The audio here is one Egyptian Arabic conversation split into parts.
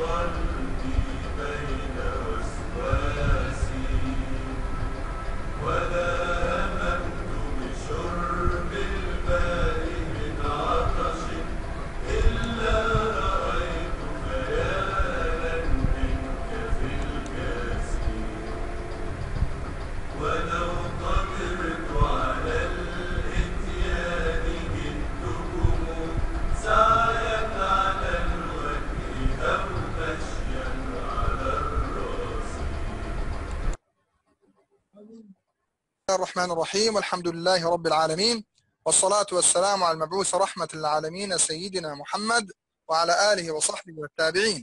الرحمن الرحيم والحمد لله رب العالمين والصلاة والسلام على المبعوث رحمة العالمين سيدنا محمد وعلى آله وصحبه والتابعين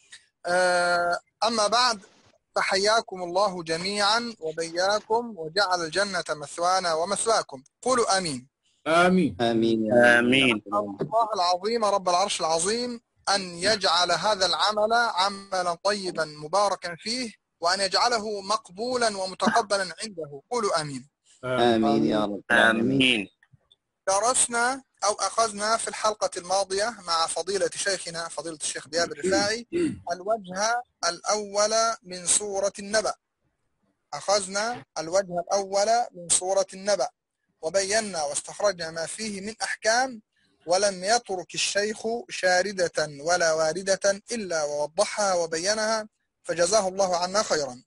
آه، أما بعد فحياكم الله جميعا وبياكم وجعل الجنة مثوانا ومثواكم قولوا آمين آمين آمين آمين الله العظيم رب العرش العظيم أن يجعل هذا العمل عملا طيبا مباركا فيه وأن يجعله مقبولا ومتقبلا عنده قولوا آمين آمين يا رب آمين درسنا أو أخذنا في الحلقة الماضية مع فضيلة شيخنا فضيلة الشيخ دياب الرفاعي الوجه الأول من سورة النبأ أخذنا الوجه الأول من سورة النبأ وبينا واستخرجنا ما فيه من أحكام ولم يترك الشيخ شاردة ولا واردة إلا ووضحها وبينها فجزاه الله عنا خيرا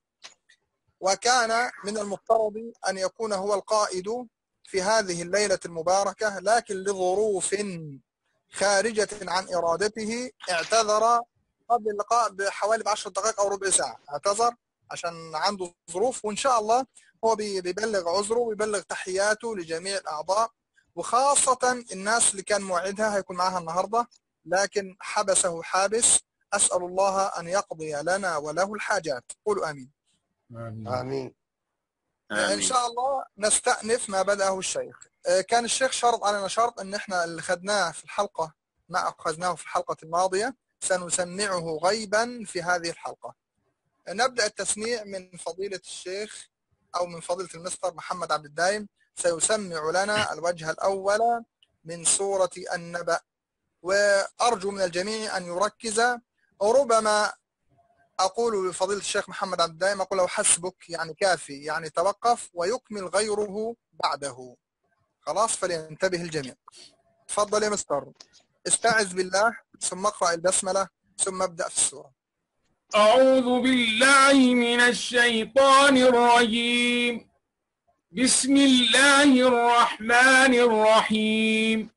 وكان من المفترض أن يكون هو القائد في هذه الليلة المباركة لكن لظروف خارجة عن إرادته اعتذر قبل اللقاء بحوالي بعشر دقائق أو ربع ساعة اعتذر عشان عنده ظروف وإن شاء الله هو بي- بيبلغ عذره ويبلغ تحياته لجميع الأعضاء وخاصة الناس اللي كان موعدها هيكون معها النهاردة لكن حبسه حابس أسأل الله أن يقضي لنا وله الحاجات قولوا آمين آمين آمين إن آمين شاء الله نستأنف ما بدأه الشيخ آه، كان الشيخ شرط علينا شرط أن احنا اللي خدناه في الحلقة ما أخذناه في الحلقة الماضية سنسمعه غيبا في هذه الحلقة نبدأ التسميع من فضيلة الشيخ أو من فضيلة المستر محمد عبد الدايم سيسمع لنا الوجه الأول من سورة النبأ وأرجو من الجميع أن يركز وربما أقول لفضيلة الشيخ محمد عبد الدايم أقول له حسبك يعني كافي يعني توقف ويكمل غيره بعده خلاص فلينتبه الجميع تفضل يا مستر استعذ بالله ثم اقرأ البسملة ثم ابدأ في السورة أعوذ بالله من الشيطان الرجيم بسم الله الرحمن الرحيم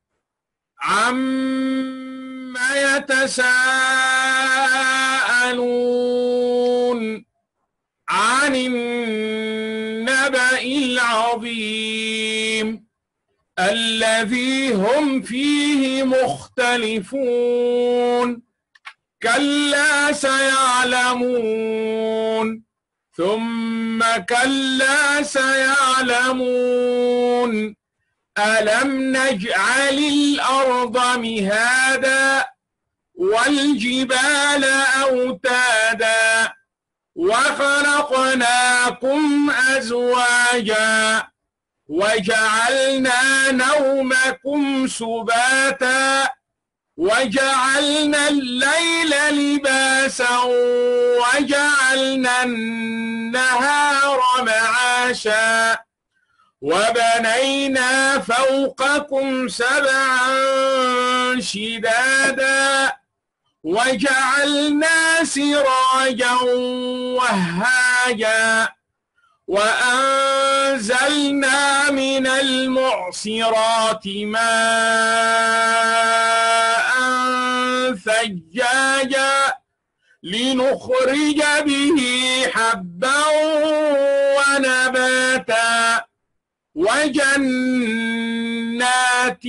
عما يتساءلون عن النبأ العظيم الذي هم فيه مختلفون كلا سيعلمون ثم كلا سيعلمون ألم نجعل الأرض مهادا والجبال أوتادا وخلقناكم أزواجا وجعلنا نومكم سباتا وجعلنا الليل لباسا وجعلنا النهار معاشا وبنينا فوقكم سبعا شدادا وجعلنا سراجا وهاجا وأنزلنا من المعصرات ماء ثجاجا لنخرج به حبا ونباتا وجنات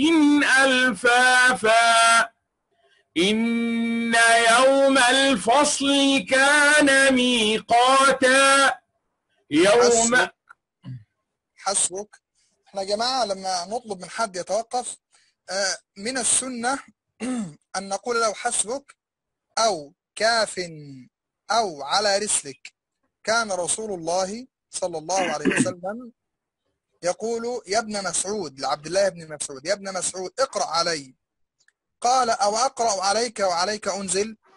ألفافا إن يوم الفصل كان ميقاتا يوم حسبك حسبك احنا يا جماعة لما نطلب من حد يتوقف آه، من السنة أن نقول له حسبك أو كاف أو على رسلك كان رسول الله صلى الله عليه وسلم يقول يا ابن مسعود لعبد الله بن مسعود يا ابن مسعود اقرأ علي قال أو أقرأ عليك وعليك أنزل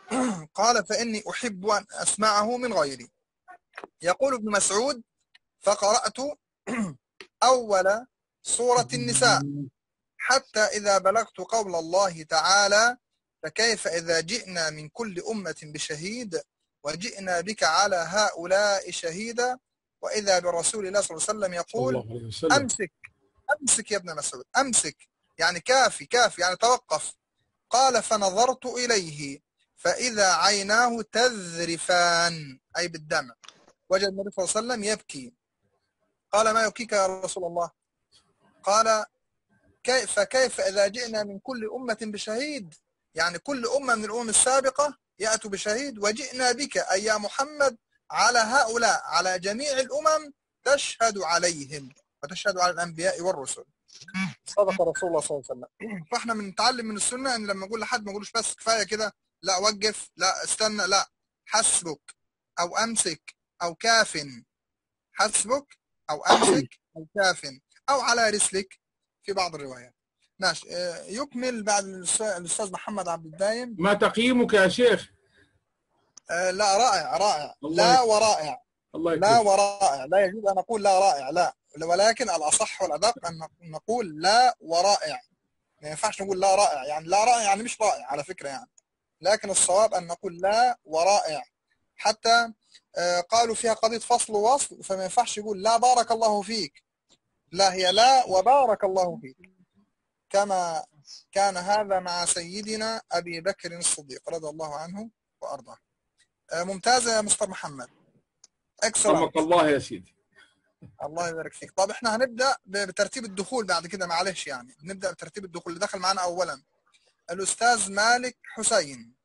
قال فإني أحب أن أسمعه من غيري يقول ابن مسعود فقرأت أول سورة النساء حتى إذا بلغت قول الله تعالى فكيف إذا جئنا من كل أمة بشهيد وجئنا بك على هؤلاء شهيدا وإذا برسول الله صلى الله عليه وسلم يقول الله عليه وسلم أمسك أمسك يا ابن مسعود أمسك يعني كافي كافي يعني توقف قال فنظرت إليه فإذا عيناه تذرفان أي بالدمع وجد النبي صلى الله عليه وسلم يبكي قال ما يبكيك يا رسول الله قال كيف كيف إذا جئنا من كل أمة بشهيد يعني كل أمة من الأمم السابقة يأتوا بشهيد وجئنا بك أي يا محمد على هؤلاء على جميع الأمم تشهد عليهم وتشهد على الأنبياء والرسل صدق رسول الله صلى الله عليه وسلم فاحنا بنتعلم من السنة ان لما نقول لحد ما نقولوش بس كفاية كده لا وقف لا استنى لا حسبك او امسك او كاف حسبك او امسك او كاف او على رسلك في بعض الروايات ماشي آه، يكمل بعد الأستاذ- الاستاذ محمد عبد الدايم ما تقييمك يا شيخ آه، لا رائع رائع الله لا يكرمك. ورائع الله لا يكرمك ورائع لا يجوز ان اقول لا رائع لا ولكن الاصح والادق ان نقول لا ورائع ما ينفعش نقول لا رائع يعني لا رائع يعني مش رائع على فكره يعني لكن الصواب ان نقول لا ورائع حتى آه، قالوا فيها قضيه فصل ووصل فما ينفعش يقول لا بارك الله فيك لا هي لا وبارك الله فيك كما كان هذا مع سيدنا ابي بكر الصديق رضي الله عنه وارضاه آه، ممتازه يا مستر محمد اكسلنت رحمك الله يا سيدي الله يبارك فيك طب احنا هنبدا بترتيب الدخول بعد كده معلش يعني نبدا بترتيب الدخول اللي دخل معانا اولا الاستاذ مالك حسين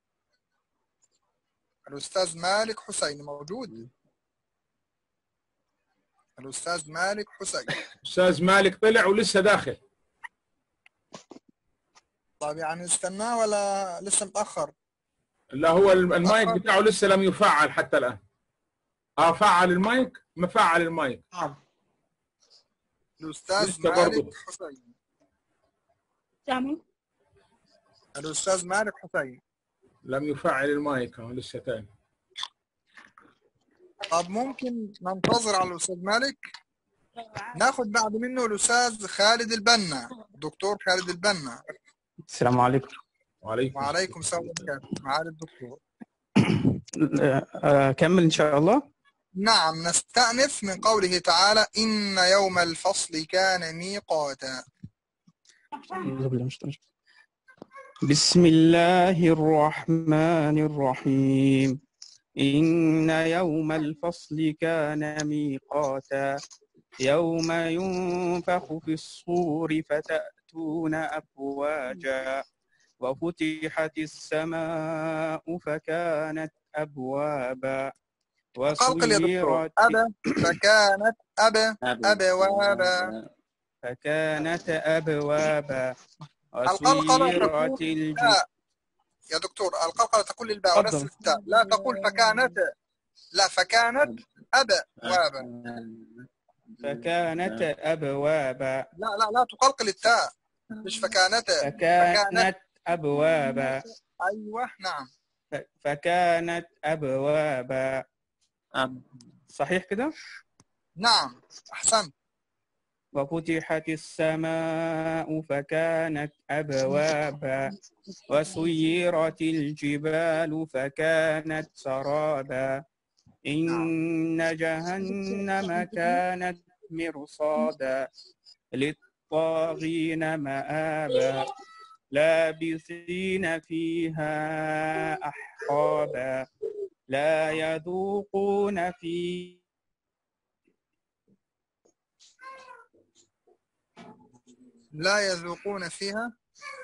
الاستاذ مالك حسين موجود الاستاذ مالك حسين استاذ مالك طلع ولسه داخل طيب يعني نستناه ولا لسه متاخر لا هو الم- المايك بتاعه لسه لم يفعل حتى الان اه فعل المايك مفعل المايك الاستاذ لسه مالك برضه. حسين سامي الاستاذ مالك حسين لم يفعل المايك اه لسه تاني طب ممكن ننتظر على الاستاذ مالك ناخد بعد منه الاستاذ خالد البنا دكتور خالد البنا السلام عليكم وعليكم وعليكم السلام ورحمه الله معالي الدكتور آه، أكمل إن شاء الله نعم نستأنف من قوله تعالى إن يوم الفصل كان ميقاتا أعوذ بالله من الشيطان الرجيم. بسم الله الرحمن الرحيم إن يوم الفصل كان ميقاتا يوم ينفخ في الصور فتأتون أفواجا وفتحت السماء فكانت أبوابا قلقل يا دكتور وسيرت أبا فكانت أبا أبوابا فكانت أبوابا القلقلة وسيرت تكون الجبال لا يا دكتور القلقلة تقول للباء ونفس تفضل. التاء لا تقول فكانت لا فكانت أبا وابا فكانت أبوابا لا لا لا تقلقل التاء مش فكانت فكانت أبوابا أيوه نعم ف- فكانت أبوابا صحيح كده نعم أحسنت وفتحت السماء فكانت أبوابا وسيرت الجبال فكانت سرابا إن جهنم كانت مرصادا للطاغين مآبا لابثين فيها أحقابا لا يذوقون في لا يذوقون فيها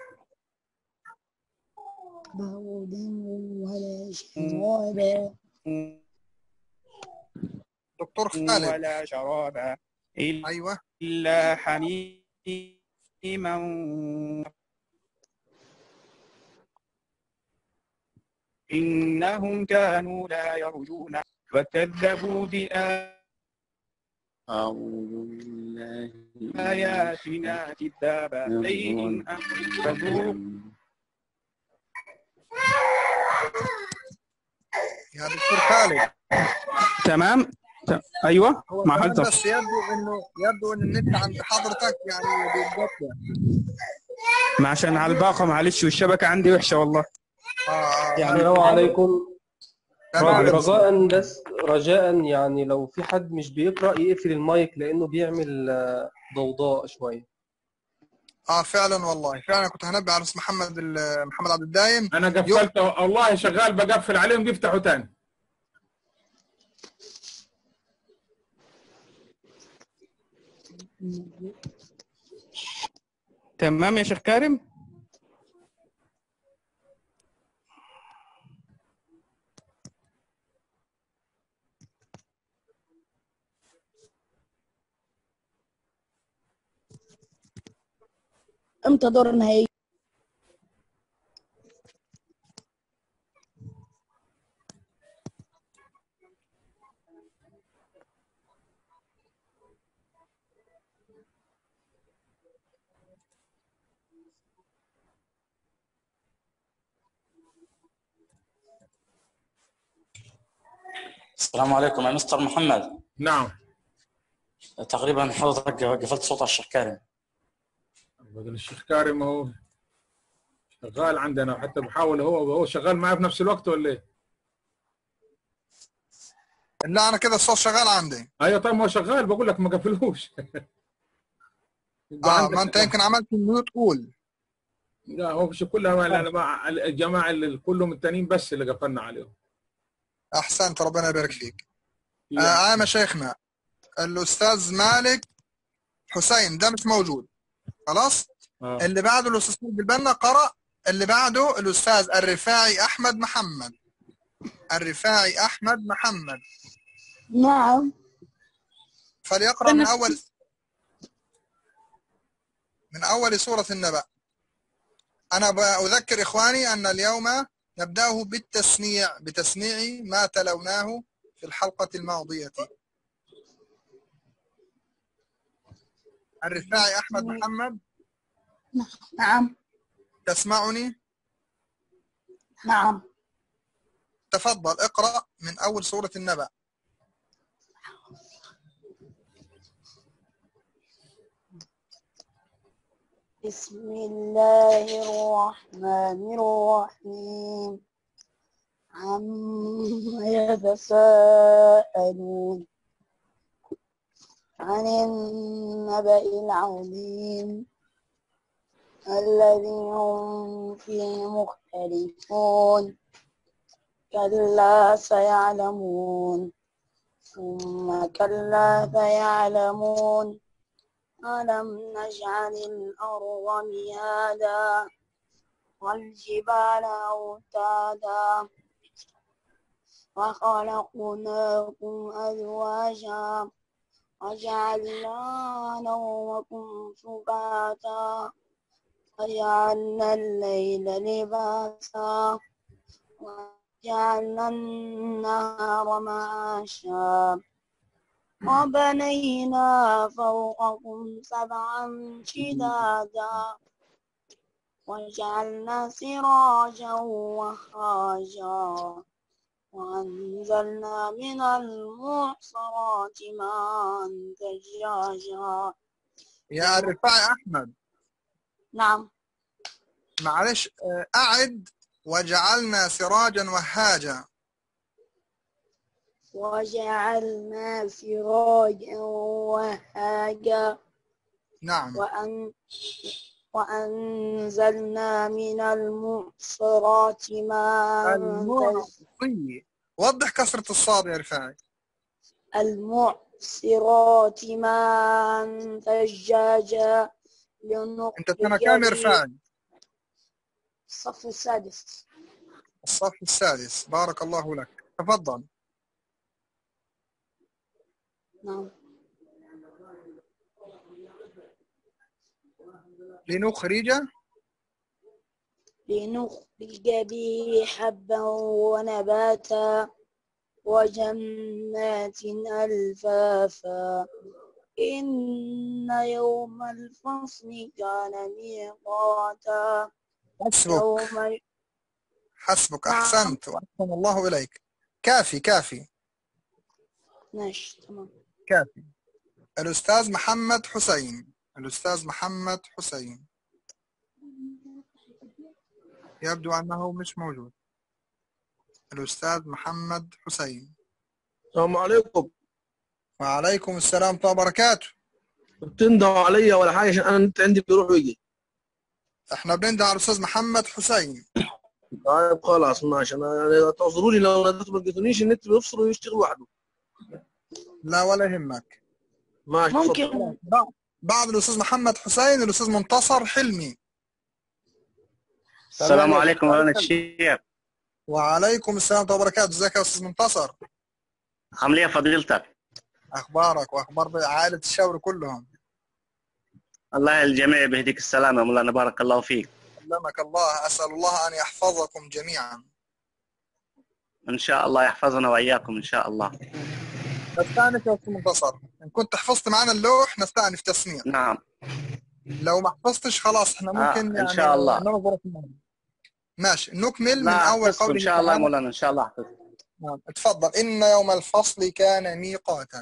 بعودا ولا شرابا دكتور خالد ولا شرابا إلا أيوه إلا حميما إنهم كانوا لا يرجون وكذبوا بآياتنا أعوذ بالله كذابا عليهم أن فذوقوا يا دكتور خالد تمام ت- ايوه هو مع كمان حضرتك بس يبدو انه يبدو ان النت عند حضرتك يعني بيتقطع ما عشان على الباقه معلش والشبكه عندي وحشه والله اه اه يعني السلام عليكم تمام. رجاء بس رجاء يعني لو في حد مش بيقرأ يقفل المايك لأنه بيعمل آه، ضوضاء شوية اه فعلا والله فعلا كنت هنبه على اسم محمد ال- محمد عبد الدايم انا قفلت والله شغال بقفل عليهم بيفتحوا تاني تمام يا شيخ كارم امتى دورنا هيجي السلام عليكم يا مستر محمد نعم تقريبا حضرتك قفلت صوت الشيخ كريم بدل الشيخ كارم هو شغال عندنا وحتى بحاول هو هو شغال معي في نفس الوقت ولا ايه؟ لا انا كده الصوت شغال عندي ايوه طيب ما هو شغال بقول لك ما قفلهوش يبقى اه عندك- ما انت يمكن عملت ميوت قول لا هو مش كلها ما- لا، مع الجماعه اللي كلهم التانيين بس اللي قفلنا عليهم احسنت ربنا يبارك فيك يعني آه يا مشايخنا الاستاذ مالك حسين ده مش موجود خلاص آه. اللي بعده الاستاذ سيد البنا قرأ اللي بعده الاستاذ الرفاعي احمد محمد الرفاعي احمد محمد نعم فليقرأ من أنا- اول من اول سورة النبأ انا اذكر اخواني ان اليوم نبداه بالتسميع بتسميع ما تلوناه في الحلقة الماضية الرفاعي احمد محمد نعم تسمعني نعم تفضل اقرأ من أول سورة النبأ بسم الله الرحمن الرحيم عما يتساءلون عن النبأ العظيم الذي هم فيه مختلفون كلا سيعلمون ثم كلا سيعلمون ألم نجعل الأرض مهادا والجبال أوتادا وخلقناكم أزواجا وجعلنا نومكم سباتا وجعلنا الليل لباسا وجعلنا النهار معاشا وبنينا فوقكم سبعا شدادا وجعلنا سراجا وهاجا وأنزلنا من المعصرات ماء ثجاجا يا الرفاعي أحمد نعم معلش آه، أعد وجعلنا سراجا وهاجا وجعلنا سراجا وهاجا نعم وأن وأنزلنا من المعصرات ماء ثج- المعصي وضح كسرة الصاد يا رفاعي المعصرات ماء ثجاجا لنخرج أنت سنة كام يا به- رفاعي الصف السادس الصف السادس بارك الله لك تفضل نعم لنخرج لنخرج به حبا ونباتا وجنات ألفافا إن يوم الفصل كان ميقاتا حسبك يوم حسبك نعم. أحسنت وأحسن الله إليك كافي كافي ماشي تمام كافي الأستاذ محمد حسين الأستاذ محمد حسين يبدو أنه مش موجود الأستاذ محمد حسين السلام عليكم وعليكم السلام ورحمة الله وبركاته بتندهوا عليا ولا حاجه عشان انا النت عندي بيروح ويجي احنا بننده على الأستاذ محمد حسين طيب خلاص ماشي انا يعني تعذروني لو ندهت ما لقيتونيش النت بيفصل ويشتغل لوحده لا ولا يهمك ماشي اتفضل. ممكن بعد- بعد الأستاذ محمد حسين الأستاذ منتصر حلمي السلام عليكم مولانا الشيخ وعليكم السلام ورحمة الله وبركاته ازيك يا أستاذ منتصر عامل ايه فضيلتك أخبارك وأخبار عائلة الشاور كلهم الله الجميع بيهديك السلامة مولانا بارك الله فيك سلمك الله أسأل الله أن يحفظكم جميعا ان شاء الله يحفظنا واياكم ان شاء الله نستأنف يا أستاذ منتصر إن كنت حفظت معنا اللوح نستأنف تسميع نعم لو ما حفظتش خلاص احنا آه، ممكن إن يعني شاء الله. ننظر في الموضوع. ماشي نكمل من لا أول أحفظكم قوله ان شاء الله تعالى. مولانا ان شاء الله أحفظ. نعم اتفضل إن يوم الفصل كان ميقاتا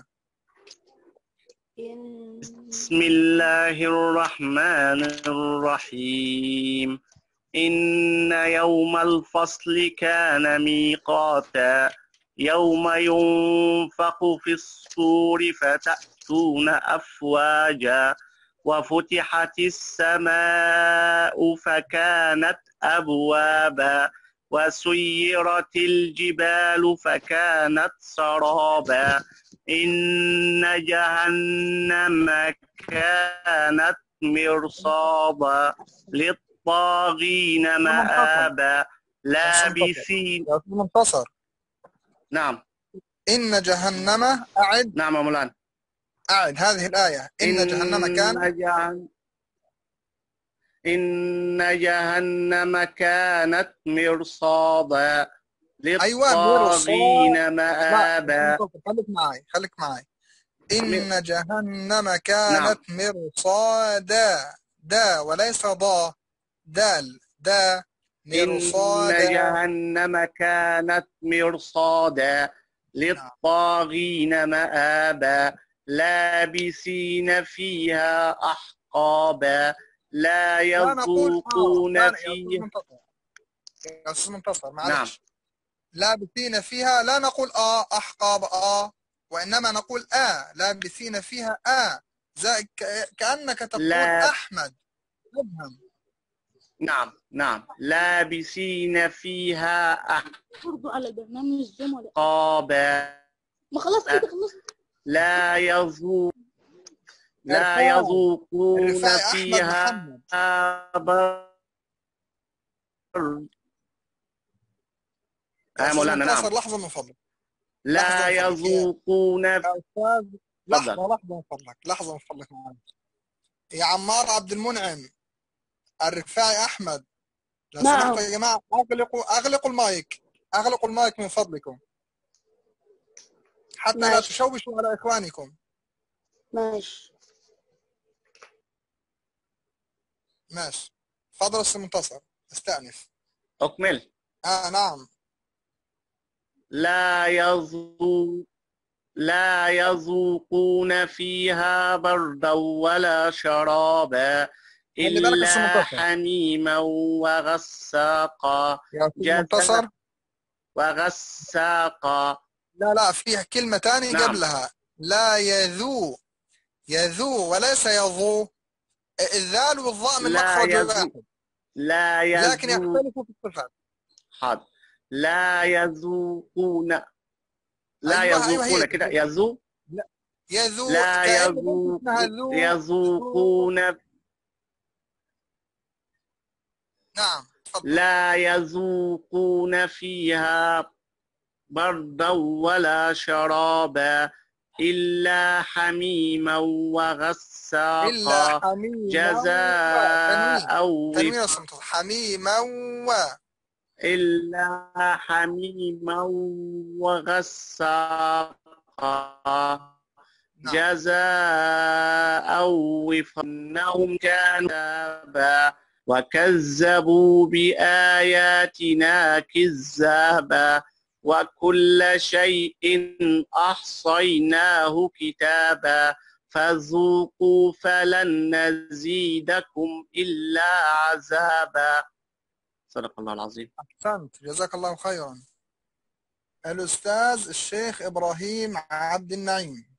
إن بسم الله الرحمن الرحيم إن يوم الفصل كان ميقاتا يوم ينفق في الصور فتأتون أفواجا وفتحت السماء فكانت أبوابا وسيرت الجبال فكانت سرابا إن جهنم كانت مرصادا للطاغين مآبا لابسين يا أستاذ منتصر نعم إن جهنم أعد نعم يا مولانا أعد هذه الآية إن جهنم كان جهن- إن جهنم كانت مرصادا أيوة، للطاغين لا مآبا منتصر، خليك معي خليك معي إن جهنم كانت مرصادا دا وليس ضا دال دا إن مرصادا جهنم كانت مرصادا للطاغين مآبا لابسين فيها أحقابا لا لا نقول آه يذوقون لا لا، يا أستاذ فيها منتصر يا أستاذ منتصر نعم. معلش لابسين فيها لا نقول آه أحقاب آه وإنما نقول آه لابسين فيها آه زي ك- كأنك تقول لا. أحمد افهم نعم نعم لابسين فيها برضو على برنامج زوم ولا أحقابا ما خلاص كده خلصت لا يذوق لا الرفاعي. يذوقون الرفاعي أحمد فيها محمد برد يا آه أستاذ مولانا منتصر نعم لحظة من فضلك لا لحظة من فضلك. يذوقون يا أستاذ تفضل. لحظة لحظة من فضلك لحظة من فضلك معي. يا عمار عبد المنعم الرفاعي أحمد لو نعم. سمحتوا يا جماعة أغلقوا أغلقوا المايك أغلقوا المايك من فضلكم حتى لا ماشي. تشوشوا على إخوانكم ماشي ماشي تفضل أستاذ منتصر استأنف أكمل آه نعم لا يذوق لا يذوقون فيها بردا ولا شرابا خلي بالك يا أستاذ إلا منتصر. حميما وغساقا يا أستاذ جزاء. منتصر وغساقا لا لا فيها كلمة تانية نعم. قبلها لا يذو يذو وليس يضو الذال والضاء من لا مخرج يذو. واحد لا لكن يذوق يختلفوا في الصفات حاضر لا يذوقون لا أيوة، أيوة، يذوقون هي- كده يذوق يذو لا كأن يذوق اسمها ذو يذوقون نعم تفضل لا يذوقون فيها بردا ولا شرابا إلا حميما إلا وغساقا حميما جزاء تنوين وف- الصمت حميما و إلا حميما وغساقا نعم جزاء وفقناهم كانوا آبا وكذبوا بآياتنا كذابا وكل شيء أحصيناه كتابا فذوقوا فلن نزيدكم إلا عذابا صدق الله العظيم أحسنت جزاك الله خيرا الأستاذ الشيخ إبراهيم عبد النعيم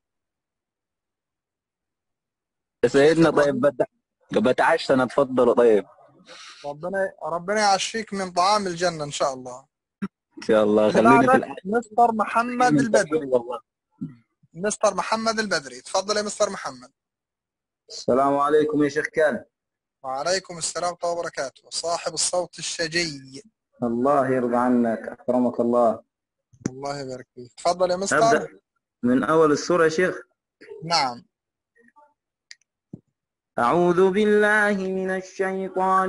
سيدنا طيب بت- بتعشى اتفضلوا طيب ربنا ربنا يعشيك من طعام الجنة إن شاء الله ان شاء الله خليني في بعدك الأ- مستر محمد البدري والله. مستر محمد البدري تفضل يا مستر محمد السلام عليكم يا شيخ كان وعليكم السلام ورحمة الله وبركاته صاحب الصوت الشجي الله يرضى عنك اكرمك الله الله يبارك فيك تفضل يا مستر ابدا من اول السوره يا شيخ نعم أعوذ بالله من الشيطان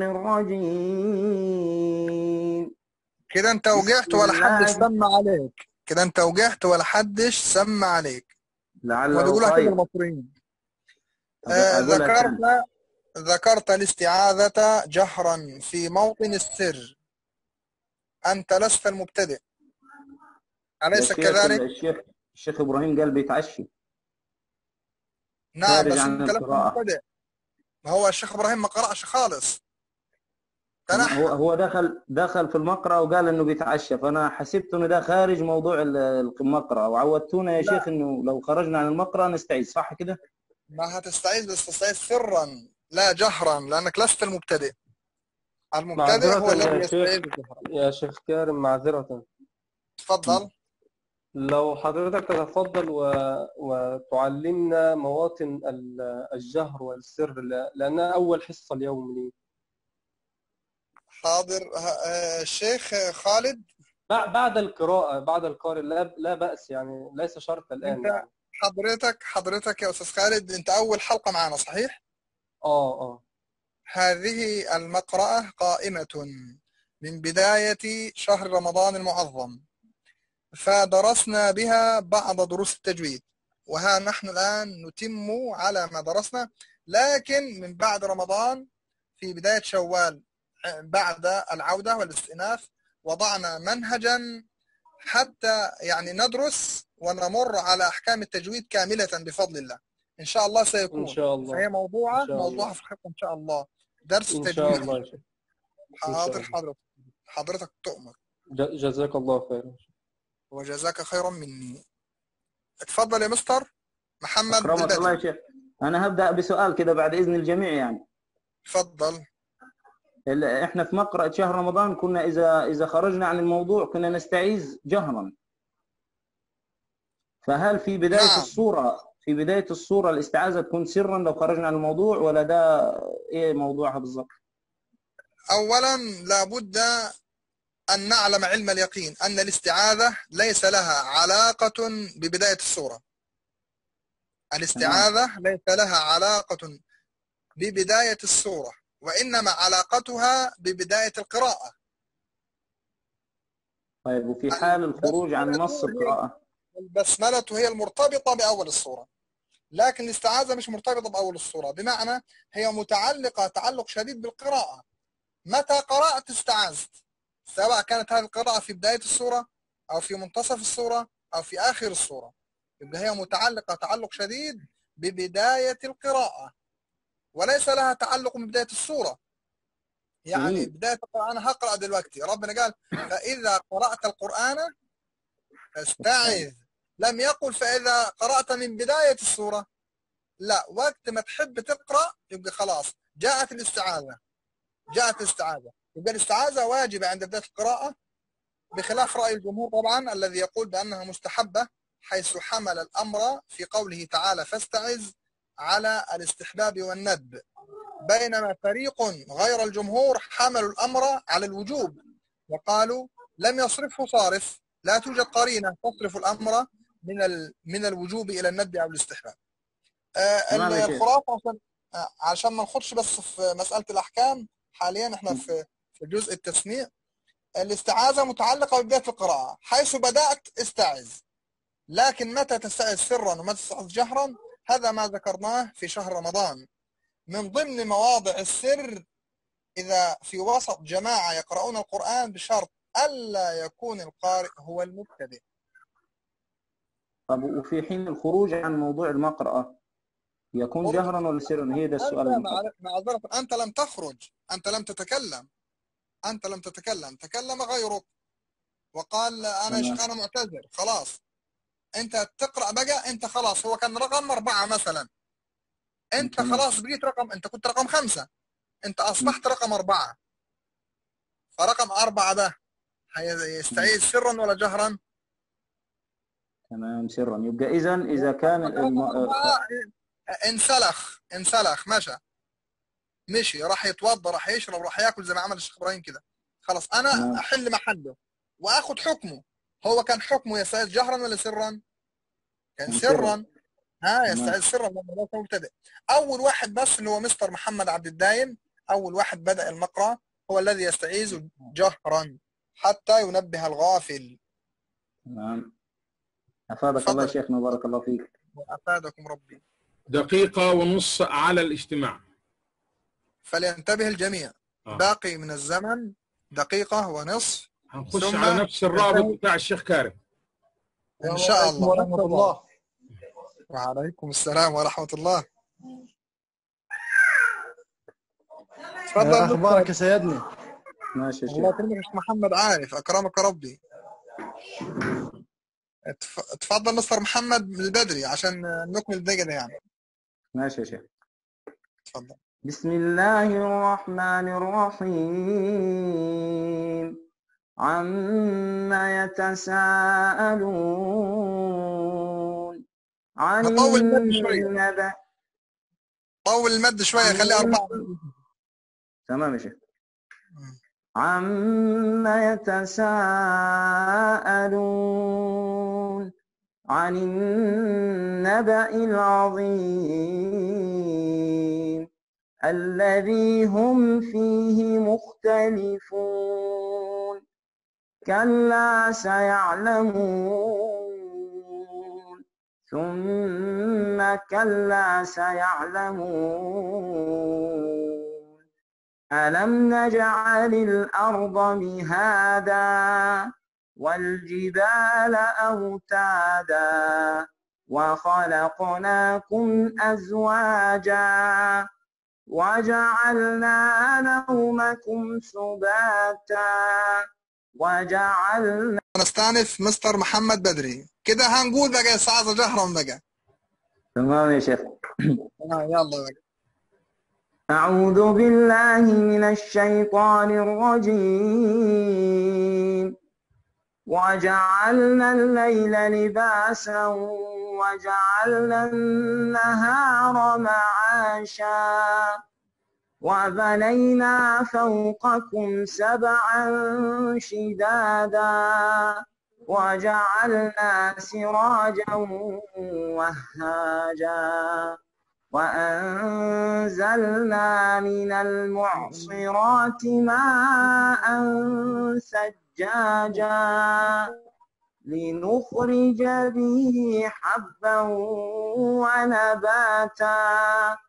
الرجيم كده انت وقعت ولا بسم حدش الله. سمع عليك كده انت وقعت ولا حدش سمع عليك لعله وبيقولها كده طيب المصريين أب- آه أقولها تاني. ذكرت ذكرت الاستعاذة جهرا في موطن السر أنت لست المبتدئ أليس يا شيخ كذلك؟ الشيخ الشيخ ابراهيم قال بيتعشي نعم خارج بس عن أنت لست القراءة. المبتدئ ما هو الشيخ إبراهيم ما قرأش خالص تنحى هو هو دخل دخل في المقرأة وقال انه بيتعشى فانا حسبت انه ده خارج موضوع ال- المقرأة وعودتونا يا لا. شيخ انه لو خرجنا عن المقرأة نستعيذ صح كده؟ ما هتستعيذ بس تستعيذ سرا لا جهرا لأنك لست المبتدئ المبتدئ هو معذرة الذي يا يستعيذ شيخ جهرا يا شيخ كارم معذرة تفضل لو حضرتك تتفضل و... وتعلمنا مواطن ال- الجهر والسر ل- لأنها أول حصة اليوم لي حاضر ه- آه، الشيخ خالد بع- بعد القراءة بعد القارئ لا لا بأس يعني ليس شرط الآن أنت يعني. حضرتك حضرتك يا أستاذ خالد أنت أول حلقة معنا صحيح؟ اه اه هذه المقرأة قائمة من بداية شهر رمضان المعظم فدرسنا بها بعض دروس التجويد وها نحن الآن نتم على ما درسنا لكن من بعد رمضان في بداية شوال بعد العودة والاستئناف وضعنا منهجا حتى يعني ندرس ونمر على أحكام التجويد كاملة بفضل الله إن شاء الله سيكون إن شاء الله فهي موضوعة إن شاء الله. موضوعها في الحلقة إن شاء الله درس إن شاء تجويد الله يا شيخ إن شاء حاضر الله. حضرتك حضرتك تؤمر ج- جزاك الله خيرا وجزاك خيرا مني اتفضل يا مستر محمد اكرمك الله البدري يا شيخ انا هبدأ بسؤال كده بعد اذن الجميع يعني تفضل ال- احنا في مقرأة شهر رمضان كنا اذا اذا خرجنا عن الموضوع كنا نستعيذ جهرا فهل في بداية نعم. الصورة في بداية الصورة الاستعاذة تكون سرا لو خرجنا عن الموضوع ولا ده ايه موضوعها بالضبط؟ اولا لابد ان نعلم علم اليقين ان الاستعاذة ليس لها علاقة ببداية السورة الاستعاذة ليس لها علاقة ببداية السورة وانما علاقتها ببداية القراءة طيب وفي حال الخروج عن نص القراءة البسملة هي المرتبطة بأول السورة لكن الاستعاذة مش مرتبطة بأول السورة بمعنى هي متعلقة تعلق شديد بالقراءة متى قرأت استعاذت سواء كانت هذه القراءة في بداية السورة أو في منتصف السورة أو في آخر السورة يبقى هي متعلقة تعلق شديد ببداية القراءة وليس لها تعلق ببداية السورة يعني مم. بداية القرآن أنا هقرأ دلوقتي ربنا قال فإذا قرأت القرآن فاستعذ لم يقل فإذا قرأت من بداية السورة لا وقت ما تحب تقرأ يبقى خلاص جاءت الاستعاذة جاءت الاستعاذة يبقى الاستعاذة واجبة عند بداية القراءة بخلاف رأي الجمهور طبعا الذي يقول بأنها مستحبة حيث حمل الأمر في قوله تعالى فاستعذ على الاستحباب والندب بينما فريق غير الجمهور حملوا الأمر على الوجوب وقالوا لم يصرفه صارف لا توجد قرينة تصرف الأمر من ال... من الوجوب إلى الندب أو الاستحباب آه تمام يا شيخ. الخلاصة عشان آه، عشان ما نخش بس في مسألة الأحكام حاليا احنا في في جزء التسميع الاستعاذة متعلقة ببداية القراءة حيث بدأت استعذ لكن متى تستعذ سرا ومتى تستعذ جهرا هذا ما ذكرناه في شهر رمضان من ضمن مواضع السر إذا في وسط جماعة يقرؤون القرآن بشرط ألا يكون القارئ هو المبتدئ طب وفي حين الخروج عن موضوع المقرأة يكون خروج- جهرا ولا سرا هي ده السؤال أنت المقرأ. مع- معذرة أنت لم تخرج أنت لم تتكلم أنت لم تتكلم تكلم غيرك وقال أنا يا تمام. شيخ أنا معتذر خلاص أنت تقرأ بقى أنت خلاص هو كان رقم أربعة مثلا أنت تمام. خلاص بقيت رقم أنت كنت رقم خمسة أنت أصبحت رقم أربعة فرقم أربعة ده هيستعيد سرا ولا جهرا؟ تمام سرا يبقى إذا إذا كان الم... أربعة انسلخ انسلخ مشى مشي راح يتوضى راح يشرب راح ياكل زي ما عمل الشيخ ابراهيم كده خلاص انا تمام. احل محله واخد حكمه هو كان حكمه يستعيد جهرا ولا سرا؟ كان كان سرا ها تمام. يستعيد سرا لما هو كان مبتدئ اول واحد بس اللي هو مستر محمد عبد الدايم اول واحد بدا المقرأ هو الذي يستعيذ جهرا حتى ينبه الغافل تمام أفادك تفضل. الله شيخنا بارك الله فيك وافادكم ربي دقيقة ونص على الاجتماع فلينتبه الجميع آه. باقي من الزمن دقيقة ونصف هنخش ثم على نفس الرابط بتاع الشيخ كارم إن شاء الله ورحمة الله وعليكم السلام ورحمة الله يا تفضل أخبارك يا سيدنا ماشي يا الله شيخ يكرمك يا شيخ محمد عارف أكرمك ربي اتف- تفضل مستر محمد من البدري عشان نكمل الدقيقة ده يعني ماشي يا شيخ تفضل بسم الله الرحمن الرحيم عما يتساءلون عن نطول المد شوية. النبأ طول المد شوية خليه أربعة تمام يا شيخ عما يتساءلون عن النبأ العظيم الذي هم فيه مختلفون كلا سيعلمون ثم كلا سيعلمون ألم نجعل الأرض مهادا والجبال أوتادا وخلقناكم أزواجا وجعلنا نومكم سباتا وجعلنا نستأنف مستر محمد بدري كده هنقول بقى استعاذة جهرا بقى تمام يا شيخ آه، يلا بقى أعوذ بالله من الشيطان الرجيم وجعلنا الليل لباسا وجعلنا النهار معاشا وبنينا فوقكم سبعا شدادا وجعلنا سراجا وهاجا وأنزلنا من المعصرات ماء ثجاجا لنخرج به حبا ونباتا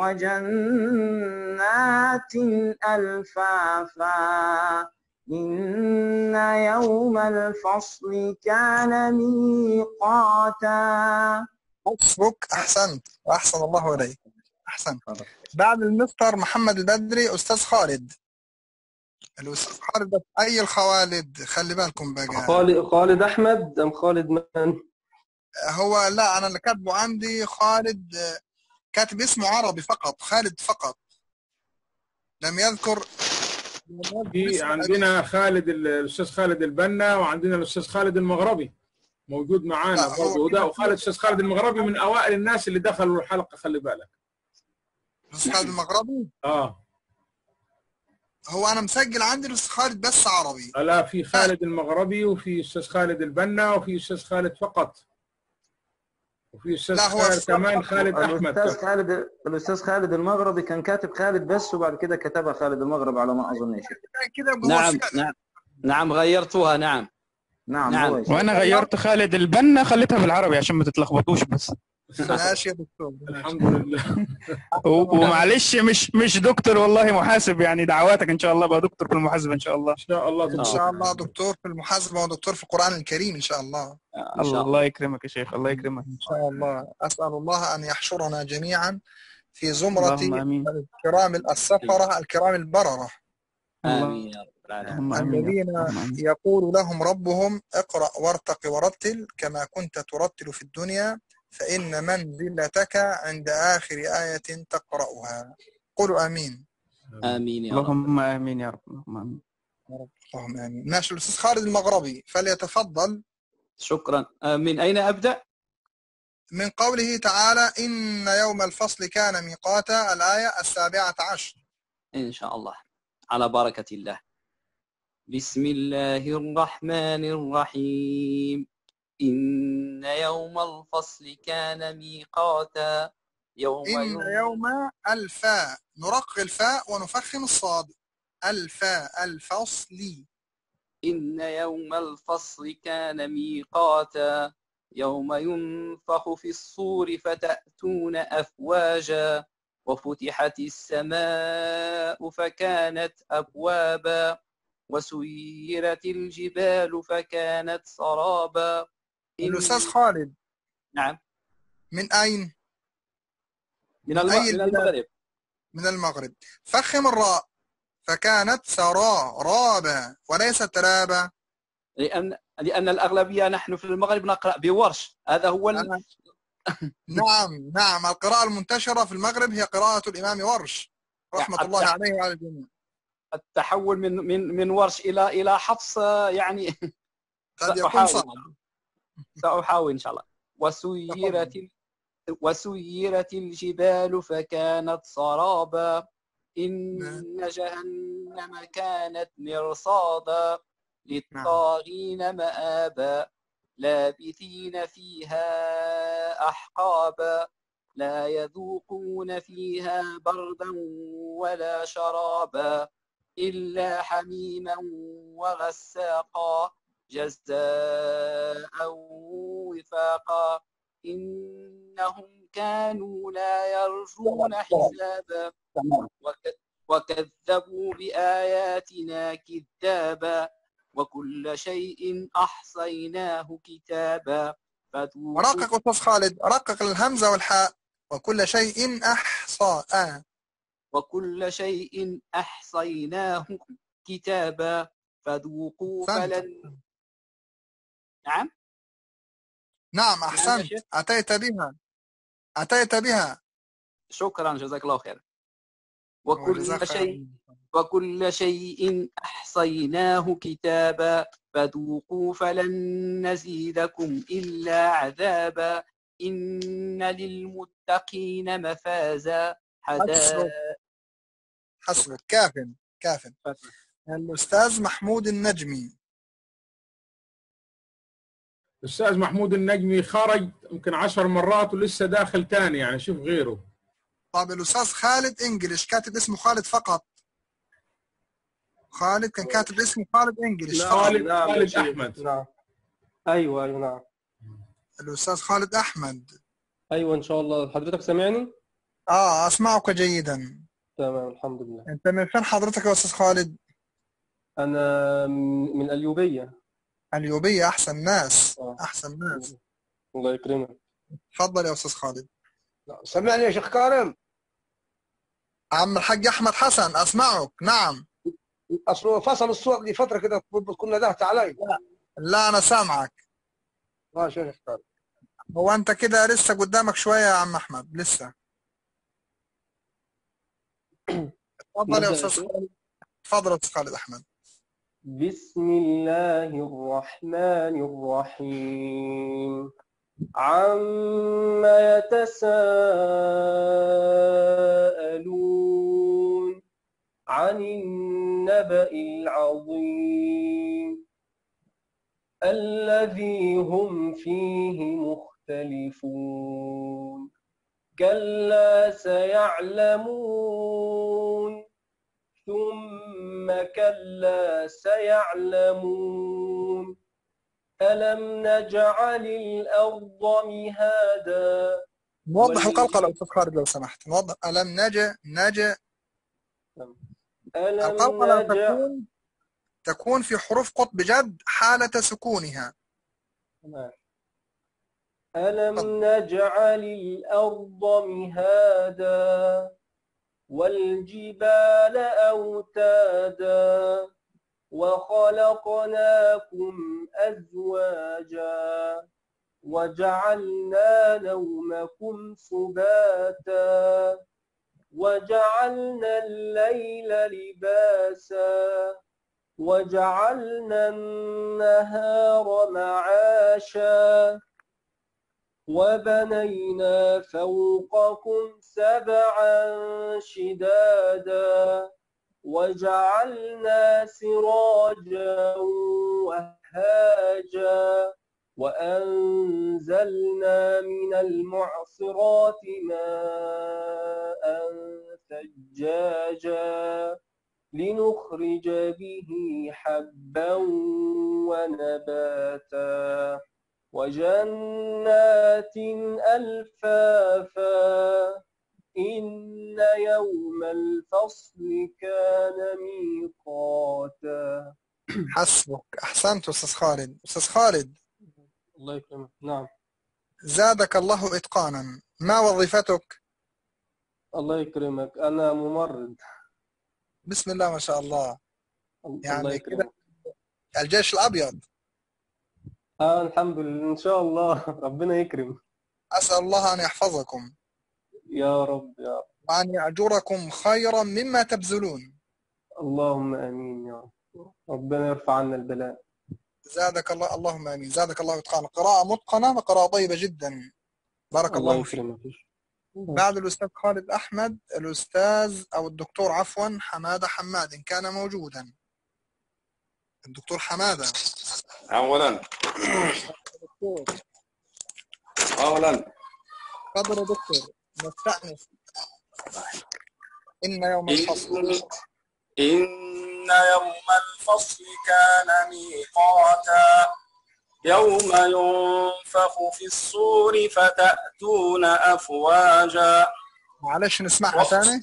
وجنات ألفافا إن يوم الفصل كان ميقاتا حسبك أحسنت وأحسن الله إليك أحسنت بعد المستر محمد البدري أستاذ خالد الأستاذ خالد ده أي الخوالد خلي بالكم بقى خالد خالد أحمد أم خالد من؟ هو لا أنا اللي كاتبه عندي خالد آه، كاتب اسمه عربي فقط خالد فقط لم يذكر لم يذكر في اسم عندنا خالد ال- الاستاذ خالد البنا وعندنا الاستاذ خالد المغربي موجود معانا لا، هو برضه وده وخالد الاستاذ خالد المغربي من اوائل الناس اللي دخلوا الحلقه خلي بالك الأستاذ خالد المغربي اه هو أنا مسجل عندي الأستاذ خالد بس عربي لا في خالد المغربي وفي استاذ خالد البنا وفي استاذ خالد فقط وفي استاذ لا، هو خالد الصوت كمان خالد احمد الأستاذ خالد الأستاذ خالد المغربي كان كاتب خالد بس وبعد كده كتبها خالد المغربي على ما أظن يا شيخ كده يبقى هو نعم فعلا. نعم نعم غيرتوها نعم نعم نعم. هو يا شيخ. وانا غيرت خالد البنا خليتها بالعربي عشان ما تتلخبطوش بس ماشي يا دكتور الحمد لله و- ومعلش مش مش دكتور والله محاسب يعني دعواتك ان شاء الله بقى دكتور في المحاسبه ان شاء الله ان شاء الله ان تبقى شاء الله دكتور في المحاسبه ودكتور في القران الكريم ان شاء الله الله, الله يكرمك يا شيخ الله يكرمك ان شاء الله اسال الله ان يحشرنا جميعا في زمره اللهم امين الكرام السفره الكرام البرره امين يا رب العالمين اللهم امين يا الذين رب. اللهم آمين. يقول لهم ربهم اقرأ وارتق ورتل كما كنت ترتل في الدنيا فإن منزلتك عند آخر آية تقرأها قولوا آمين امين يا رب اللهم امين يا رب اللهم امين اللهم آمين ماشي الأستاذ خالد المغربي فليتفضل شكرا آه، من اين ابدا؟ من قوله تعالى إن يوم الفصل كان ميقاتا الآية السابعة عشر ان شاء الله على بركه الله بسم الله الرحمن الرحيم ان يوم الفصل كان ميقاتا يوم إن يوم يوم الفاء نرقي الفاء ونفخم الصاد الفاء الفصل إن يوم الفصل كان ميقاتا يوم ينفخ في الصور فتأتون أفواجا وفتحت السماء فكانت أبوابا وسيرت الجبال فكانت سرابا إن- الأستاذ خالد نعم من أين؟ من, الم... أي من البلاد؟ المغرب من المغرب فخم الراء فكانت سرا رابا وليست رابا لأن لأن الأغلبية نحن في المغرب نقرأ بورش هذا هو ال... نعم نعم القراءة المنتشرة في المغرب هي قراءة الإمام ورش رحمة يعني الله التح- عليه وعلى الجميع التحول من من من ورش إلى إلى حفص آه، يعني قد يكون سأحاول صعب سأحاول إن شاء الله وسيرت ال- وسيرت الجبال فكانت سرابا إن جهنم كانت مرصادا للطاغين مآبا لابثين فيها أحقابا لا يذوقون فيها بردا ولا شرابا إلا حميما وغساقا جزاء وفاقا إنهم كانوا لا يرجون حسابا وك- وكذبوا بآياتنا كذابا وكل شيء أحصيناه كتابا فذوقوا رقق أستاذ خالد رقق الهمزة والحاء وكل شيء أحصى آه. وكل شيء أحصيناه كتابا فذوقوا أحسنت. فلن نعم نعم يا أحسنت شيخ. أتيت بها أتيت بها شكرا جزاك الله خير وكل وجزاك خير. شيء وكل شيء أحصيناه كتابا فذوقوا فلن نزيدكم إلا عذابا إن للمتقين مفازا حدائق حسبك حسبك كاف كاف الأستاذ محمود النجمي الاستاذ محمود النجمي خرج يمكن عشر مرات ولسه داخل تاني يعني شوف غيره طب الأستاذ خالد إنجليش كاتب اسمه خالد فقط خالد كان كاتب اسمه خالد إنجليش نعم، فقط خالد نعم يا خالد شيخ. احمد نعم ايوه ايوه نعم الأستاذ خالد أحمد ايوه ان شاء الله حضرتك سامعني آه أسمعك جيدا تمام الحمد لله أنت من فين حضرتك يا أستاذ خالد؟ انا من من اليوبيه اليوبية أحسن ناس آه. أحسن ناس الله يكرمك تفضل يا أستاذ خالد سمعني يا شيخ كارم عم الحاج أحمد حسن أسمعك نعم اصله فصل الصوت لفتره كده كنا ندهت علي لا أنا سامعك ماشي يا شيخ كارم هو أنت كده لسه قدامك شوية يا عم أحمد لسه تفضل يا نبدأ أستاذ يا شيخ؟ خالد تفضل يا أستاذ خالد أحمد بسم الله الرحمن الرحيم عما يتساءلون عن النبأ العظيم الذي هم فيه مختلفون كلا سيعلمون ثم كلا سيعلمون ألم نجعل الأرض مهادا نوضح وال- القلقلة أستاذ خالد لو سمحت نوضح ألم نج نج ألم القلقلة نجع تكون تكون في حروف قطب جد حالة سكونها ألم نجعل الأرض مهادا والجبال أوتادا وخلقناكم أزواجا وجعلنا نومكم سباتا وجعلنا الليل لباسا وجعلنا النهار معاشا وبنينا فوقكم سبعا شدادا وجعلنا سراجا وهاجا وأنزلنا من المعصرات ماء ثجاجا لنخرج به حبا ونباتا وجنات ألفافا إن يوم الفصل كان ميقاتا حسبك أحسنت أستاذ خالد أستاذ خالد الله يكرمك نعم زادك الله إتقانا ما وظيفتك الله يكرمك أنا ممرض بسم الله ما شاء الله الله يعني يكرمك كده الجيش الأبيض آه الحمد لله إن شاء الله ربنا يكرم أسأل الله أن يحفظكم يا رب يا رب وأن يأجركم خيرا مما تبذلون اللهم آمين يا رب ربنا يرفع عنا البلاء زادك الله اللهم آمين زادك الله إتقانا قراءة متقنة وقراءة طيبة جدا بارك الله الله فيك يكرمك بعد الأستاذ خالد أحمد الأستاذ أو الدكتور عفوا حمادة حماد إن كان موجودا الدكتور حمادة اولا اولا تفضل يا دكتور نستأنف إن يوم الفصل إن, إن يوم الفصل كان ميقاتا يوم ينفخ في الصور فتأتون أفواجا معلش نسمعها ثاني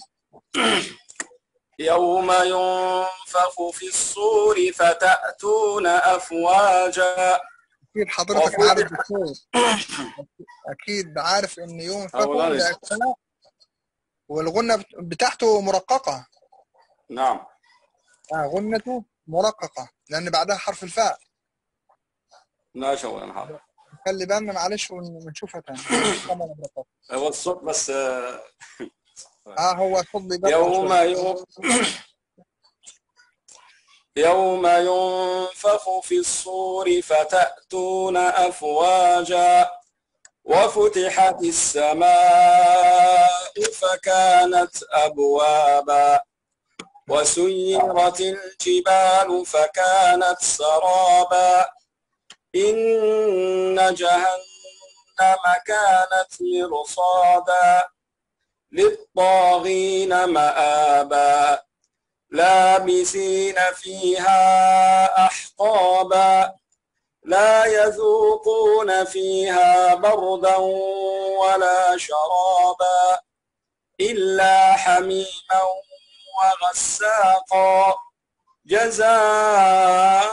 يوم ينفخ في الصور فتأتون أفواجا أكيد حضرتك وفوق- عارف دكتور أكيد عارف إن ينفخ أولاً. لأجزاء والغنة بت- بتاعته مرققة نعم آه غنته مرققة لأن بعدها حرف الفاء ماشي اولا حاضر خلي بالنا معلش ون- ونشوفها تاني كمان مرققة. هو الصوت بس آه، اه هو فضي بقى يوم شوي. يوم يوم ينفخ في الصور فتأتون أفواجا وفتحت السماء فكانت أبوابا وسيرت الجبال فكانت سرابا إن جهنم كانت مرصادا للطاغين مآبا لابسين فيها أحقابا لا يذوقون فيها بردا ولا شرابا إلا حميما وغساقا جزاء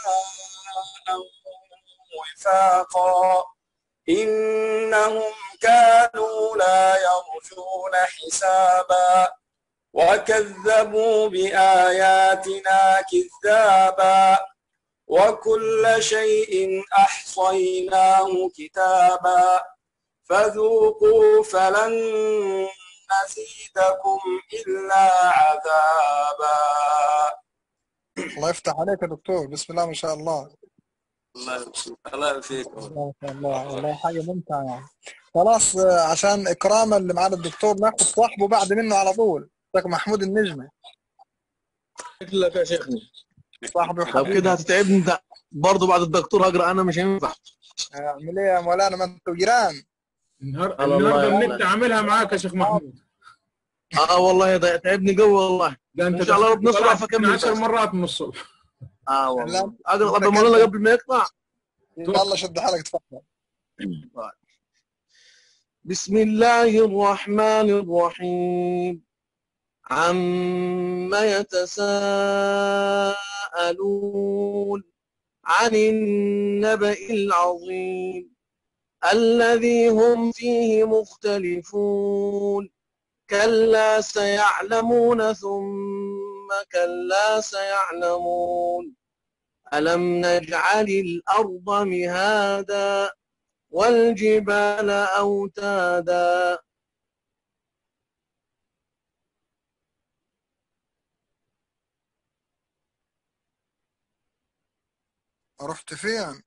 وفاقا إنهم كانوا لا يرجون حسابا وكذبوا بآياتنا كذابا وكل شيء أحصيناه كتابا فذوقوا فلن نزيدكم إلا عذابا الله يفتح عليك يا دكتور بسم الله ما شاء الله الله الله يفيك بسم الله ما شاء الله والله حاجة ممتعة يعني خلاص آه، عشان إكراما اللي معانا الدكتور ناخد صاحبه بعد منه على طول دكتور محمود النجمة لك يا شيخنا صاحبي طب وحبيبي كده هتتعبني انت برضه بعد الدكتور هقرا انا مش هينفع اعمل ايه يا مولانا ما انتوا جيران النهار الله النهارده الله. النت عاملها معاك يا شيخ محمود اه والله ده تعبني قوي والله ده انت ان شاء الله رب نصرف طلعت فكمل 10 بس. مرات من الصبح اه والله لا، اقرا قبل مولانا قبل ما يقطع يلا شد حالك تفضل بسم الله الرحمن الرحيم عم يتساءلون عن النبأ العظيم الذي هم فيه مختلفون كلا سيعلمون ثم كلا سيعلمون ألم نجعل الأرض مهادا والجبال أوتادا رحت فين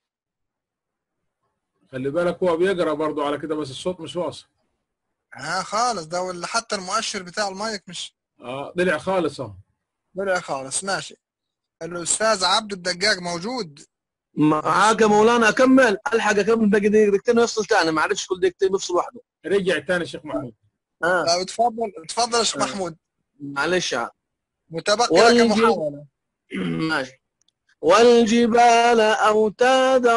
خلي بالك هو بيقرا برضه على كده بس الصوت مش واصل ها خالص ده ولا حتى المؤشر بتاع المايك مش اه طلع خالص اهو طلع خالص ماشي الأستاذ عبد الدجاج موجود معاك يا مولانا أكمل ألحق أكمل باقي دقيقتين ويفصل تاني ما عرفش كل دقيقتين يفصل وحده رجع تاني الشيخ محمود آه. لا تفضل تفضل يا شيخ آه. محمود معلش عاد. متبقي لك والجب- محاولة ماشي والجبال أوتادا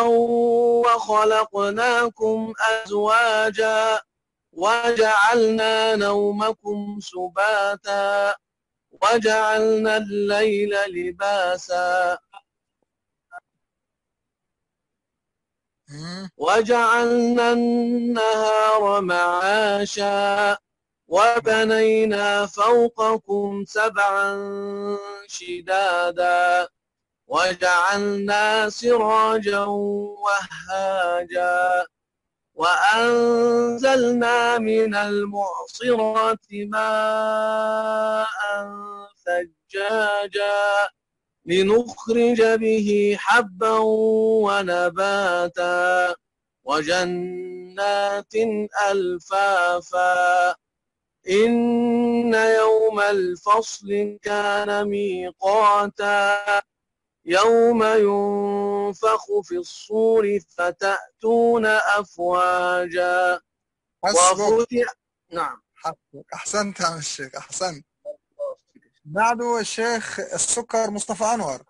وخلقناكم أزواجا وجعلنا نومكم سباتا وجعلنا الليل لباسا وجعلنا النهار معاشا وبنينا فوقكم سبعا شدادا وجعلنا سراجا وهاجا وأنزلنا من المعصرات ماء ثجاجا لنخرج به حبا ونباتا وجنات ألفافا إن يوم الفصل كان ميقاتا يوم ينفخ في الصور فتأتون أفواجا حسبك وفتح نعم حسبك أحسنت يا عم الشيخ أحسنت بعده الشيخ السكر مصطفى أنور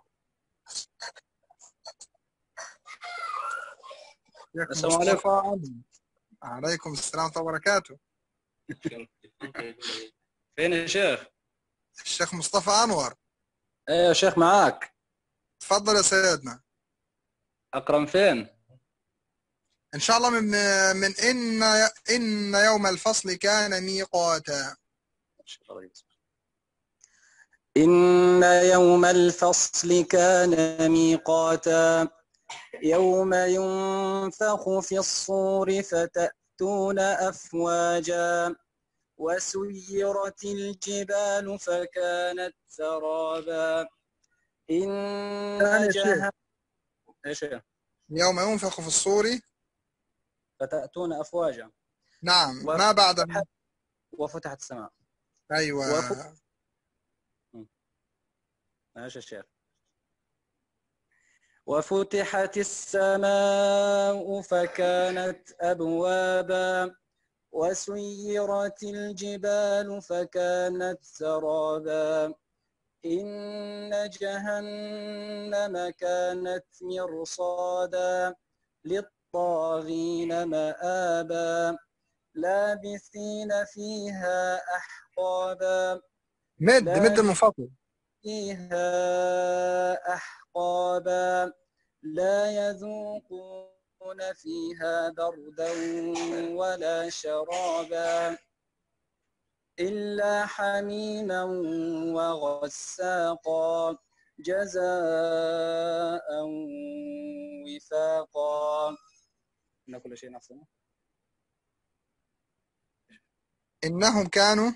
شيخ السلام مصطفى أنور. عليكم السلام ورحمة الله وبركاته فين يا شيخ؟ الشيخ مصطفى أنور ايه يا شيخ معاك تفضل يا سيدنا اكرم فين؟ إن شاء الله من من إن إن يوم الفصل كان ميقاتا إن يوم الفصل كان ميقاتا يوم ينفخ في الصور فتأتون أفواجا وسيرت الجبال فكانت سرابا إن ثاني شيء. جهنم إيش هي؟ يوم ينفخ في الصور فتأتون أفواجا نعم و- ما بعد وفتحت السماء أيوة وف- ماشي يا شيخ وفتحت السماء فكانت أبوابا وسيرت الجبال فكانت سرابا إن جهنم كانت مرصادا للطاغين مآبا لابثين فيها أحقابا مد لا مد المنفصل فيها أحقابا لا يذوقون فيها بردا ولا شرابا إلا حميما وغساقا جزاء وفاقا إن كل شيء نفسه إنهم كانوا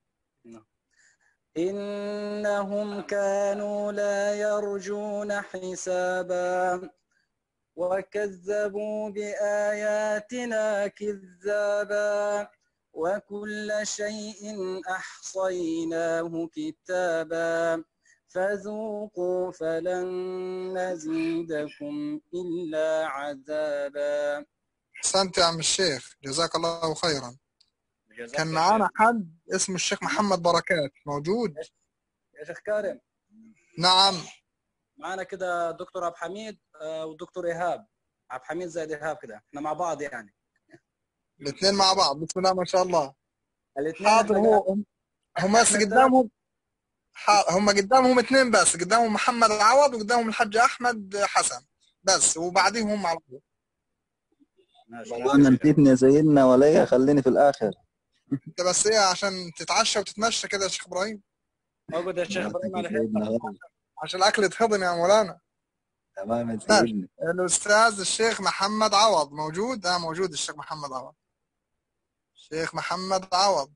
إنهم كانوا لا يرجون حسابا وكذبوا بآياتنا كذابا وكل شيء أحصيناه كتابا فذوقوا فلن نزيدكم إلا عذابا أحسنت يا عم الشيخ جزاك الله خيرا جزاك كان يا معانا شيخ. حد اسمه الشيخ محمد بركات موجود يا شيخ كارم نعم معانا كده دكتور عبد الحميد آه، ودكتور ايهاب عبد الحميد زائد ايهاب كده احنا مع بعض يعني الاثنين مع بعض بسم الله ما شاء الله الاثنين حاضر إحنا هو هم- هم بس قدامهم ح- هم قدامهم اثنين بس قدامهم محمد عوض وقدامهم الحاج احمد حسن بس وبعديهم هم على طول انا نسيتني يا سيدنا ولا خليني في الاخر انت بس ايه عشان تتعشى وتتمشى كده يا شيخ ابراهيم موجود يا شيخ ابراهيم على سيدنا حين غالي. عشان الاكل يتهضم يا مولانا تمام يا ماشي سيدنا الاستاذ الشيخ محمد عوض موجود اه موجود الشيخ محمد عوض الشيخ محمد عوض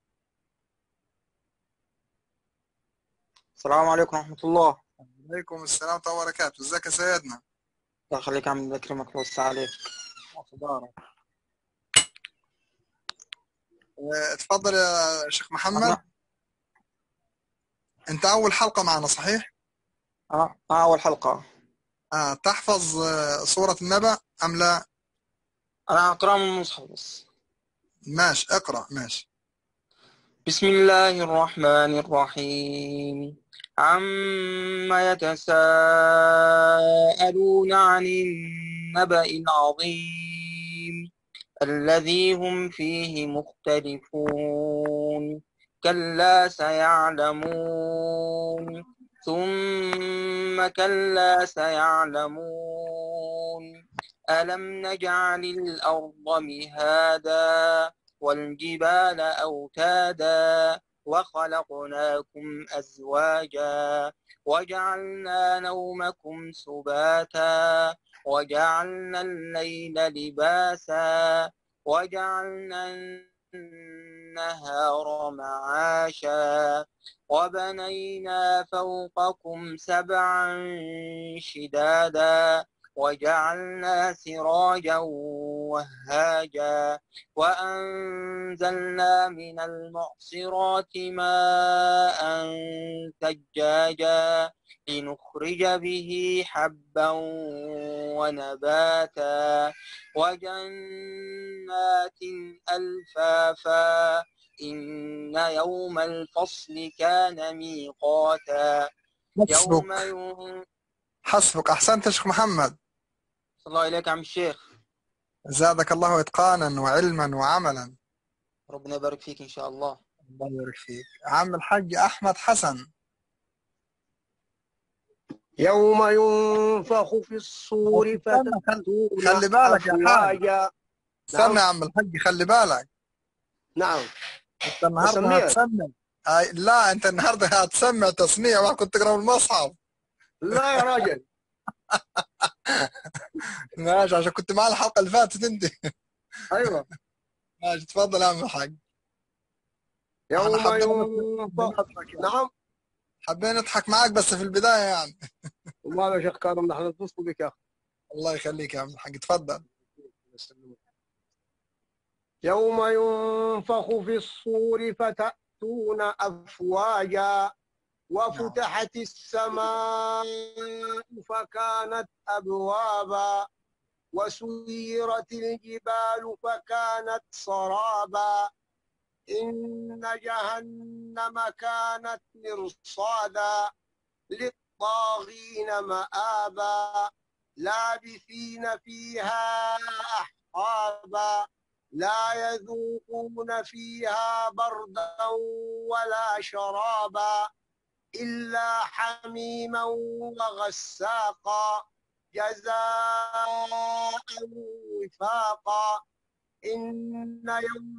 السلام عليكم ورحمة الله عليكم السلام ورحمه الله وبركاته ازيك يا سيدنا الله يخليك يا عم يكرمك ويوسع عليك اخبارك اه، اتفضل يا شيخ محمد انت اول حلقه معنا صحيح اه آه، أول حلقة آه تحفظ آه، سوره النبأ ام لا أنا أقرأ من المصحف بس ماشي اقرا ماشي بسم الله الرحمن الرحيم عما يتساءلون عن النبأ العظيم الذي هم فيه مختلفون كلا سيعلمون ثم كلا سيعلمون ألم نجعل الأرض مهادا والجبال أوتادا وخلقناكم أزواجا وجعلنا نومكم سباتا وجعلنا الليل لباسا وجعلنا النهار معاشا وبنينا فوقكم سبعا شدادا وجعلنا سراجا وهاجا وأنزلنا من المعصرات ماء ثجاجا لنخرج به حبا ونباتا وجنات ألفافا إن يوم الفصل كان ميقاتا يوم حسبك يوم حسبك احسنت يا شيخ محمد صلى الله عليك يا عم الشيخ زادك الله اتقانا وعلما وعملا ربنا يبارك فيك إن شاء الله الله يبارك فيك عم الحاج احمد حسن يوم ينفخ في الصور فتأتون خلي بالك يا حاج أفواجا استنى يا عم الحاج خلي بالك نعم انت النهارده بسميها. هتسمع آي- لا انت النهارده هتسمع تسميع ما كنت تقرا من المصحف لا يا راجل ماشي عشان كنت معنا الحلقه اللي فاتت انت ايوه ماشي تفضل يا عم الحاج يوم احنا حبينا ينفخ نعم حبينا نضحك معاك بس في البدايه يعني والله يا شيخ كرم نحن نتصل بك يا اخي الله يخليك يا عم الحاج تفضل يوم ينفخ في الصور فتأتون أفواجا وفتحت السماء فكانت أبوابا وسيرت الجبال فكانت سرابا إن جهنم كانت مرصادا للطاغين مآبا لابثين فيها أحقابا لا يذوقون فيها بردا ولا شرابا إلا حميما وغساقا جزاء وفاقا إن يوم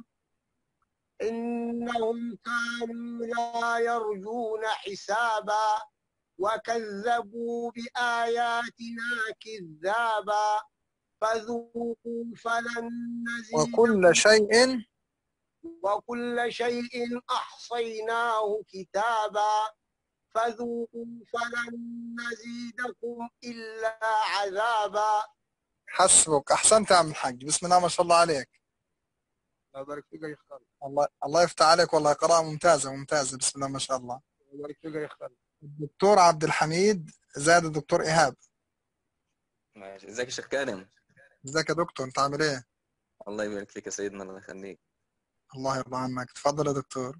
إنهم كانوا لا يرجون حسابا وكذبوا بآياتنا كذابا فذوقوا فلن نزيدكم وكل شيء وكل شيء أحصيناه كتابا فذوقوا فلن نزيدكم إلا عذابا حسبك احسنت يا عم الحاج بسم الله ما شاء الله عليك الله يبارك فيك يا شيخ الله الله يفتح عليك والله قراءة ممتازة ممتازة بسم الله ما شاء الله الله يبارك فيك يا شيخ الدكتور عبد الحميد زاد الدكتور إيهاب ماشي ازيك يا شيخ كريم ازيك يا دكتور انت عامل ايه؟ الله يبارك فيك يا سيدنا الله يخليك الله يرضى عنك تفضل يا دكتور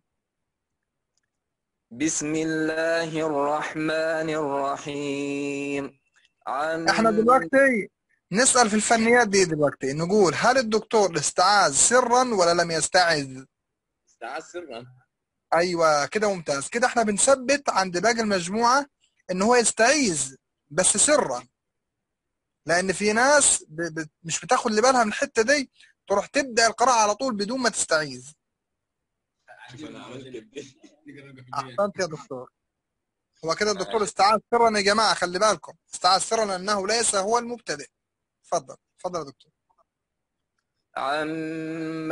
بسم الله الرحمن الرحيم عن احنا دلوقتي نسأل في الفنيات دي دلوقتي نقول هل الدكتور استعاذ سرا ولا لم يستعذ استعاذ سرا ايوه كده ممتاز كده احنا بنثبت عند باقي المجموعة ان هو يستعيذ بس سرا لان في ناس ب... ب... مش بتاخد اللي بالها من الحتة دي تروح تبدأ القراءة على طول بدون ما تستعيذ انا عملت كده احسنت يا دكتور هو كده الدكتور استعاذ سرا يا جماعة خلي بالكم استعاذ سرا انه ليس هو المبتدئ اتفضل اتفضل يا دكتور عم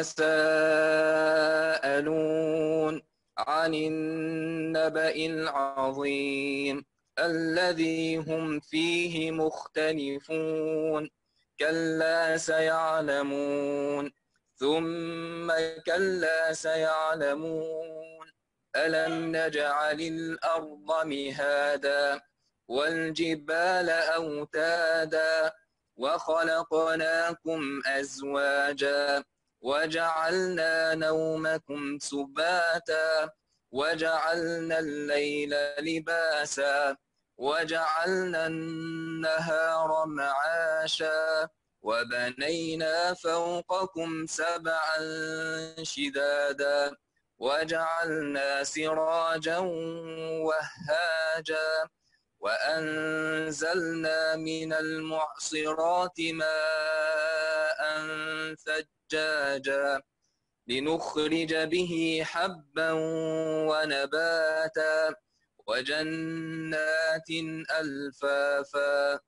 يتساءلون عن النبأ العظيم الذي هم فيه مختلفون كلا سيعلمون ثم كلا سيعلمون ألم نجعل الأرض مهادا والجبال أوتادا وخلقناكم أزواجا وجعلنا نومكم سباتا وجعلنا الليل لباسا وجعلنا النهار معاشا وبنينا فوقكم سبعا شدادا وجعلنا سراجا وهاجا وأنزلنا من المعصرات ماء ثجاجا لنخرج به حبا ونباتا وجنات ألفافا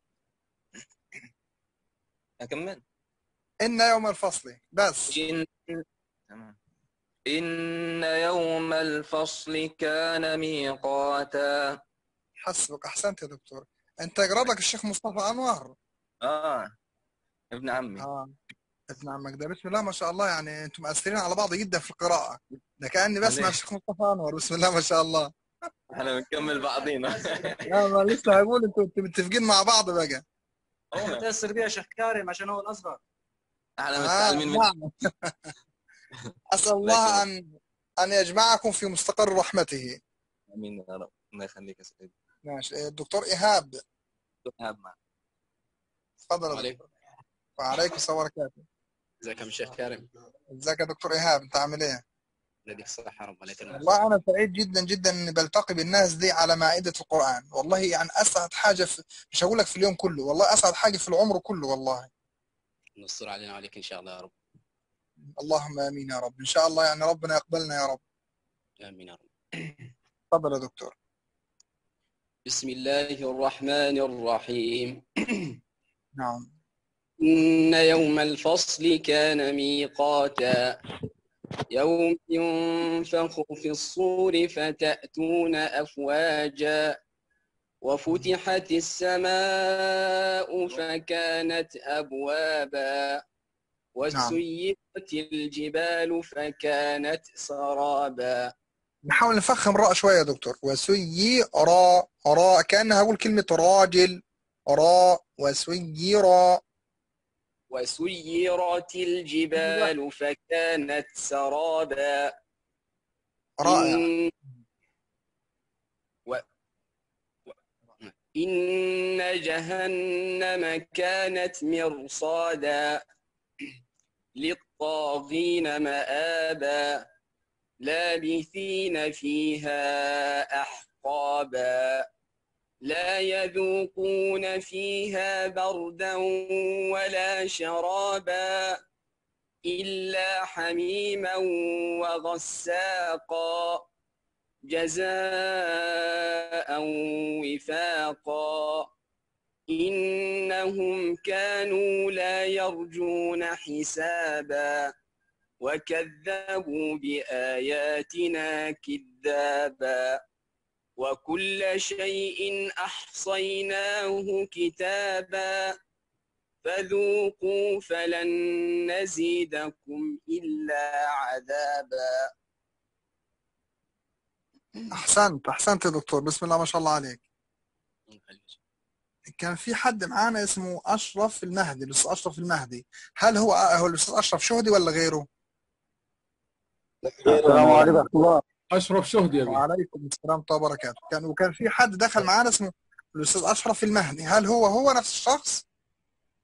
أكمل إن يوم الفصل بس إن... تمام. إن يوم الفصل كان ميقاتا حسبك احسنت يا دكتور انت قرأ لك الشيخ مصطفى انور آه ابن عمي اه ابن عمك ده بسم الله ما شاء الله يعني انتم مأثرين على بعض جدا في القراءة ده كأني بسمع ليه؟ الشيخ مصطفى انور بسم الله ما شاء الله احنا بنكمل بعضينا لا ما لسه هقول انتوا انتوا متفقين مع بعض بقى هو متاثر بيها شيخ كارم عشان هو الاصغر احنا آه متعلمين من نعم أسأل الله أن أن يجمعكم في مستقر رحمته امين يا رب الله يخليك يا سيدي ماشي الدكتور إيهاب دكتور معك تفضل يا عليكم دكتور وعليكم السلام وبركاته ازيك يا عم الشيخ كارم ازيك يا دكتور إيهاب أنت عامل إيه؟ يديك الصحة رب الله يكرمك والله أنا سعيد جدا جدا إني بلتقي بالناس دي على مائدة القرآن والله يعني أسعد حاجة في مش هقول لك في اليوم كله والله أسعد حاجة في العمر كله والله نصر علينا وعليك ان شاء الله يا رب اللهم آمين يا رب إن شاء الله يعني ربنا يقبلنا يا رب امين يا رب تفضل يا دكتور بسم الله الرحمن الرحيم نعم إن يوم الفصل كان ميقاتا يوم ينفخ في الصور فتأتون أفواجا وفتحت السماء فكانت أبوابا وسيرت الجبال فكانت سرابا نحاول نفخم راء شوية يا دكتور وسيي راء راء كأنها أقول كلمة راجل راء وسيرا وسيرت الجبال فكانت سرابا رائع إن و... و... إن جهنم كانت مرصادا للطاغين مآبا لابثين فيها أحقابا لا يذوقون فيها بردا ولا شرابا إلا حميما وغساقا جزاء وفاقا إنهم كانوا لا يرجون حسابا وكذبوا بآياتنا كذابا وكل شيء أحصيناه كتابا فذوقوا فلن نزيدكم إلا عذابا أحسنت أحسنت يا دكتور بسم الله ما شاء الله عليك كان في حد معانا اسمه أشرف المهدي الأستاذ أشرف المهدي هل هو هو الأستاذ أشرف شهدي ولا غيره؟ السلام عليكم ورحمة الله أشرف شهدي يا بيه وعليكم السلام ورحمة الله وبركاته كان وكان في حد دخل معانا اسمه الأستاذ أشرف المهدي هل هو هو نفس الشخص؟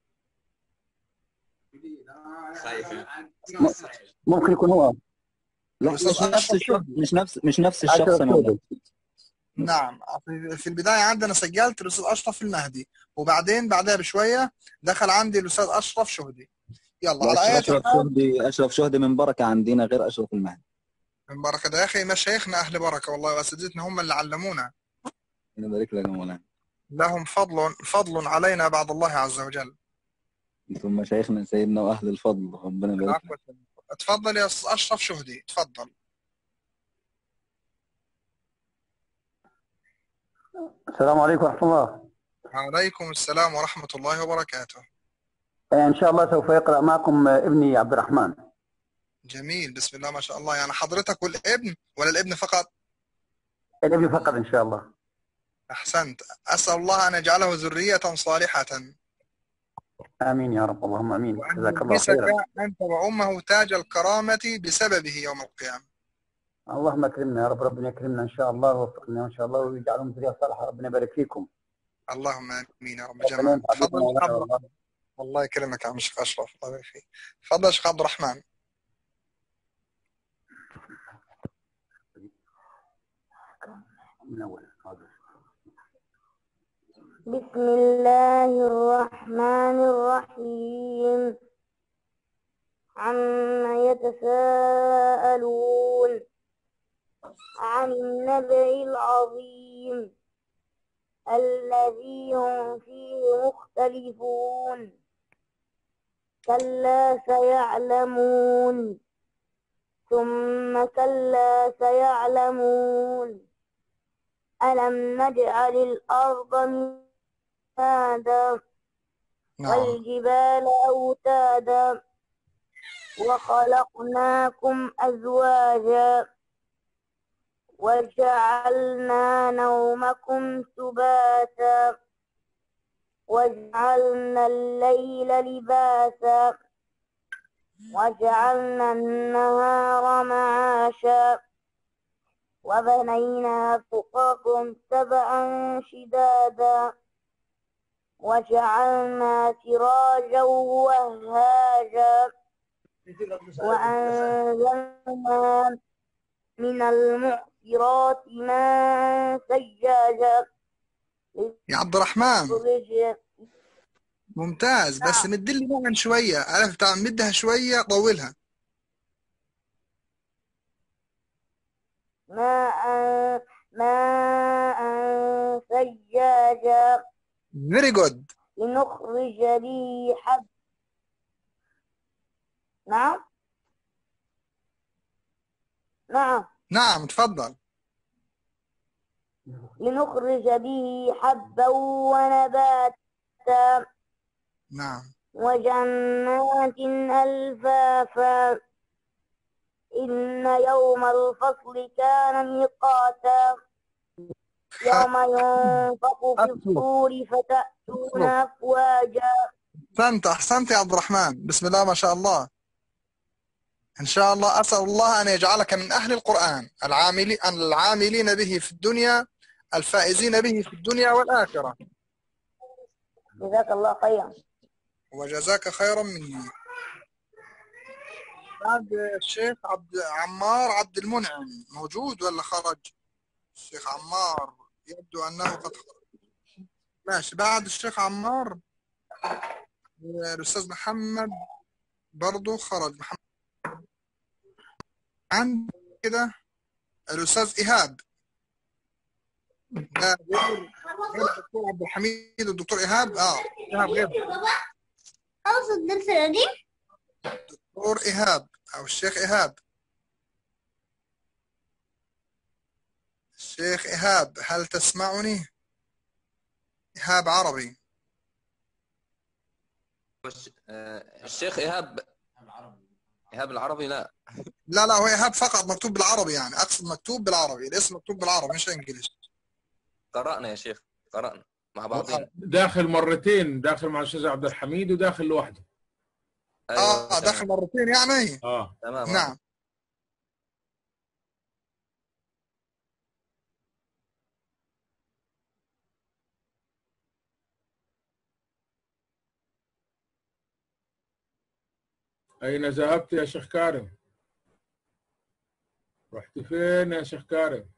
خايف م- ممكن يكون هو لا مش الأستاذ نفس أشرف الشخص شهدي مش نفس مش نفس الشخص أشرف يا مولانا شهدي نعم في في البداية عندنا سجلت الأستاذ أشرف المهدي وبعدين بعدها بشوية دخل عندي الأستاذ أشرف شهدي يلا لا على أي اشرف حال شهدي اشرف شهدي من بركه عندنا غير اشرف المهدي من بركة ده يا أخي مشايخنا أهل بركة والله وأساتذتنا هم اللي علمونا الله يبارك لك يا مولانا لهم فضل فضل علينا بعد الله عز وجل انتم مشايخنا سيدنا واهل الفضل ربنا يبارك لك العفو اتفضل يا أستاذ أشرف شهدي اتفضل السلام عليكم ورحمة الله عليكم السلام ورحمة الله وبركاته إن شاء الله سوف يقرأ معكم ابني عبد الرحمن جميل بسم الله ما شاء الله يعني حضرتك والابن ولا الابن فقط الابن فقط إن شاء الله أحسنت أسأل الله أن يجعله ذرية صالحة آمين يا رب اللهم آمين وأن جزاك الله يلبسك خيرا أنت وأمه تاج الكرامة بسببه يوم القيامة اللهم اكرمنا يا رب ربنا يكرمنا إن شاء الله ووفقنا إن شاء الله ويجعلهم ذرية صالحة ربنا يبارك فيكم اللهم آمين يا رب ربنا جميعا ينفع بكم تفضل يا شيخ ويعلى عبد والله الرحمن الله يكرمك يا عم شيخ أشرف الله يبارك فيك تفضل يا شيخ عبد الرحمن من أول هذا. بسم الله الرحمن الرحيم عما يتساءلون عن النبأ العظيم الذي هم فيه مختلفون كلا سيعلمون ثم كلا سيعلمون ألم نجعل الأرض مهادا نعم والجبال أوتادا وخلقناكم أزواجا وجعلنا نومكم سباتا وجعلنا الليل لباسا وجعلنا النهار معاشا وبنينا فوقكم سبعا شدادا وجعلنا سراجا وهاجا وأنزلنا من المعصرات ماء ثجاجا يا عبد الرحمن لتخرج ممتاز بس نعم مدلي معا شوية عرفت بتاع مدها شوية طولها ماء ماء ثجاجا very good لنخرج به حب نعم نعم نعم تفضل لنخرج به حبا ونباتا نعم وجنات ألفافا إن يوم الفصل كان ميقاتا يوم ينفخ في الصور فتأتون أفواجا أحسنت أحسنت يا عبد الرحمن بسم الله ما شاء الله إن شاء الله أسأل الله أن يجعلك من أهل القرآن العاملين العاملين به في الدنيا الفائزين به في الدنيا والآخرة جزاك الله خيرا وجزاك خيرا مني بعد الشيخ عبد عمار عبد المنعم موجود ولا خرج الشيخ عمار يبدو أنه قد خرج ماشي بعد الشيخ عمار الأستاذ محمد برضو خرج محمد عند كده الأستاذ إيهاب ده غير غير الدكتور عبد الحميد والدكتور إيهاب اه إيهاب غير خلص الدرس القديم دكتور إيهاب أو الشيخ إيهاب الشيخ إيهاب هل تسمعني؟ إيهاب عربي بس آه، الشيخ ايهاب ايهاب العربي لا لا لا هو إيهاب فقط مكتوب بالعربي يعني أقصد مكتوب بالعربي الاسم مكتوب بالعربي مش إنجليش قرأنا يا شيخ قرأنا مع بعضنا داخل مرتين داخل مع الاستاذ عبد الحميد وداخل لوحده آه داخل مرتين يعني اه تمام نعم أين ذهبت يا شيخ كارم؟ رحت فين يا شيخ كارم؟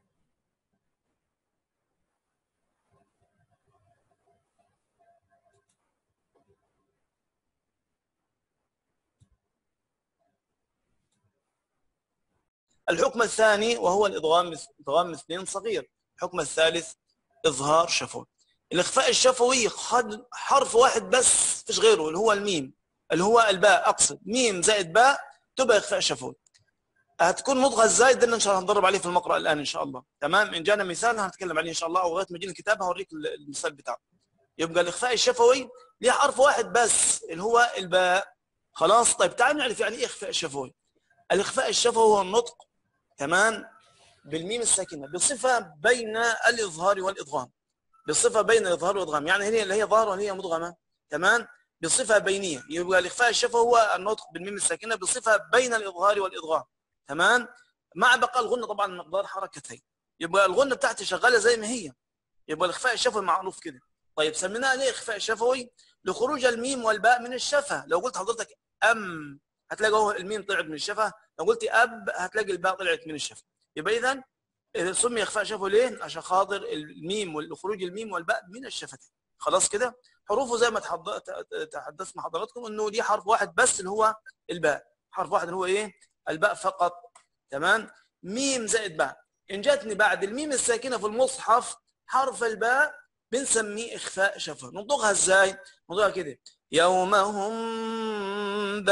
الحكم الثاني وهو الادغام ادغام اثنين صغير الحكم الثالث اظهار شفوي الاخفاء الشفوي خد حرف واحد بس فيش غيره اللي هو الميم اللي هو الباء اقصد ميم زائد باء تبقى اخفاء شفوي هتكون نطقها ازاي ده اللي ان شاء الله هنضرب عليه في المقرأ الان ان شاء الله تمام ان جانا مثال هنتكلم عليه ان شاء الله او لغايه ما يجينا الكتاب هوريك المثال بتاعه يبقى الاخفاء الشفوي ليه حرف واحد بس اللي هو الباء خلاص طيب تعال نعرف يعني ايه اخفاء شفوي الاخفاء الشفوي هو النطق تمام بالميم الساكنه بصفه بين الاظهار والادغام بصفه بين الاظهار والادغام يعني هي اللي هي ظاهره وهي مدغمه تمام بصفه بينيه يبقى الاخفاء الشفوي هو النطق بالميم الساكنه بصفه بين الاظهار والادغام تمام مع بقاء الغنه طبعا مقدار حركتين يبقى الغنه بتاعتي شغاله زي ما هي يبقى الاخفاء الشفوي معروف كده طيب سميناه ليه اخفاء شفوي لخروج الميم والباء من الشفه لو قلت حضرتك ام هتلاقي هو الميم طلعت من الشفه لو قلت اب هتلاقي الباء طلعت من الشفه يبقى اذا اذا سمي اخفاء شفوي ليه عشان خاطر الميم وخروج الميم والباء من الشفتين خلاص كده حروفه زي ما تحدثت مع حضراتكم انه دي حرف واحد بس اللي هو الباء حرف واحد اللي هو ايه الباء فقط تمام ميم زائد باء ان جاتني بعد الميم الساكنه في المصحف حرف الباء بنسميه اخفاء شفوي ننطقها ازاي ننطقها كده يوم هم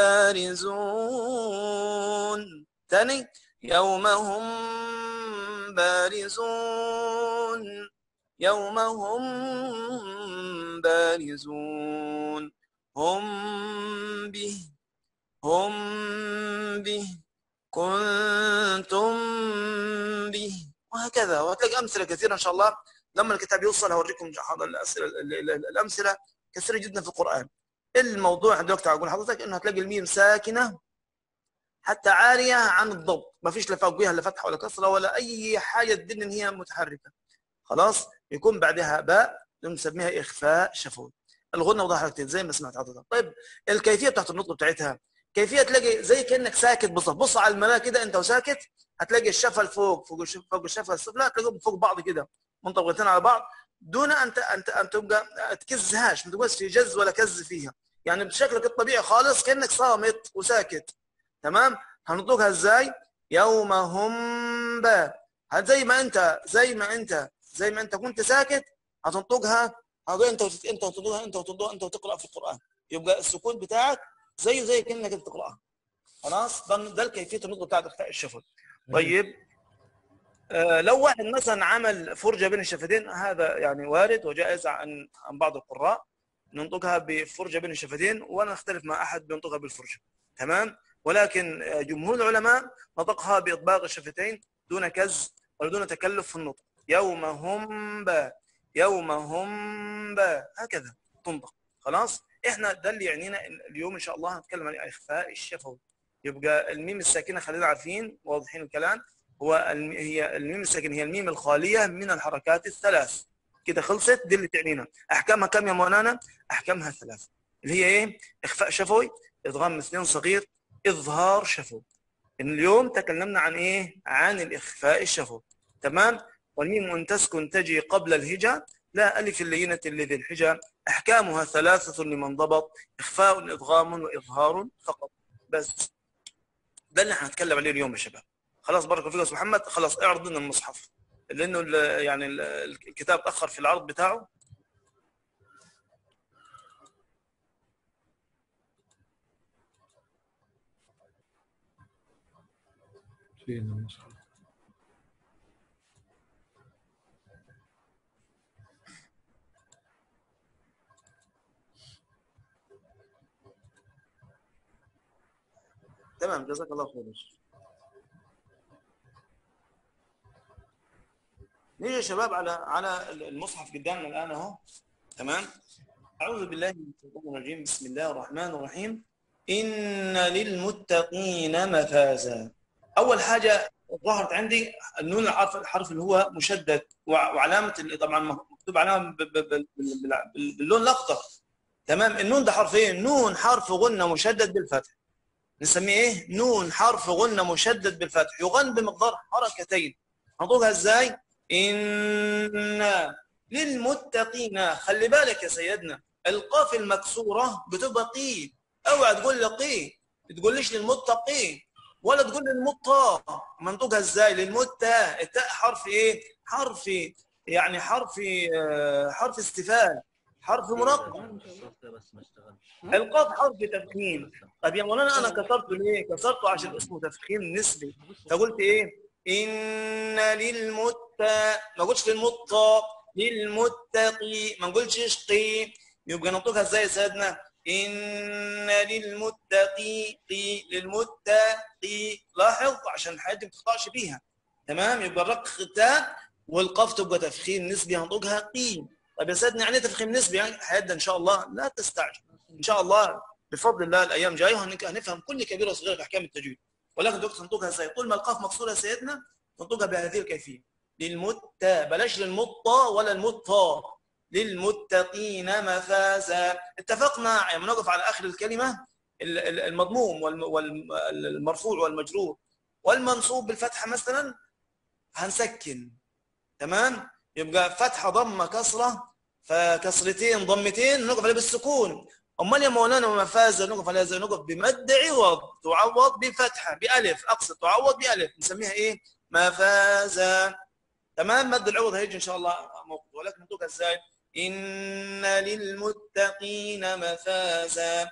بارزون ثاني يوم هم بارزون يوم هم بارزون هم به هم به كنتم به وهكذا وهتلاقي امثله كثيره ان شاء الله لما الكتاب يوصل هوريكم الاسئله الامثله كثيره جدا في القران الموضوع دكتور اقول لحضرتك انه هتلاقي الميم ساكنه حتى عاريه عن الضبط ما فيش لا فوقها لا فتحه ولا كسره ولا اي حاجه تدل ان هي متحركه خلاص يكون بعدها باء نسميها اخفاء شفوي الغنه وضع حركتين زي ما سمعت حضرتك طيب الكيفيه بتاعت النطق بتاعتها كيفيه تلاقي زي كانك ساكت بالظبط بص على المراه كده انت وساكت هتلاقي الشفه لفوق فوق الشفه فوق الشفه السفلى تلاقيهم فوق بعض كده منطبقتين على بعض دون ان انت ان تبقى تكزهاش ما تبقاش في جز ولا كز فيها يعني بشكلك الطبيعي خالص كانك صامت وساكت تمام هنطلقها ازاي يوم هم با زي ما انت زي ما انت زي ما انت كنت ساكت هتنطقها هتقول انت وتت... انت وتنطقها انت وتنطقها انت وتقرا في القران يبقى السكون بتاعك زيه زي كانك انت تقراها خلاص ده ده كيفيه النطق بتاعت اخفاء الشفه طيب آه لو واحد مثلا عمل فرجه بين الشفتين هذا يعني وارد وجائز عن عن بعض القراء ننطقها بفرجه بين الشفتين ولا نختلف مع احد بينطقها بالفرجه تمام ولكن جمهور العلماء نطقها باطباق الشفتين دون كز ولا دون تكلف في النطق يوم هم با يوم هم با هكذا تنطق خلاص احنا ده اللي يعنينا اليوم ان شاء الله هنتكلم عن اخفاء الشفوي يبقى الميم الساكنه خلينا عارفين واضحين الكلام هو الم... هي الميم الساكنه هي الميم الخاليه من الحركات الثلاث كده خلصت دي اللي تعنينا احكامها كم يا مولانا احكامها ثلاث اللي هي ايه اخفاء شفوي ادغام اثنين صغير اظهار شفوي اليوم تكلمنا عن ايه عن الاخفاء الشفوي تمام والميم ان تسكن تجي قبل الهجا لا الف اللينه لذي الحجا احكامها ثلاثه لمن ضبط اخفاء ادغام واظهار فقط بس ده اللي هنتكلم عليه اليوم يا شباب خلاص بارك الله فيك يا استاذ محمد خلاص اعرض لنا المصحف لانه ال- يعني ال- الكتاب تاخر في العرض بتاعه فين المصحف تمام جزاك الله خير نيجي يا شباب على على المصحف قدامنا الان اهو تمام اعوذ بالله من الشيطان الرجيم بسم الله الرحمن الرحيم ان للمتقين مفازا اول حاجه ظهرت عندي النون الحرف الحرف اللي هو مشدد وع- وعلامه اللي طبعا مكتوب علامه ب- ب- ب- بال- بال- باللون الاخضر تمام النون ده حرفين نون حرف غنه مشدد بالفتح نسميه ايه نون حرف غنة مشدد بالفتح يغن بمقدار حركتين هنطقها ازاي ان للمتقين خلي بالك يا سيدنا القاف المكسورة بتبقى قي اوعى تقول لي قي تقوليش للمتقين ولا تقول للمطا منطقها ازاي للمتة التاء حرف ايه حرف يعني حرف آه، حرف استفهام حرف منقط القاف حرف تفخيم طب يا مولانا انا كسرته ليه كسرته عشان اسمه تفخيم نسبي فقلت ايه ان للمتى ما قلتش للمطا للمتقي ما نقولش اشقي يبقى ننطقها ازاي يا سيدنا ان للمتقي قي للمتقي لاحظ عشان الحاجات دي ما تقطعش فيها تمام يبقى الرق تاء والقاف تبقى تفخيم نسبي هنطقها قي طب يا سيدنا يعني إيه تفخيم نسبي يعني حياتنا ان شاء الله لا تستعجل ان شاء الله بفضل الله الايام جايه وهنك- هنفهم كل كبيره وصغيره في احكام التجويد ولكن دكتور تنطقها ازاي طول ما القاف مكسوره يا سيدنا تنطقها بهذه الكيفيه للمتى بلاش للمطى ولا المطى للمتقين مفازا اتفقنا لما نقف على اخر الكلمه ال- ال- المضموم والمرفوع والمجرور والمنصوب بالفتحه مثلا هنسكن تمام يبقى فتحه ضمه كسره فكسرتين ضمتين نقف عليها بالسكون امال يا مولانا مفازه نقف عليها زي نقف بمد عوض تعوض بفتحه بالف اقصد تعوض بالف نسميها ايه مفازه تمام مد العوض هيجي ان شاء الله موقف ولكن نطقها ازاي ان للمتقين مفازا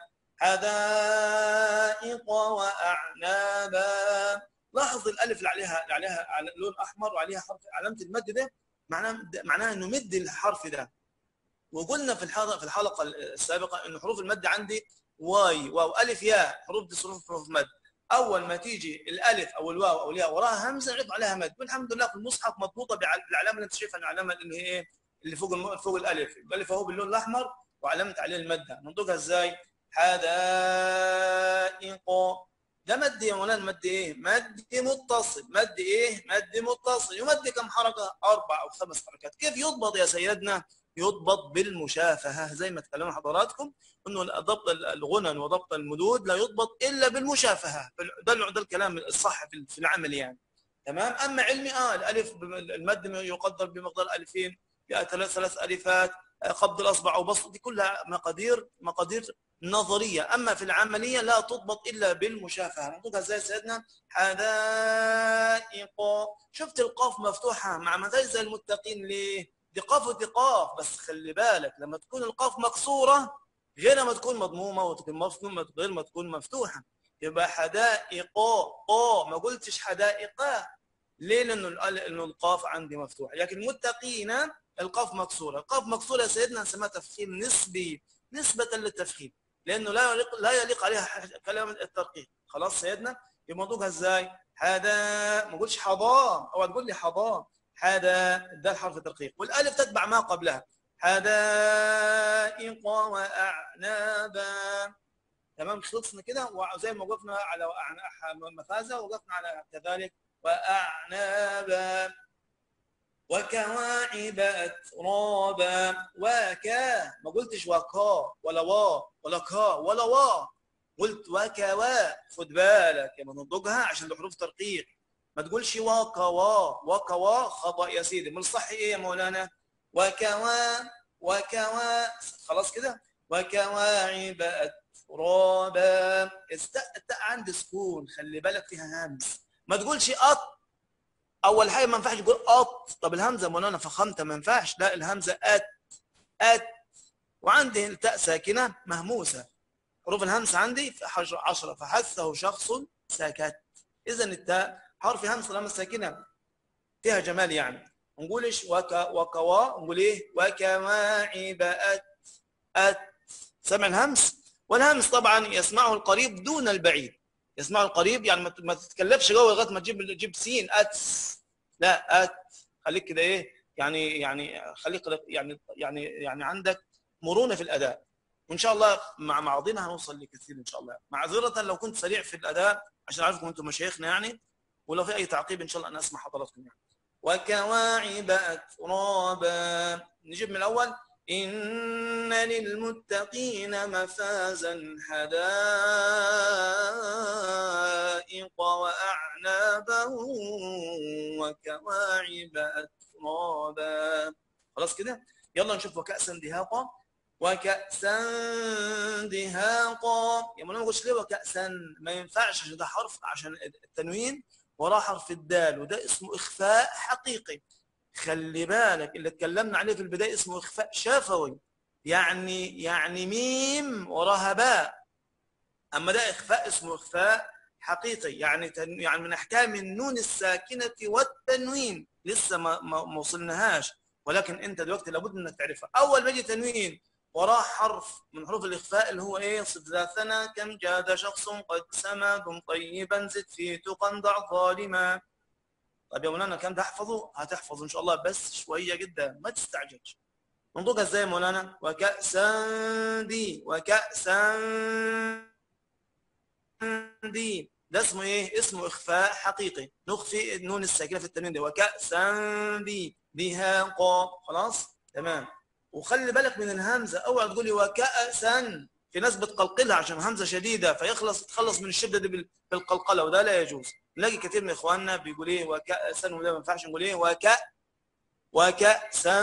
حدائق واعنابا لاحظ الالف اللي عليها اللي عليها على لون احمر وعليها حرف علامه المد ده معناه معناها انه مد الحرف ده وقلنا في الحلقه في الحلقه السابقه انه حروف المد عندي واي واو الف ياء حروف دي حروف حروف مد اول ما تيجي الالف او الواو او الياء وراها همزه نعرف عليها مد والحمد لله في المصحف مضبوطه بالع- بالعلامه اللي انت شايفها العلامه اللي هي ايه اللي فوق الم... فوق الالف الالف اهو باللون الاحمر وعلامه عليه المده ننطقها ازاي حدائق ده مد يا مولانا مد ايه مد متصل مد ايه مد متصل يمد كم حركه اربع او خمس حركات كيف يضبط يا سيدنا يضبط بالمشافهه زي ما تكلمنا حضراتكم انه ضبط الغنن وضبط المدود لا يضبط الا بالمشافهه ده ده الكلام الصح في في العمل يعني تمام اما علمي اه الالف بم- المد يقدر بمقدار الفين يا ثلاث ثلاث الفات آه، قبض الاصبع او بسط دي كلها مقادير مقادير نظريه اما في العمليه لا تضبط الا بالمشافهه نطقها ازاي يا سيدنا حدائق شفت القاف مفتوحه مع مثال زي المتقين ليه دي قاف ودي قاف بس خلي بالك لما تكون القاف مكسوره غير ما تكون مضمومه وتكون مفهومه غير ما تكون مفتوحه يبقى حدائق قا ما قلتش حدائق ليه لانه ال- لانه القاف عندي مفتوحه لكن المتقين القاف مكسوره القاف مكسوره يا سيدنا نسميها تفخيم نسبي نسبه للتفخيم لانه لا يليق لا يليق عليها ح- كلام الترقيق خلاص سيدنا يبقى منطوقها ازاي حدا ما اقولش حضا او تقول لي حضا حدا ده الحرف الترقيق والالف تتبع ما قبلها حدائق واعنابا تمام خلصنا كده وزي ما وقفنا على أعن- مفازه وقفنا على كذلك واعنابا وكواعب اترابا وكا ما قلتش وكا ولا وا ولا كا ولا وا قلت وكوا خد بالك لما ننطقها عشان ده حروف ترقيق ما تقولش وكوا وكوا خطا يا سيدي من الصح ايه يا مولانا وكوا وكوا خلاص كده وكواعب اترابا التاء التاء عندي سكون خلي بالك فيها همز ما تقولش أط اول حاجه ما ينفعش تقول أط طب الهمزه مولانا فخمتها ما ينفعش لا الهمزه أت أت وعندي التاء ساكنه مهموسه حروف الهمس عندي في حجر عشرة فحثه شخص سكت اذا التاء حرف همس لما ساكنه فيها جمال يعني ما نقولش وك وكوا نقول ايه وكواعب ات ات سمع الهمس والهمس طبعا يسمعه القريب دون البعيد يسمعه القريب يعني ما- ما تتكلفش جوه لغايه ما تجيب تجيب سين ات لا ات خليك كده ايه يعني يعني خليك يعني يعني يعني عندك مرونه في الاداء وان شاء الله مع بعضنا هنوصل لكثير ان شاء الله معذره لو كنت سريع في الاداء عشان اعرفكم انتم مشايخنا يعني ولو في اي تعقيب ان شاء الله انا اسمع حضراتكم يعني وكواعب اترابا نجيب من الاول ان للمتقين مفازا وأعنابا وكواعب أترابا خلاص كده يلا نشوف وكأسا دهاقا وكأسا دهاقا يا مولانا ما قلتش ليه وكأسا ما ينفعش عشان ده حرف عشان التنوين وراه حرف الدال وده اسمه إخفاء حقيقي خلي بالك اللي اتكلمنا عليه في البداية اسمه إخفاء شفوي يعني يعني ميم وراها باء أما ده إخفاء اسمه إخفاء حقيقي يعني تن... يعني من أحكام النون الساكنة والتنوين لسه ما ما ما وصلناهاش ولكن أنت دلوقتي لابد إنك تعرفها أول ما يجي تنوين وراه حرف من حروف الإخفاء اللي هو إيه صد ذا ثنا كم جاد شخص قد سما دم طيبا زد في تقى ضع ظالما طيب يا مولانا كم تحفظه هتحفظ إن شاء الله بس شوية جدا ما تستعجلش ننطقها ازاي يا مولانا وكأسا دي وكأسا دي ده اسمه ايه اسمه اخفاء حقيقي نخفي النون الساكنه في التنوين ده وكأسا دي دهاقا خلاص تمام وخلي بالك من الهمزه اوعى تقولي وكأسا في ناس بتقلقلها عشان همزه شديده فيخلص تخلص من الشده دي بال- بالقلقله وده لا يجوز نلاقي كثير من اخواننا بيقول ايه وكأسا وده ما ينفعش نقول ايه وكأ وكأسا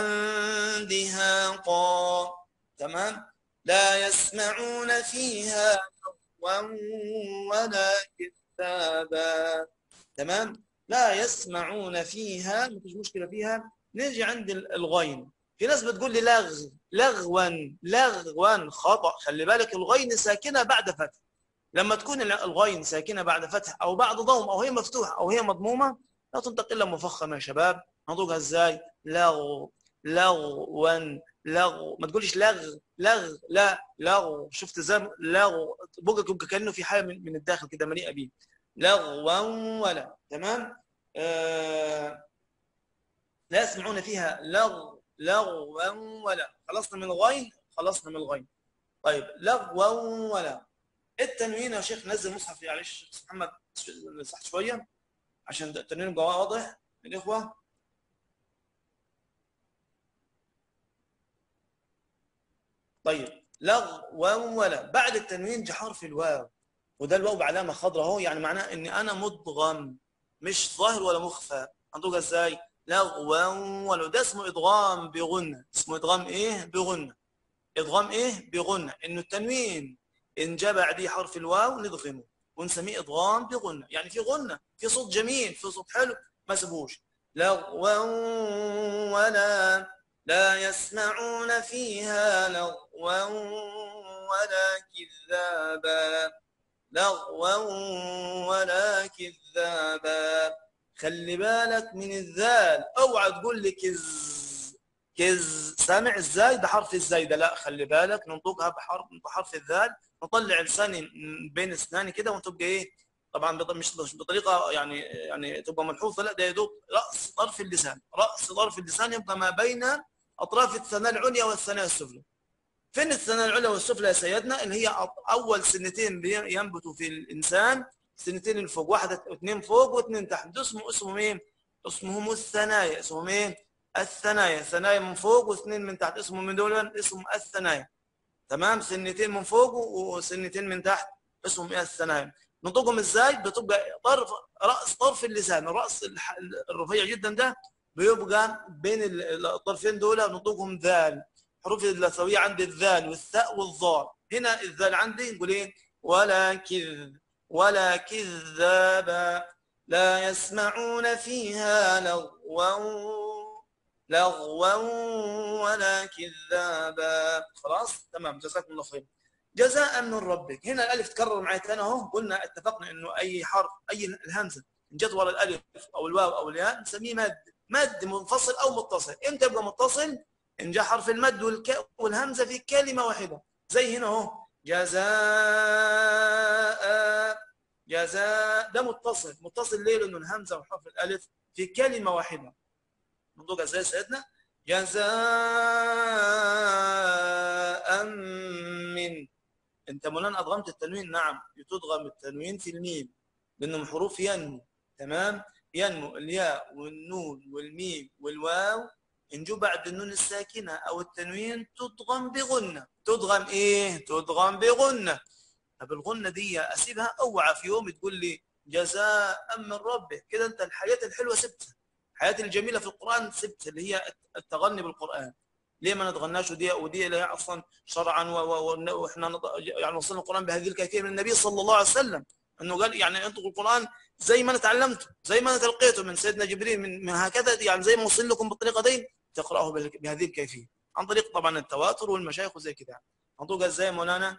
دهاقا تمام لا يسمعون فيها لغوا ولا كذابا تمام لا يسمعون فيها مفيش مشكلة فيها نيجي عند ال- الغين في ناس بتقول لي لغ لغوا لغوا خطأ خلي بالك الغين ساكنة بعد فتح لما تكون ال- الغين ساكنة بعد فتح أو بعد ضم أو هي مفتوحة أو هي مضمومة لا تنطق إلا مفخمة يا شباب نطقها إزاي لغو لغوا لغو ما تقولش لغ لغ لا لغو شفت ازاي لغو بقك يبقى كانه في حاجه من من الداخل كده مليئه بيه لغوا ولا تمام آه لا يسمعون فيها لغ لغوا ولا خلصنا من الغين خلصنا من الغين طيب لغوا ولا التنوين يا شيخ نزل مصحف معلش شيخ محمد صح شويه عشان التنوين يبقى واضح الاخوه طيب لغوا ولا بعد التنوين جه حرف الواو وده الواو بعلامه خضراء اهو يعني معناه ان انا مدغم مش ظاهر ولا مخفى هنطقها ازاي لغوا ولا ده اسمه ادغام بغنه اسمه ادغام ايه بغنه ادغام ايه بغنه انه التنوين ان جاء بعديه حرف الواو ندغمه ونسميه ادغام بغنه يعني في غنه في صوت جميل في صوت حلو ما سيبوش لغوا ولا لا يسمعون فيها لغوا ولا كذابا لغوا ولا كذابا خلي بالك من الذال اوعى تقول لي كز كز سامع ازاي ده حرف ازاي ده لا خلي بالك ننطقها بحرف بحرف الذال نطلع لساني من بين اسناني كده وتبقى ايه طبعا بط- مش مش بطريقه يعني يعني تبقى ملحوظه لا ده يدوب راس طرف اللسان راس طرف اللسان يبقى ما بين اطراف الثناء العليا والثناء السفلى فين الثناء العليا والسفلى يا سيدنا اللي هي أط- اول سنتين بي- ينبتوا في الانسان سنتين اللي فوق واحده اثنين فوق واثنين تحت ده اسمه اسمه مين اسمهم الثنايا اسمهم ايه الثنايا ثنايا من فوق واثنين من تحت اسمهم من دول اسمهم الثنايا تمام سنتين من فوق وسنتين من تحت اسمهم ايه الثنايا نطقهم ازاي بتبقى طرف راس طرف اللسان الراس الح- الرفيع جدا ده بيبقى بين ال- الطرفين دول نطقهم ذال حروف اللثويه عندي الذال والثاء والظاء هنا الذال عندي نقول ايه ولا كذ ولا كذابا لا يسمعون فيها لغوا لغوا ولا كذابا خلاص تمام جزاكم الله خير جزاء من ربك هنا الالف تكرر معي تاني اهو قلنا اتفقنا انه اي حرف اي الهمزه ان جت ورا الالف او الواو او الياء نسميه مد مد منفصل او متصل امتى يبقى متصل ان جاء حرف المد والك... والهمزه في كلمه واحده زي هنا اهو جزاء جزاء ده متصل متصل ليه لانه الهمزه وحرف الالف في كلمه واحده نطقها ازاي يا سيدنا جزاء من انت مولانا ادغمت التنوين نعم تدغم التنوين في الميم لانه من حروف ينمو تمام ينمو الياء والنون والميم والواو ان جو بعد النون الساكنه او التنوين تدغم بغنه تدغم ايه تدغم بغنه طب الغنه دي اسيبها اوعى في يوم تقول لي جزاء من ربك كده انت الحياه الحلوه سبتها الحياه الجميله في القران سبتها اللي هي التغني بالقران ليه ما نتغناش ودي ودي اللي هي اصلا شرعا و- و- و- واحنا نط- يعني وصلنا القران بهذه الكيفيه من النبي صلى الله عليه وسلم انه قال يعني انطقوا القران زي ما انا تعلمته زي ما انا تلقيته من سيدنا جبريل من, من هكذا يعني زي ما وصل لكم بالطريقه دي تقراه بال- بهذه الكيفيه عن طريق طبعا التواتر والمشايخ وزي كده انطقها ازاي يا مولانا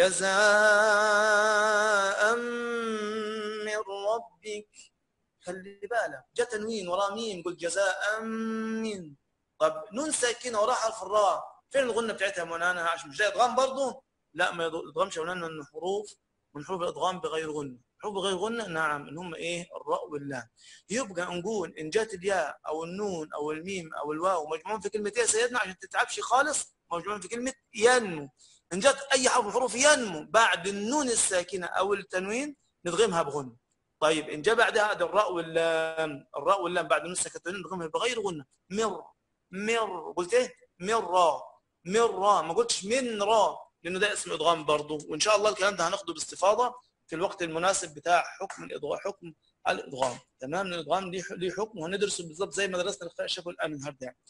جزاء من ربك خلي بالك جاء تنوين وراه ميم قلت جزاء من طب نون ساكنه وراها حرف الراء فين الغنه بتاعتها يا مولانا عشان مش جاي ادغام برضه لا ما يضغمش يا مولانا انه حروف من حروف الادغام بغير غنه حروف بغير غنه نعم اللي هم ايه الراء واللام يبقى نقول ان جات الياء او النون او الميم او الواو مجموعون في كلمه ايه يا سيدنا عشان تتعبش خالص مجموعون في كلمه ينمو ان جات اي حرف من حروف ينمو بعد النون الساكنه او التنوين ندغمها بغنه طيب ان جاء بعدها هذا الراء واللام الراء واللام بعد النون الساكنه ندغمها بغير غنه مر مر قلت ايه مر مر ما قلتش من را لانه ده اسم ادغام برضه وان شاء الله الكلام ده هناخده باستفاضه في الوقت المناسب بتاع حكم الادغام حكم الادغام تمام الادغام ليه ليه حكم وهندرسه بالظبط زي ما درسنا الخاء الشفوي الان النهارده يعني.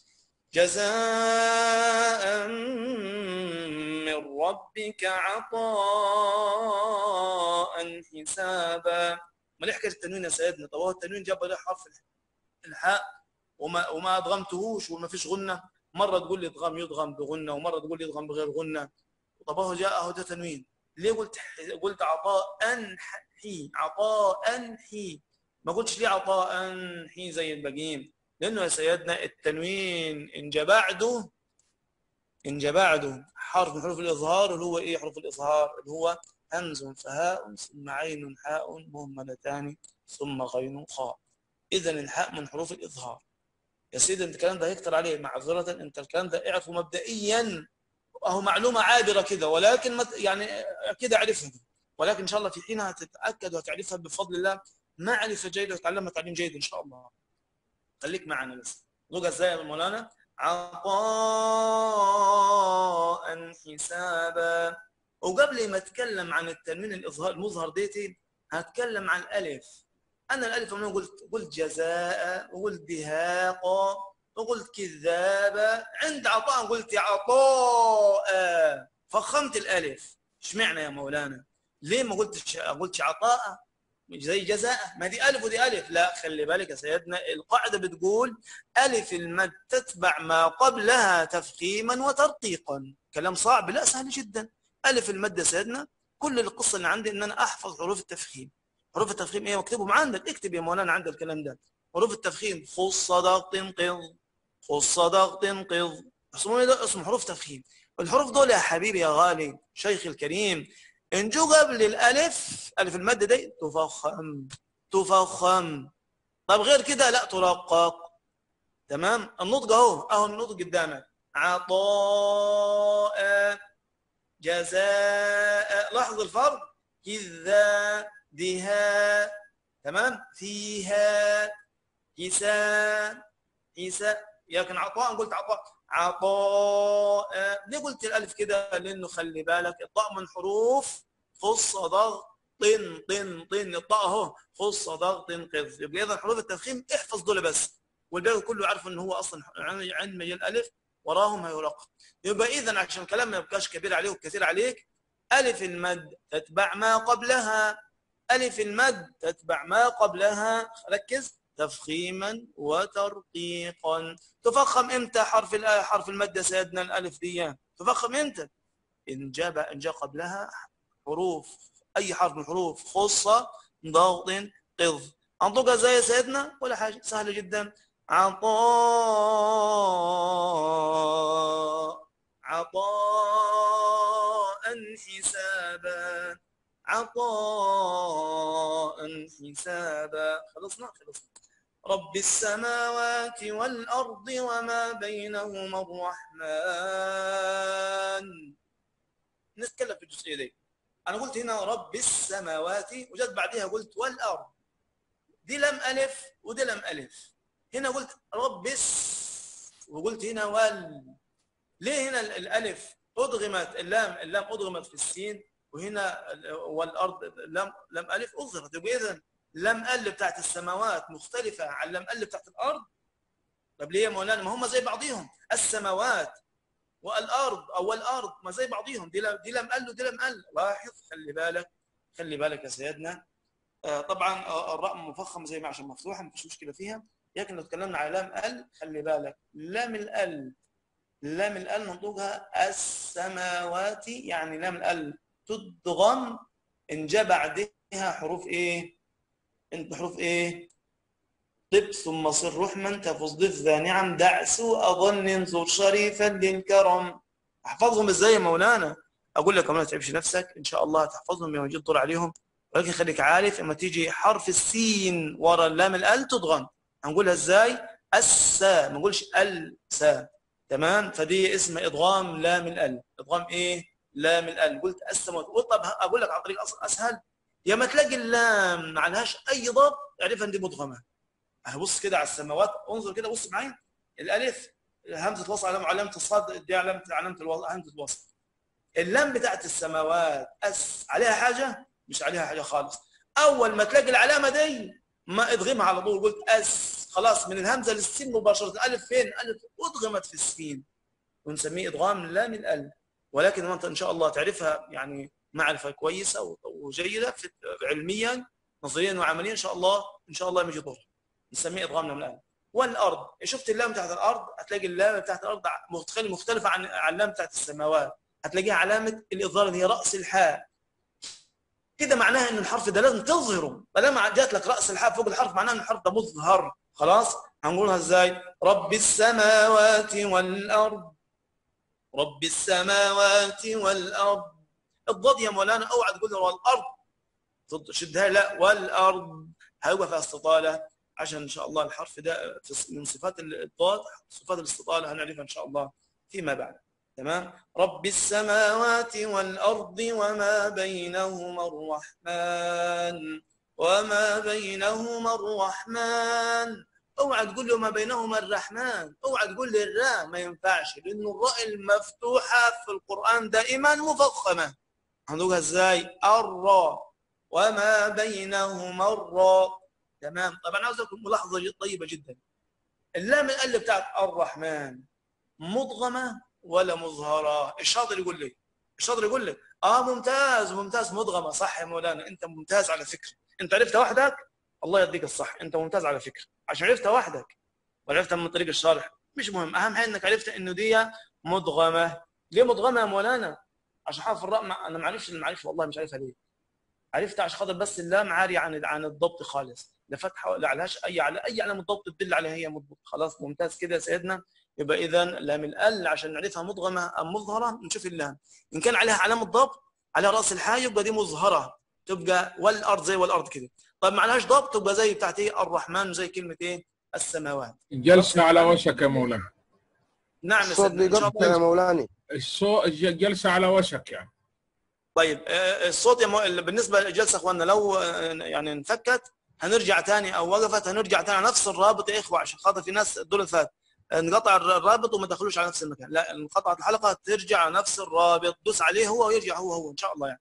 جزاء من ربك عطاء حسابا ما ليه حكايه التنوين يا سيدنا طب هو التنوين جاب له حرف الحاء وما وما ادغمتهوش وما فيش غنه مره تقول لي ادغام يدغم بغنه ومره تقول لي ادغم بغير غنه طب هو جاء اهو ده تنوين ليه قلت قلت عطاء حي عطاء حي ما قلتش ليه عطاء حي زي الباقيين لانه يا سيدنا التنوين ان جاء بعده ان جاء بعده حرف من حروف الاظهار اللي هو ايه حروف الاظهار اللي هو همز فهاء ثم عين حاء مهملتان ثم غين خاء اذا الحاء من حروف الاظهار يا سيدي انت الكلام ده هيكتر عليه معذره انت الكلام ده اعرفه مبدئيا اهو معلومه عابره كده ولكن مت يعني كده اعرفها ولكن ان شاء الله في حينها تتاكد وتعرفها بفضل الله معرفه جيده وتعلمها تعليم جيد ان شاء الله خليك معنا بس نقول ازاي يا مولانا عطاء حسابا وقبل ما اتكلم عن التنوين الاظهار المظهر ديتي هتكلم عن الالف انا الالف لما قلت قلت جزاء وقلت دهاقا وقلت كذابة عند عطاء قلت عطاء فخمت الالف اشمعنى يا مولانا ليه ما قلتش قلتش عطاء زي جزاء ما دي الف ودي الف لا خلي بالك يا سيدنا القاعده بتقول الف المد تتبع ما قبلها تفخيما وترقيقا كلام صعب لا سهل جدا الف المد يا سيدنا كل القصه اللي عندي ان انا احفظ حروف التفخيم حروف التفخيم ايه واكتبهم عندك اكتب يا مولانا عندك الكلام ده حروف التفخيم خص ضغط قض خص ضغط قض اسمه ده اسمه حروف تفخيم الحروف دول يا حبيبي يا غالي شيخي الكريم ان جو قبل الالف الف المد دي تفخم تفخم طب غير كده لا ترقق تمام النطق اهو اهو النطق قدامك عطاء جزاء لاحظ الفرق كذا دها تمام فيها حساب حساب لكن عطاء قلت عطاء عطاء ليه قلت الالف كده لانه خلي بالك الطاء من حروف خص ضغط طن طن طن الطاء اهو خص ضغط قذ يبقى اذا حروف التفخيم احفظ دول بس والباقي كله عارف ان هو اصلا علم الالف وراهم هيرقق يبقى اذا عشان الكلام ما يبقاش كبير عليه وكثير عليك الف المد تتبع ما قبلها الف المد تتبع ما قبلها ركز تفخيما وترقيقا تفخم امتى حرف حرف المد يا سيدنا الالف دي تفخم امتى ان جاء ان جاء قبلها حروف اي حرف من حروف خصه ضغط قض انطقها ازاي يا سيدنا ولا حاجه سهله جدا عطاء عطاء حسابا عطاء حسابا خلصنا خلصنا رب السماوات والأرض وما بينهما الرحمن نتكلم في الجزئية دي أنا قلت هنا رب السماوات وجت بعدها قلت والأرض دي لم ألف ودي لم ألف هنا قلت رب الس وقلت هنا وال ليه هنا الألف أدغمت اللام اللام أدغمت في السين وهنا والأرض لم لم ألف أظهرت يبقى إذا لم ال بتاعت السماوات مختلفه عن لم ال بتاعت الارض طب ليه يا مولانا ما هم زي بعضيهم السماوات والارض او الارض ما زي بعضيهم دي لم دي لم ال ودي لم ال لاحظ خلي بالك خلي بالك يا سيدنا آه، طبعا آه، الراء مفخم زي ما عشان مفتوحه مفيش مشكله فيها لكن لو اتكلمنا على لام ال خلي بالك لام ال لام ال ننطقها السماوات يعني لام ال تدغم ان جاء بعدها حروف ايه؟ انت حروف ايه؟ طب ثم صر رحما تفز ضف ذا نعم دع سوء ظن زر شريفا للكرم احفظهم ازاي يا مولانا؟ اقول لك ما تتعبش نفسك ان شاء الله تحفظهم يوم يجي الدور عليهم ولكن خليك عارف اما تيجي حرف السين ورا اللام ال تضغم هنقولها ازاي؟ السا ما نقولش السا تمام فدي اسمها ادغام لام ال ادغام ايه؟ لام ال قلت السماوات قلت طب اقول لك على طريق أس- اسهل يا ما تلاقي اللام ما عليهاش اي ضبط اعرفها ان دي مدغمه هبص كده على السماوات انظر كده بص معايا الالف همزه الوصل علامه علامه الصاد دي علامه علامه الوصل همزه الوصل اللام بتاعت السماوات اس عليها حاجه مش عليها حاجه خالص اول ما تلاقي العلامه دي ما ادغمها على طول قلت اس خلاص من الهمزه للسين مباشره الالف فين الف ادغمت في السين ونسميه ادغام لام الالف ولكن انت ان شاء الله تعرفها يعني معرفه كويسه و- وجيده في علميا نظريا وعمليا ان شاء الله ان شاء الله ما يجي دور نسميه ادغام لام الالف والارض شفت اللام بتاعت الارض هتلاقي اللام بتاعت الارض مختلف مختلفه عن عن اللام بتاعت السماوات هتلاقيها علامه الاظهار اللي هي راس الحاء كده معناها ان الحرف ده لازم تظهره فلما جات لك راس الحاء فوق الحرف معناها ان الحرف ده مظهر خلاص هنقولها ازاي رب السماوات والارض رب السماوات والارض الضاد يا مولانا اوعى تقول له والارض شدها لا والارض هيبقى فيها استطاله عشان ان شاء الله الحرف ده في- من صفات الضاد صفات الاستطاله هنعرفها ان شاء الله فيما بعد تمام رب السماوات والارض وما بينهما الرحمن وما بينهما الرحمن اوعى تقول له ما بينهما الرحمن اوعى تقول لي الراء ما ينفعش لانه الراء المفتوحه في القران دائما مفخمه هنقولها ازاي الراء وما بينهما الراء تمام طبعا عاوز لكم ملاحظه جد- طيبه جدا اللام اللي بتاعت الرحمن مضغمه ولا مظهره الشاطر يقول لي الشاطر يقول لي اه ممتاز ممتاز مضغمه صح يا مولانا انت ممتاز على فكره انت عرفتها وحدك الله يديك الصح انت ممتاز على فكره عشان عرفتها وحدك ولا عرفتها من طريق الشارح مش مهم اهم حاجه انك عرفت انه دي مدغمه ليه مدغمه يا مولانا عشان حرف الراء ما انا ما عرفش ما عرفش والله مش عارفها ليه عرفتها عشان خاطر بس اللام عاري عن عن الضبط خالص لا فتحه ولا عليهاش اي على اي علامه ضبط تدل عليها هي مضبوط خلاص ممتاز كده يا سيدنا يبقى اذا لام ال عشان نعرفها مدغمه ام مظهره نشوف اللام ان كان عليها علامه ضبط على راس الحاء يبقى دي مظهره تبقى والارض زي والارض كده طب ما عليهاش ضبط تبقى زي بتاعت ايه الرحمن زي كلمه ايه السماوات جلسة على وشك يا مولانا نعم يا الصوت سيدنا ان شاء بيقطع يا الله مولاني الصوت جلسة على وشك يعني طيب آه، الصوت يا مو... بالنسبه للجلسه اخواننا لو آه، يعني انفكت هنرجع تاني او وقفت هنرجع تاني على نفس الرابط يا اخوه عشان خاطر في ناس الدور اللي فات آه، انقطع الر- الرابط وما دخلوش على نفس المكان لا انقطعت الحلقه ترجع على نفس الرابط دوس عليه هو ويرجع هو هو ان شاء الله يعني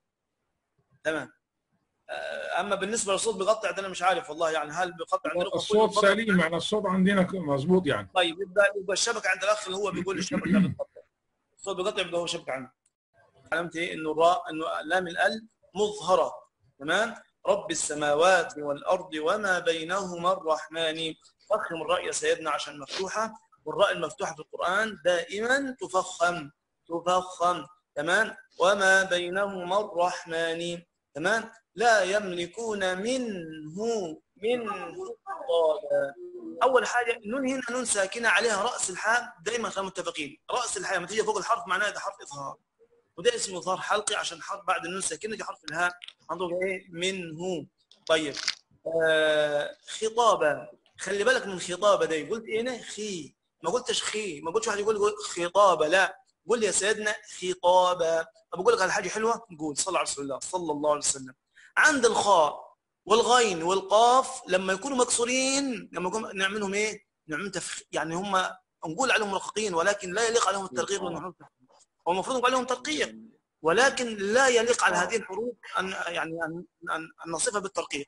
تمام آه، اما بالنسبه للصوت بيقطع ده انا مش عارف والله يعني هل بيقطع عندكم الصوت سليم يعني الصوت عندنا مظبوط يعني طيب يبقى يبقى الشبكه عند الاخ اللي هو بيقول الشبكه بتقطع الصوت بيقطع يبقى هو شبكه عنده علامه ايه انه الراء انه لام ال مظهره تمام رب السماوات والارض وما بينهما الرحمن فخم الراء يا سيدنا عشان مفتوحه والراء المفتوحه في القران دائما تفخم تفخم تمام وما بينهما الرحمن تمام لا يملكون منه منه خطابا اول حاجه النون هنا نون ساكنه عليها راس الحاء دائما خلينا متفقين راس الحاء لما تيجي فوق الحرف معناها ده حرف اظهار وده اسمه اظهار حلقي عشان حرف بعد النون ساكنه يجي حرف الهاء عندهم ايه منه طيب آه خطابا خلي بالك من خطابه دي قلت ايه أنا؟ خي ما قلتش خي ما قلتش واحد يقول يقول خطابه لا قول لي يا سيدنا خطابا طب اقول لك على حاجه حلوه قول صلى على رسول الله صلى الله عليه وسلم عند الخاء والغين والقاف لما يكونوا مكسورين لما يكون نعملهم ايه؟ نعمل تفخ يعني هم نقول عليهم مرققين ولكن لا يليق عليهم الترقيق لانه حروف هو المفروض نقول عليهم ترقيق ولكن لا يليق على هذه الحروف ان يعني ان ان, أن نصفها بالترقيق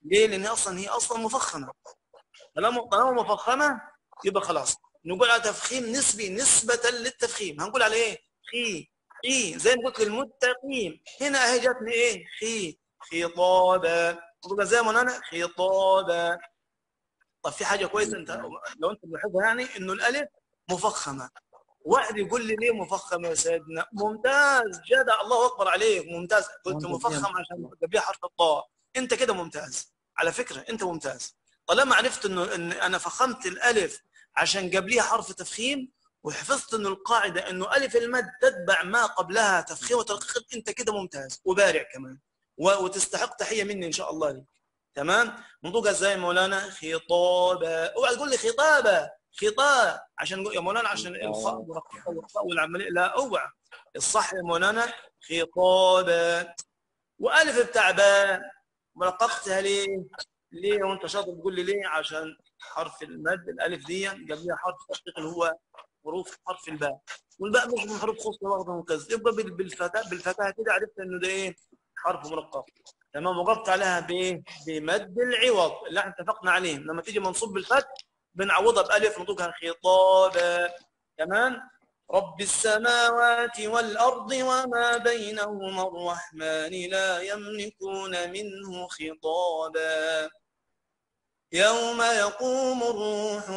ليه لان هي اصلا هي اصلا مفخمه طالما طالما مفخمه يبقى خلاص نقول على تفخيم نسبي نسبه للتفخيم هنقول على ايه خي خي زي ما قلت للمتقين هنا اهي جاتني ايه خي خطابا تبقى زي ما انا خطابا طب في حاجه كويسه انت لو انت ملاحظها يعني انه الالف مفخمه واحد يقول لي ليه مفخمه يا سيدنا ممتاز جدع الله اكبر عليك ممتاز قلت مفخم عشان قبلها حرف الطاء انت كده ممتاز على فكره انت ممتاز طالما عرفت انه ان انا فخمت الالف عشان قبلها حرف تفخيم وحفظت انه القاعده انه الف المد تتبع ما قبلها تفخيم وترقيق انت كده ممتاز وبارع كمان و- وتستحق تحيه مني ان شاء الله لك تمام منطوقها ازاي يا مولانا خطابه اوعى تقول لي خطابه خطاب عشان نقول- يا مولانا عشان الخاء مرققه والخاء والعمليه لا اوعى الصح يا مولانا خطابه والف بتاع باء مرققتها ليه؟ ليه وانت شاطر تقول لي ليه؟ عشان حرف المد الالف دي قبلها حرف ترقيق اللي هو حروف حرف الباء والباء مش من حروف خصوصا واخده منقذ يبقى بال- بالفتاه بالفتاه كده عرفت انه ده ايه؟ حرف مرقق تمام وقفت عليها بايه؟ بمد العوض اللي احنا اتفقنا عليه لما تيجي منصوب بالفتح بنعوضها بالف نطقها خطابا تمام؟ رب السماوات والأرض وما بينهما الرحمن لا يملكون منه خطابا يوم يقوم الروح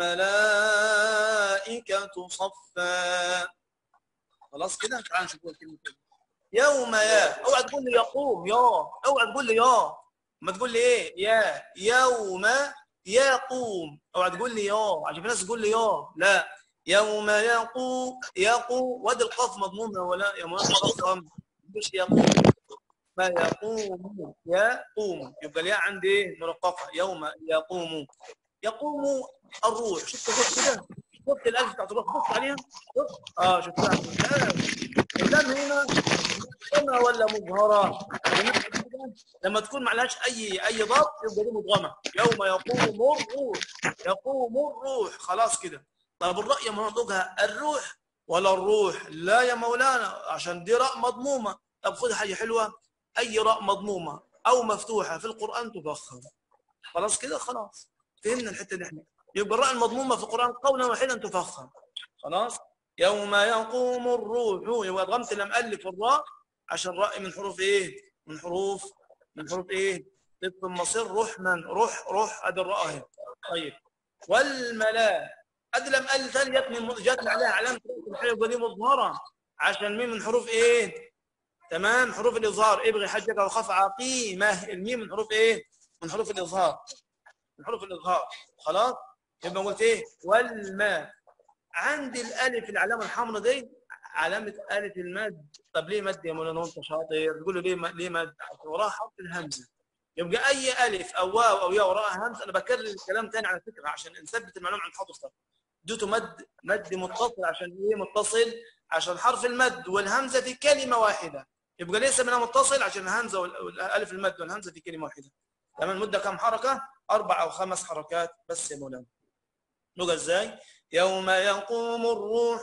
والملائكة صفا خلاص كده تعال نشوف الكلمة كده. يوم يا اوعى تقول لي يقوم يا اوعى تقول لي يا ما تقول لي ايه يا يوم يقوم اوعى تقول لي يا عشان في ناس تقول لي يا لا يوم يقوم يقوم وادي القاف مضمومه ولا يا مولانا رقم مش يقوم ما يقوم يقوم يبقى الياء عندي ايه مرققه يوم يقوم يقوم الروح شفت شفت كده شفت الالف بتاعت الروح بص عليها شفت اه شفتها ممتاز اللام هنا مدغمه ولا مظهره لما تكون ما لهاش اي اي ضبط يبقى دي مدغمه يوم يقوم الروح يقوم الروح خلاص كده طب الراء منطقها الروح ولا الروح لا يا مولانا عشان دي راء مضمومه طب خذ حاجه حلوه اي راء مضمومه او مفتوحه في القران تفخم خلاص كده خلاص فهمنا الحته دي احنا يبقى الراء المضمومه في القران قولا واحدا تفخم خلاص يوم يقوم الروح يبقى ضغمت لم الف الراء عشان راء من حروف ايه من حروف من حروف ايه ضد المصير رحما روح روح ادي الراء اهي طيب والملا ادي لم الف ثاني جاتني جاتني عليها علامه الحلقه دي مظهره عشان مين من حروف ايه تمام حروف الاظهار ابغي حجك وخف عقيمه الميم من حروف ايه من حروف الاظهار من حروف الاظهار خلاص يبقى قلت ايه والما عندي الالف العلامه الحمراء دي علامه الف المد طب ليه مد يا مولانا وانت شاطر تقول له ليه م- ليه مد عشان وراها حرف الهمزه يبقى اي الف او واو او ياء وراها همزه انا بكرر الكلام تاني على فكره عشان نثبت المعلومه عند حضرتك دوته مد مد متصل عشان ايه متصل عشان حرف المد والهمزه في كلمه واحده يبقى ليس منها متصل عشان الهمزه وال- والالف المد والهمزه في كلمه واحده تمام المده كم حركه اربع او خمس حركات بس يا مولانا نقول ازاي يوم يقوم الروح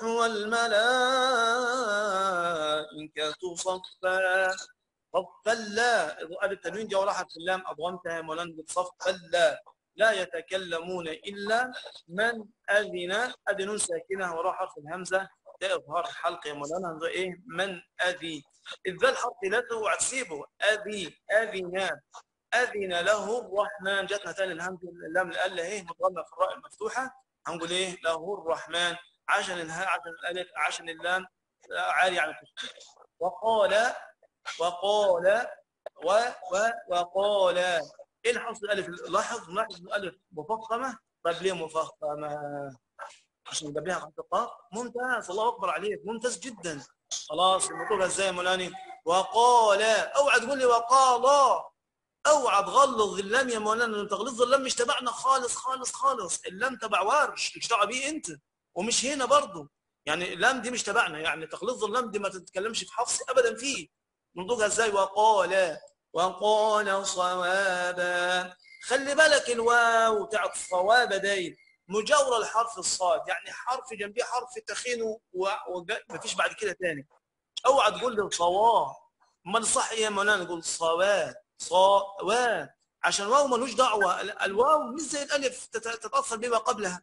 والملائكة صفا صفا لا إضاءة التنوين جاء راحت في اللام أضغمتها يا مولانا صفا لا لا يتكلمون إلا من أذن أذن ساكنة وراء حرف الهمزة ده إظهار حلق يا مولانا هنقول إيه من أذي إذ ذا الحرف لا اوعى تسيبه أذي أذن أذن له الرحمن جاتنا ثاني الهمزة اللام اللي قال ايه مضغمة في الراء المفتوحة هنقول ايه له الرحمن عشان الها عشان الالف عشان اللام عالي على التشكيل وقال وقال و و وقال ايه الحرف الالف لاحظ لاحظ الالف مفخمه طيب ليه مفخمه عشان قبلها حرف القاف ممتاز الله اكبر عليك ممتاز جدا خلاص الموضوع ازاي يا مولاني وقال اوعى تقول لي وقال اوعى تغلظ اللام يا مولانا لأن تغليظ اللام مش تبعنا خالص خالص خالص اللام تبع ورش مش دعوه بيه انت ومش هنا برضه يعني اللام دي مش تبعنا يعني تغليظ اللام دي ما تتكلمش في حفص ابدا فيه ننطقها ازاي وقال وقال صوابا خلي بالك الواو بتاعت الصواب دي مجاورة لحرف الصاد يعني حرف جنبيه حرف تخين ومفيش بعد كده تاني اوعى تقول لي صواب امال الصح ايه يا مولانا نقول صواب صواب عشان الواو ملوش دعوه ال- الواو مش زي الالف تت- تتاثر بما قبلها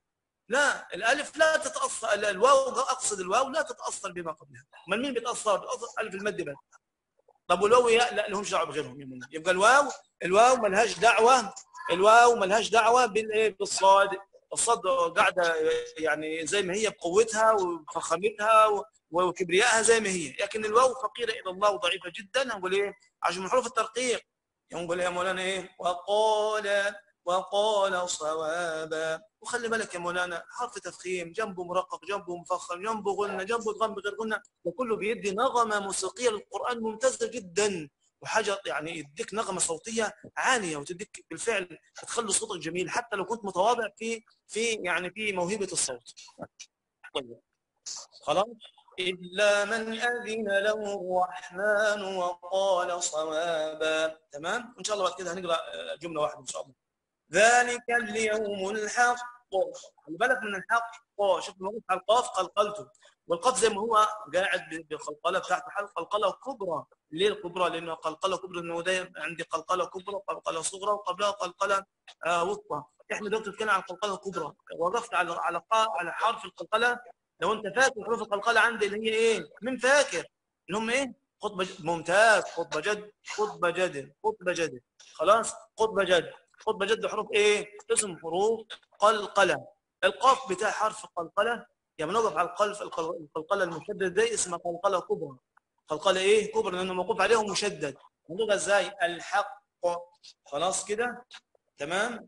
لا الالف لا تتاثر ال- الواو اقصد الواو لا تتاثر بما قبلها امال مين بيتاثر بيتاثر الف المد بس طب والواو ياء لا لهمش دعوه بغيرهم يا منى. يبقى الواو الواو ملهاش دعوه الواو ملهاش دعوه بالايه بالصاد الصاد قاعده يعني زي ما هي بقوتها وفخامتها و- وكبريائها زي ما هي لكن الواو فقيره الى الله وضعيفه جدا نقول ايه عشان من حروف الترقيق نقول يا مولانا ايه وقال وقال صوابا وخلي بالك يا مولانا حرف تفخيم جنبه مرقق جنبه مفخم جنبه غنه جنبه ضم بغير غنه وكله بيدي نغمه موسيقيه للقران ممتازه جدا وحاجه يعني يديك نغمه صوتيه عاليه وتديك بالفعل تخلي صوتك جميل حتى لو كنت متواضع في في يعني في موهبه الصوت. طيب خلاص إلا من أذن له الرحمن وقال صوابا تمام إن شاء الله بعد كده هنقرأ آه، جملة واحدة إن شاء الله ذلك اليوم الحق خلي بالك من الحق شوف الموقف على القاف قلقلته والقاف زي ما هو قاعد بالقلقله بتاعته حل قلقله كبرى ليه الكبرى؟ لانه قلقله كبرى انه ده عندي قلقله كبرى وقلقله صغرى وقبلها قلقله آه وسطى احنا دلوقتي بنتكلم عن القلقله الكبرى وقفت على على قا- على حرف القلقله لو انت فاكر حروف القلقله عندي اللي هي ايه؟ مين فاكر؟ اللي هم ايه؟ خطبه ج- ممتاز خطبه جد خطبه جد خطبه جد خلاص خطبه جد خطبه جد حروف ايه؟ اسم حروف قلقله القاف بتاع حرف قلقله لما نقف على القلف القل- القلقله المشدد دي اسمها قلقله كبرى قلقله ايه؟ كبرى لانه موقوف عليهم مشدد نقولها ازاي؟ الحق خلاص كده تمام؟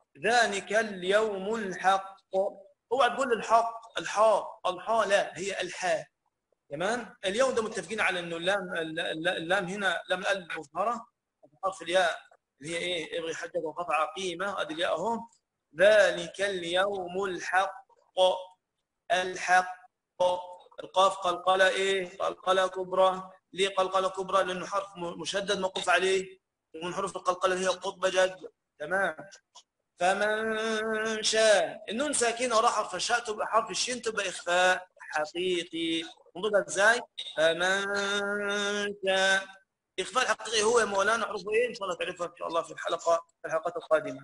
ذلك اليوم الحق اوعى تقول الحق الحاء الحاء لا هي الحاء تمام اليوم ده متفقين على انه اللام الل- اللام هنا لام الالف مظهره حرف الياء اللي هي ايه ابغي حجك وقطع عقيمه ادي الياء اهو ذلك اليوم الحق الحق القاف قلقله ايه قلقله كبرى ليه قلقله كبرى لانه حرف م- مشدد موقوف عليه ومن حروف القلقله اللي هي قطب جد تمام فمن شاء النون ساكنه وراء حرف الشاء تبقى حرف الشين تبقى اخفاء حقيقي نقولها ازاي فمن شاء اخفاء الحقيقي هو يا مولانا حروفه ايه ان شاء الله تعرفها ان شاء الله في الحلقه في الحلقات القادمه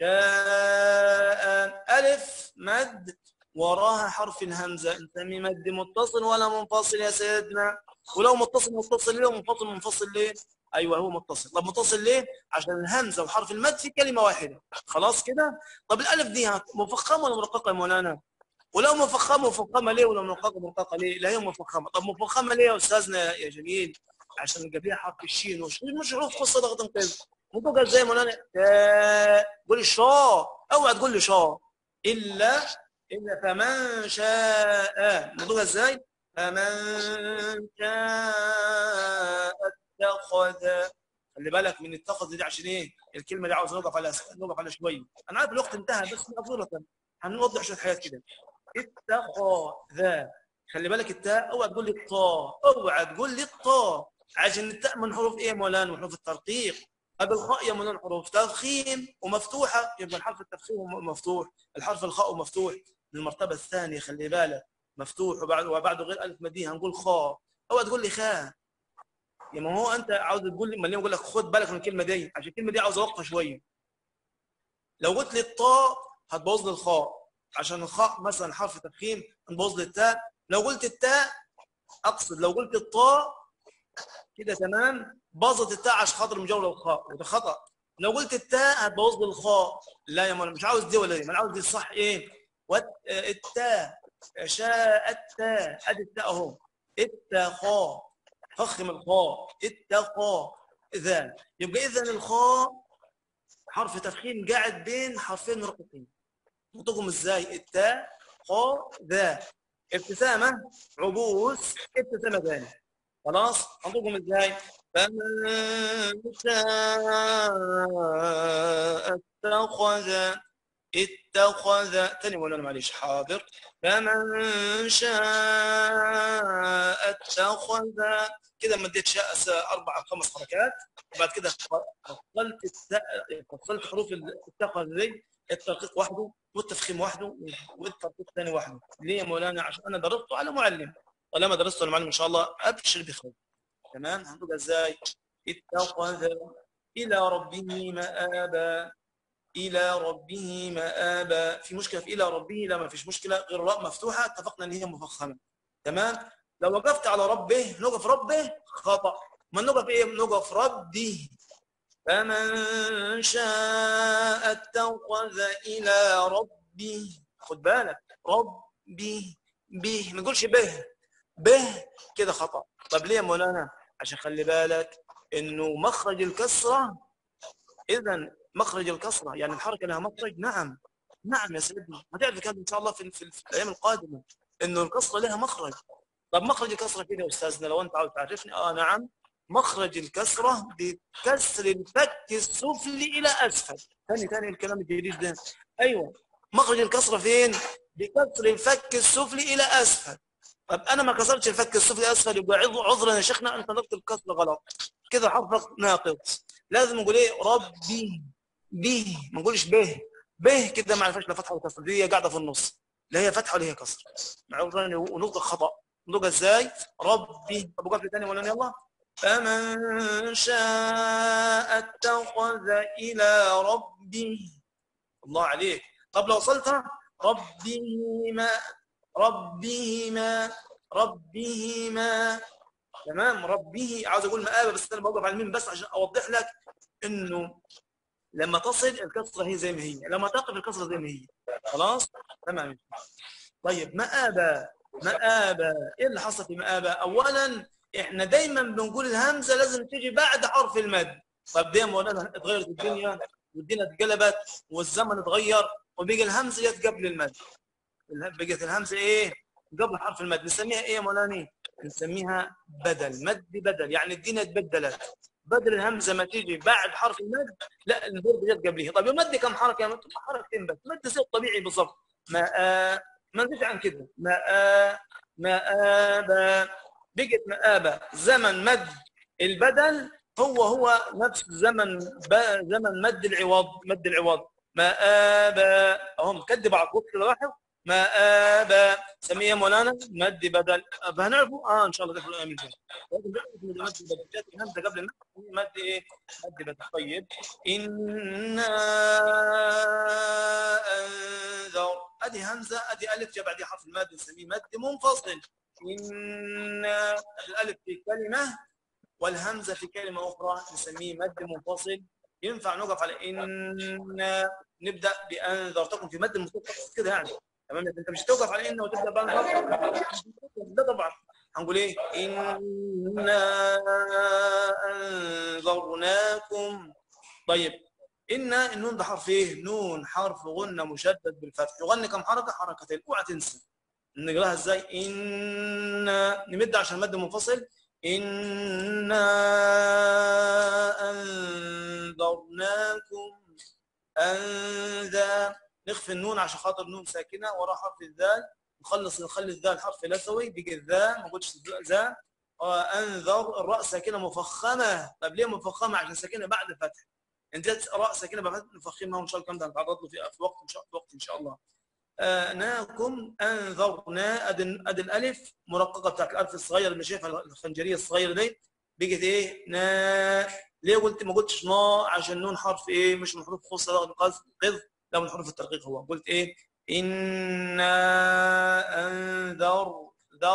جاء الف مد وراها حرف الهمزه نسميه مد متصل ولا منفصل يا سيدنا ولو متصل متصل ليه ومنفصل منفصل ليه ايوه هو متصل طب متصل ليه عشان الهمزه وحرف المد في كلمه واحده خلاص كده طب الالف دي ها، مفخمه ولا مرققه يا مولانا ولو مفخمه مفخمه ليه ولا مرققه مرققه ليه لا هي مفخمه طب مفخمه ليه يا استاذنا يا جميل عشان قبلها حرف الشين والشين مش حروف قصه ضغط كده ممكن قال زي مولانا تا- قول الشا اوعى تقول لي شا الا الا فمن شاء نقولها ازاي فمن شاء اتخذ خلي بالك من اتخذ دي عشان ايه الكلمه دي عاوز نوقف على نوقف على شويه انا عارف الوقت انتهى بس معذوره هنوضح شويه حاجات كده اتخذ خلي بالك التاء اوعى تقول لي الطاء اوعى تقول لي الطاء عشان التاء من حروف ايه يا مولانا من حروف الترقيق قبل الخاء يا مولانا حروف تفخيم ومفتوحه يبقى الحرف التفخيم مفتوح الحرف الخاء مفتوح من المرتبه الثانيه خلي بالك مفتوح وبعد وبعده غير الف مديه هنقول خاء اوعى تقول لي خاء يا ما هو انت عاوز تقول لي مليون اقول لك خد بالك من الكلمه دي عشان الكلمه دي عاوز اوقفها شويه لو قلت لي الطاء هتبوظ لي الخاء عشان الخاء مثلا حرف تفخيم نبوظ لي التاء لو قلت التاء اقصد لو قلت الطاء كده تمام باظت التاء عشان خاطر مجاوله الخاء وده خطا لو قلت التاء هتبوظ لي الخاء لا يا مان مش عاوز دي ولا دي انا عاوز دي الصح ايه وات التاء شاء التاء ادي التاء اهو اتخا فخم الخاء اتخا اذا يبقى اذا الخاء حرف تفخيم قاعد بين حرفين مرققين نطقهم ازاي التاء خاء ذا ابتسامه عبوس ابتسامه ثانيه خلاص هنطقهم ازاي فمن شاء اتخذ اتخذ تاني مولانا معلش حاضر فمن شاء اتخذ كده مديت شاء س- اربع خمس حركات وبعد كده فصلت الت- فصلت حروف الاتخذ دي الترقيق وحده والتفخيم وحده والترقيق الثاني وحده ليه يا مولانا عشان انا درسته على معلم طالما درسته على معلم ان شاء الله ابشر بخير تمام هنقول ازاي اتخذ إلى ربه مآبا إلى ربه مآبا في مشكلة في إلى ربه لا ما فيش مشكلة غير الراء مفتوحة اتفقنا إن هي مفخمة تمام لو وقفت على ربه نقف ربه خطأ ما نقف إيه نقف ربه فمن شاء اتخذ إلى ربه خد بالك ربه به ما نقولش به به كده خطأ طب ليه يا مولانا عشان خلي بالك انه مخرج الكسرة اذا مخرج الكسرة يعني الحركة لها مخرج نعم نعم يا سيدنا هتعرف كده ان شاء الله في, في, في الايام القادمة انه الكسرة لها مخرج طب مخرج الكسرة كده يا استاذنا لو انت عاوز تعرفني اه نعم مخرج الكسرة بكسر الفك السفلي الى اسفل ثاني ثاني الكلام الجديد ده ايوه مخرج الكسرة فين بكسر الفك السفلي الى اسفل طب انا ما كسرتش الفك السفلي اسفل يبقى عذ- عذرا يا شيخنا انت نطقت الكسر غلط كده حرفك ناقص لازم نقول ايه ربي به ما نقولش به به كده ما عرفش لا فتحه ولا كسر دي هي قاعده في النص لا هي فتحه ولا هي كسر عذرا ونطق خطا نطق ازاي ربي طب وقف لي تاني ولا يلا فمن شاء اتخذ الى ربه الله عليك طب لو وصلت ربهما ربهما ربهما تمام ربه عاوز اقول مآبة بس انا بوقف على الميم بس عشان اوضح لك انه لما تصل الكسره هي زي ما هي لما تقف الكسره زي ما هي خلاص تمام طيب مآبة مآبة ايه اللي حصل في مآبة اولا احنا دايما بنقول الهمزه لازم تيجي بعد حرف المد طب دي مولانا اتغيرت الدنيا والدنيا اتقلبت والزمن اتغير وبقى الهمزه جت قبل المد بقت الهمزه ايه قبل حرف المد نسميها ايه يا مولانا نسميها بدل مد بدل يعني الدنيا اتبدلت بدل الهمزه ما تيجي بعد حرف المد لا البرد جت قبلها طب المد كم حركه يا مد حركتين بس مد زي الطبيعي بالظبط ما آه ما نزيد عن كده ما آه ما آبا بقت مآبة زمن مد البدل هو هو نفس زمن ب- زمن مد العوض مد العوض مآبا اهو مكدب على الخط كده لاحظ مآبا سميه مولانا مد بدل أب هنعرفه اه ان شاء الله ده في الايام الجايه لكن نعرف إن مد بدل جات الهمزه قبل المد مد ايه مد بدل طيب انا انذر ادي همزه ادي الف جاء بعدها حرف المد نسميه مد منفصل ان الالف في كلمه والهمزه في كلمه اخرى نسميه مد منفصل ينفع نقف على ان نبدا بانذرتكم في مد منفصل كده يعني تمام انت مش هتوقف على ان وتبدا بانذر ده طبعا هنقول ايه انا انذرناكم طيب ان النون ده حرف ايه نون حرف غنه مشدد بالفتح يغني كم حركه حركتين اوعى تنسى نقراها ازاي ان نمد عشان مد منفصل انا انذرناكم انذا نخفي النون عشان خاطر نون ساكنه ورا حرف الذال نخلص نخلي الذال حرف لثوي بيجي الذا ما قلتش ذا آه، انذر الراء ساكنه مفخمه طب ليه مفخمه عشان ساكنه بعد فتح انت راء ساكنه بعد فتح نفخمها وان شاء الله الكلام ده هنتعرض له في في وقت ان شاء في وقت ان شاء الله آناكم انذرنا ادي ادي الالف مرققه بتاعت الالف الصغير اللي شايفها الخنجريه الصغيره دي بقت ايه نا ليه قلت ما قلتش نا عشان نون حرف ايه مش من حروف خص قذ قذ لا من حروف الترقيق هو قلت ايه انا انذر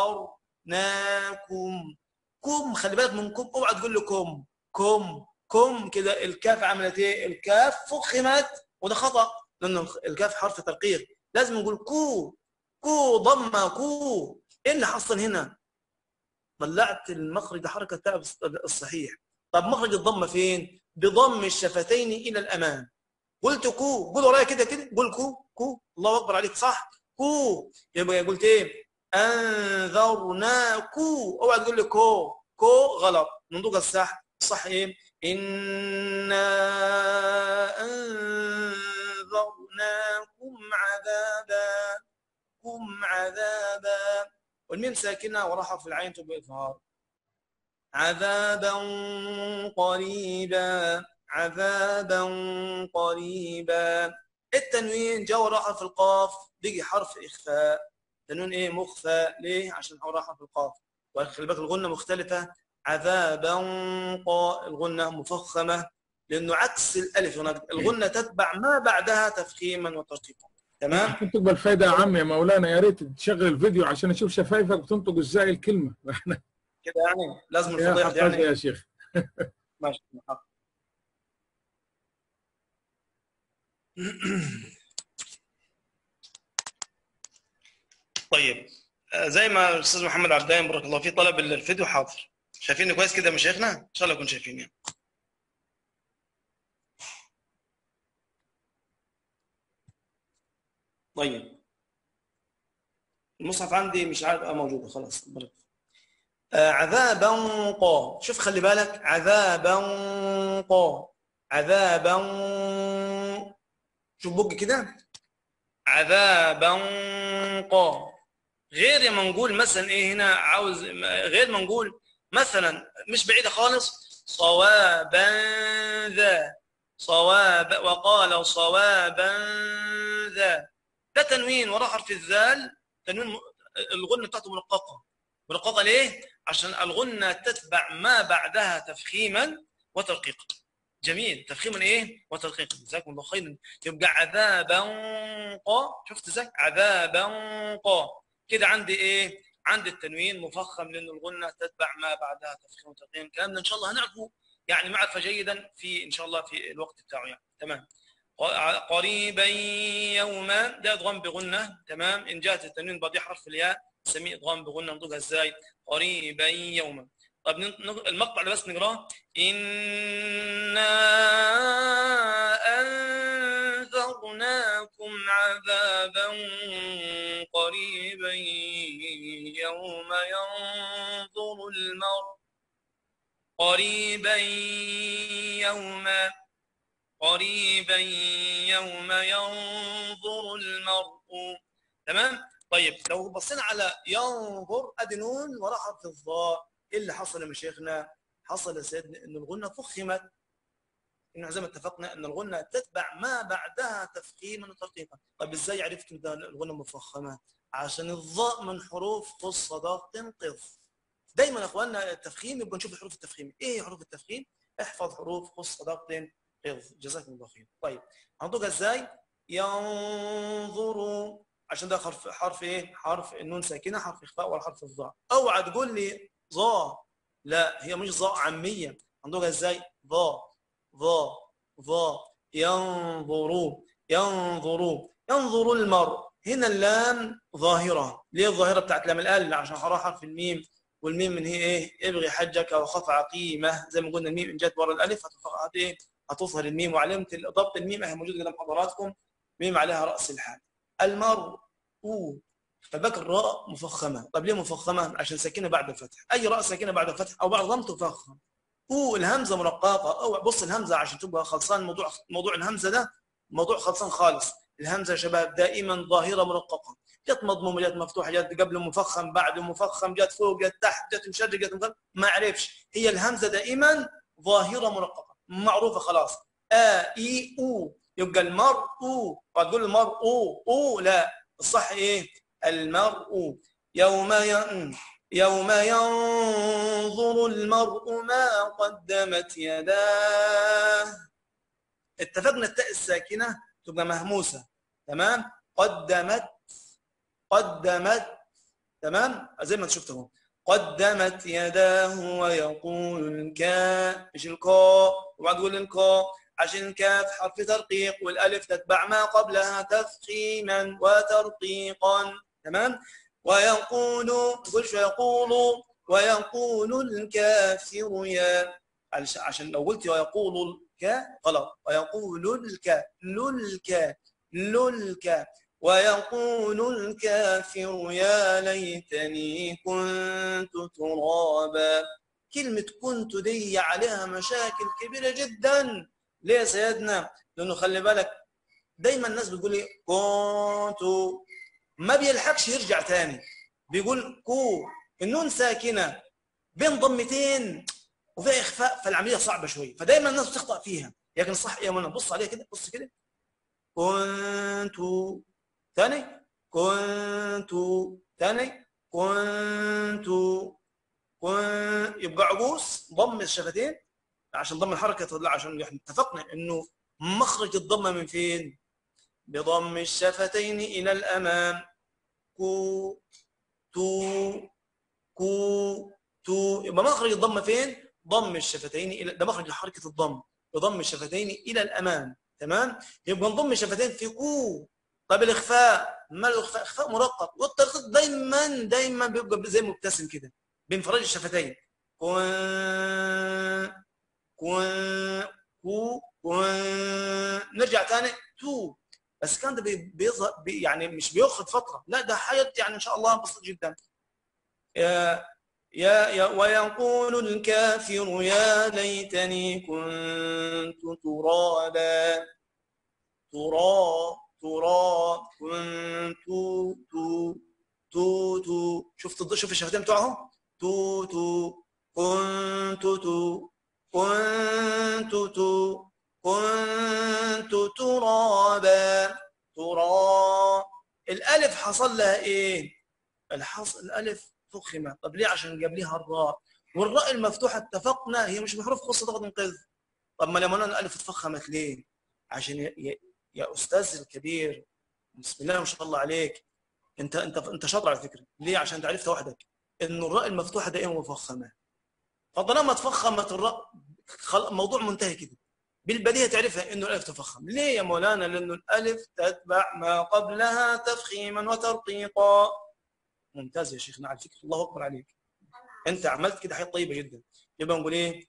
ذرناكم كم خلي بالك من كم اوعى تقول له كم كم كم كده الكاف عملت ايه الكاف فخمت وده خطا لان الكاف حرف ترقيق لازم نقول كو كو ضمه كو ايه اللي حصل هنا طلعت المخرج حركه التاء الصحيح طب مخرج الضمه فين بضم الشفتين الى الامام قلت كو قول ورايا كده كده قول كو كو الله اكبر عليك صح كو يبقى قلت ايه انذرناكو اوعى تقول لي كو كو غلط ننطق الصح صح ايه انا انذرناكم عذابا كم عذابا والميم ساكنه وراء حرف العين تبقى اظهار عذابا قريبا عذابا قريبا التنوين جاء وراء حرف القاف بيجي حرف اخفاء تنوين ايه مخفى ليه عشان وراء حرف القاف وخلي بالك الغنه مختلفه عذابا قا الغنه مفخمه لانه عكس الالف هناك الغنه تتبع ما بعدها تفخيما وترقيقا تمام عشان تقبل فايده يا عم يا مولانا يا ريت تشغل الفيديو عشان اشوف شفايفك بتنطق ازاي الكلمه كده يعني لازم يا الفضيحه دي حفظ يعني يا شيخ ماشي طيب آه، زي ما الاستاذ محمد عبداين بارك الله فيه طلب الفيديو حاضر شايفيني كويس كده يا مشايخنا ان شاء الله يكون شايفين يعني. طيب المصحف عندي مش عارف اه موجوده خلاص بارك. آه، عذابا قا شوف خلي بالك عذابا قا عذابا شوف بق كده عذابا قا غير ما نقول مثلا ايه هنا عاوز غير ما نقول مثلا مش بعيده خالص صوابا ذا صواب وقال صوابا ذا ده تنوين وراه حرف الذال تنوين م- الغنه بتاعته منققه منققه ليه؟ عشان الغنه تتبع ما بعدها تفخيما وترقيقا جميل تفخيما ايه؟ وترقيقا جزاكم الله خيرا يبقى عذابا قا شفت ازاي؟ عذابا قا كده عندي ايه؟ عندي التنوين مفخم لان الغنه تتبع ما بعدها تفخيم وترقيم الكلام ده ان شاء الله هنعرفه يعني معرفه جيدا في ان شاء الله في الوقت بتاعه يعني تمام قريبا يوما ده ادغام بغنه تمام ان جاءت التنوين بعد حرف الياء نسميه ادغام بغنه نطقها ازاي قريبا يوما طب ن- ن- المقطع ده بس نقراه انا انذرناكم عذابا قريبا يوم ينظر المرء قريبا يوما قريبا يوم ينظر المرء تمام طيب لو بصينا على ينظر ادي نون وراء حرف الظاء ايه اللي حصل يا مشايخنا حصل يا سيدنا ان الغنه فخمت انه زي ما اتفقنا ان الغنه تتبع ما بعدها تفخيما وترقيقا طيب ازاي عرفت ان ده الغنه مفخمه عشان الظاء من حروف خص ضغط قض دايما يا اخواننا التفخيم يبقى نشوف حروف التفخيم ايه هي حروف التفخيم احفظ حروف خص ضغط قض جزاكم الله خير طيب هنطقها ازاي ينظروا عشان ده حرف حرف ايه حرف النون ساكنه حرف اخفاء ولا حرف الظاء اوعى تقول لي ظا لا هي مش ظاء عاميه هنطقها ازاي ظا ظا ظا ينظروا ينظروا ينظر المرء هنا اللام ظاهرة ليه الظاهرة بتاعت لام الآل عشان حرف حرف الميم والميم من هي ايه ابغي حجك وخف عقيمة زي ما قلنا الميم ان جت ورا الالف هتظهر هت ايه هتظهر الميم وعلامة ضبط الميم اهي موجودة قدام حضراتكم ميم عليها رأس الحال المرء فباك الراء مفخمة طب ليه مفخمة عشان ساكنة بعد الفتح اي راء ساكنة بعد الفتح او بعد ضم تفخم او الهمزه مرققه او بص الهمزه عشان تبقى خلصان موضوع موضوع الهمزه ده موضوع خلصان خالص الهمزه يا شباب دائما ظاهره مرققه جت مضمومه جت مفتوحه جت قبل مفخم بعد مفخم جت فوق جت تحت جت مشدد جت مفخم ما اعرفش هي الهمزه دائما ظاهره مرققه معروفه خلاص ا اي او يبقى المرء وتقول المرء او لا الصح ايه المرء يوم ين يوم ينظر المرء ما قدمت يداه اتفقنا التاء الساكنه تبقى مهموسه تمام قدمت قدمت تمام زي ما انت شفت اهو قدمت يداه ويقول الكاف مش الكاء وبعد تقول الكاء عشان الكاف حرف ترقيق والالف تتبع ما قبلها تفخيما وترقيقا تمام ويقول تقول شو يقول ويقول الكافر يا عشان لو قلت ويقول الك غلط ويقول الك للك للك ويقول الكافر يا ليتني كنت ترابا كلمة كنت دي عليها مشاكل كبيرة جدا ليه يا سيدنا؟ لأنه خلي بالك دايما الناس بتقول لي كنت ما بيلحقش يرجع تاني بيقول كو النون ساكنة بين ضمتين وفيها إخفاء فالعملية صعبة شوية فدايما الناس بتخطأ فيها لكن صح يا منى بص عليها كده بص كده كنت ثاني كنت ثاني كنت كنت يبقى عبوس ضم الشفتين عشان ضم الحركه لا عشان احنا اتفقنا انه مخرج الضمه من فين؟ بضم الشفتين الى الامام كو تو كو تو يبقى مخرج الضمه فين؟ ضم الشفتين الى ده مخرج حركه الضم بضم الشفتين الى الامام تمام؟ يبقى نضم الشفتين في كو طب الاخفاء ما الاخفاء؟ اخفاء مرقب والترقيق دايما دايما بيبقى زي مبتسم كده بانفراج الشفتين كون كون كو كون نرجع تاني تو بس كان ده بي- بيظهر بي يعني مش بياخد فتره لا ده حياة يعني ان شاء الله بسيط جدا يا يا يا ويقول الكافر يا ليتني كنت ترابا ترى ترى كنت تو تو تو شفت شوف الشفتين بتوعهم تو تو كنت تو كنت تو كنت ترابا ترى الالف حصل لها ايه الحص... الالف فخمت طب ليه عشان قبلها الراء والراء المفتوحه اتفقنا هي مش بحروف خاصه ضغط انقاذ طب ما لما الالف اتفخمت ليه عشان يا, يا, يا استاذ الكبير بسم الله ما شاء الله عليك انت انت انت شاطر على فكره ليه عشان انت عرفت وحدك انه الراء المفتوحه دائما مفخمه فطالما تفخمت الراء خل... الموضوع منتهي كده بالبديهه تعرفها انه الالف تفخم ليه يا مولانا لانه الالف تتبع ما قبلها تفخيما وترقيقا ممتاز يا شيخنا على فكره الله اكبر عليك انت عملت كده حاجه طيبه جدا يبقى نقول ايه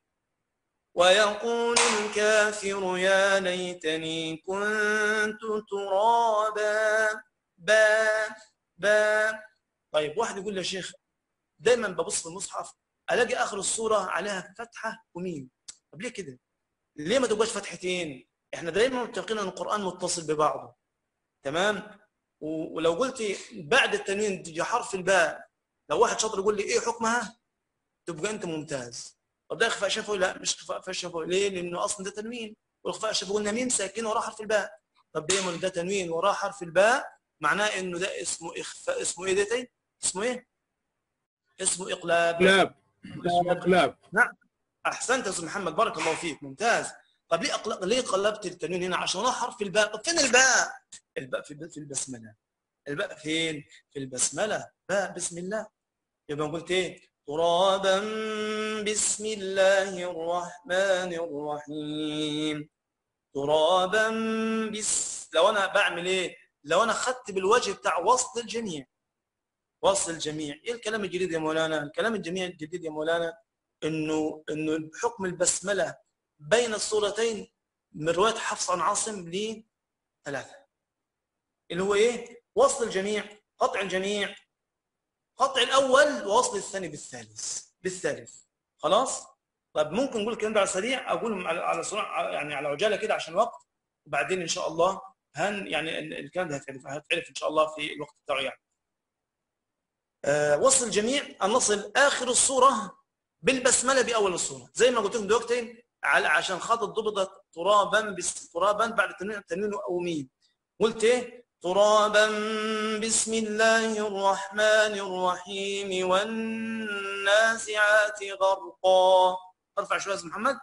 ويقول الكافر يا ليتني كنت ترابا با با طيب واحد يقول لي يا شيخ دايما ببص في المصحف الاقي اخر الصوره عليها فتحه وميم طب ليه كده؟ ليه ما تبقاش فتحتين؟ احنا دايما متفقين ان القران متصل ببعضه تمام؟ و- ولو قلت بعد التنوين تجي حرف الباء لو واحد شاطر يقول لي ايه حكمها؟ تبقى انت ممتاز طب ده اخفاء شفوي لا مش اخفاء شفوي ليه؟ لانه اصلا ده تنوين والاخفاء الشفوي قلنا ميم ساكن وراه حرف الباء طب دايما ده تنوين وراه حرف الباء معناه انه ده اسمه اخفاء اسمه ايه ده تاني؟ اسمه ايه؟ اسمه اقلاب اقلاب اسمه اقلاب نعم احسنت يا استاذ محمد بارك الله فيك ممتاز طب ليه أقل... ليه قلبت التنوين هنا عشان وراه حرف الباء طب فين الباء؟ الباء في في البسمله الباء فين؟ في البسمله باء بسم الله يبقى قلت ايه؟ ترابا بسم الله الرحمن الرحيم ترابا بس لو انا بعمل ايه؟ لو انا خدت بالوجه بتاع وصل الجميع وصل الجميع ايه الكلام الجديد يا مولانا؟ الكلام الجميع الجديد يا مولانا انه انه حكم البسمله بين الصورتين من روايه حفص عن عاصم لثلاثه اللي هو ايه؟ وصل الجميع قطع الجميع قطع الاول ووصل الثاني بالثالث بالثالث خلاص؟ طيب ممكن نقول الكلام ده على سريع اقول على على سرعه يعني على عجاله كده عشان الوقت وبعدين ان شاء الله هن يعني ال- الكلام ده هتعرف هتعرف ان شاء الله في الوقت بتاعه يعني. آه وصل الجميع ان نصل اخر الصوره بالبسمله باول الصوره زي ما قلت لكم دلوقتي على عشان خاطر ضبطت ترابا بس ترابا بعد التنوين التنوين او ميم قلت ايه ترابا بسم الله الرحمن الرحيم والنازعات غرقا ارفع شويه يا أستاذ محمد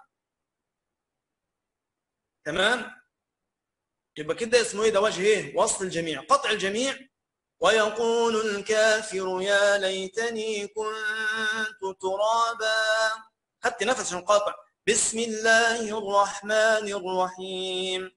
تمام يبقى كده اسمه ايه ده وجه ايه وصل الجميع قطع الجميع ويقول الكافر يا ليتني كنت ترابا خدت نفس عشان قاطع بسم الله الرحمن الرحيم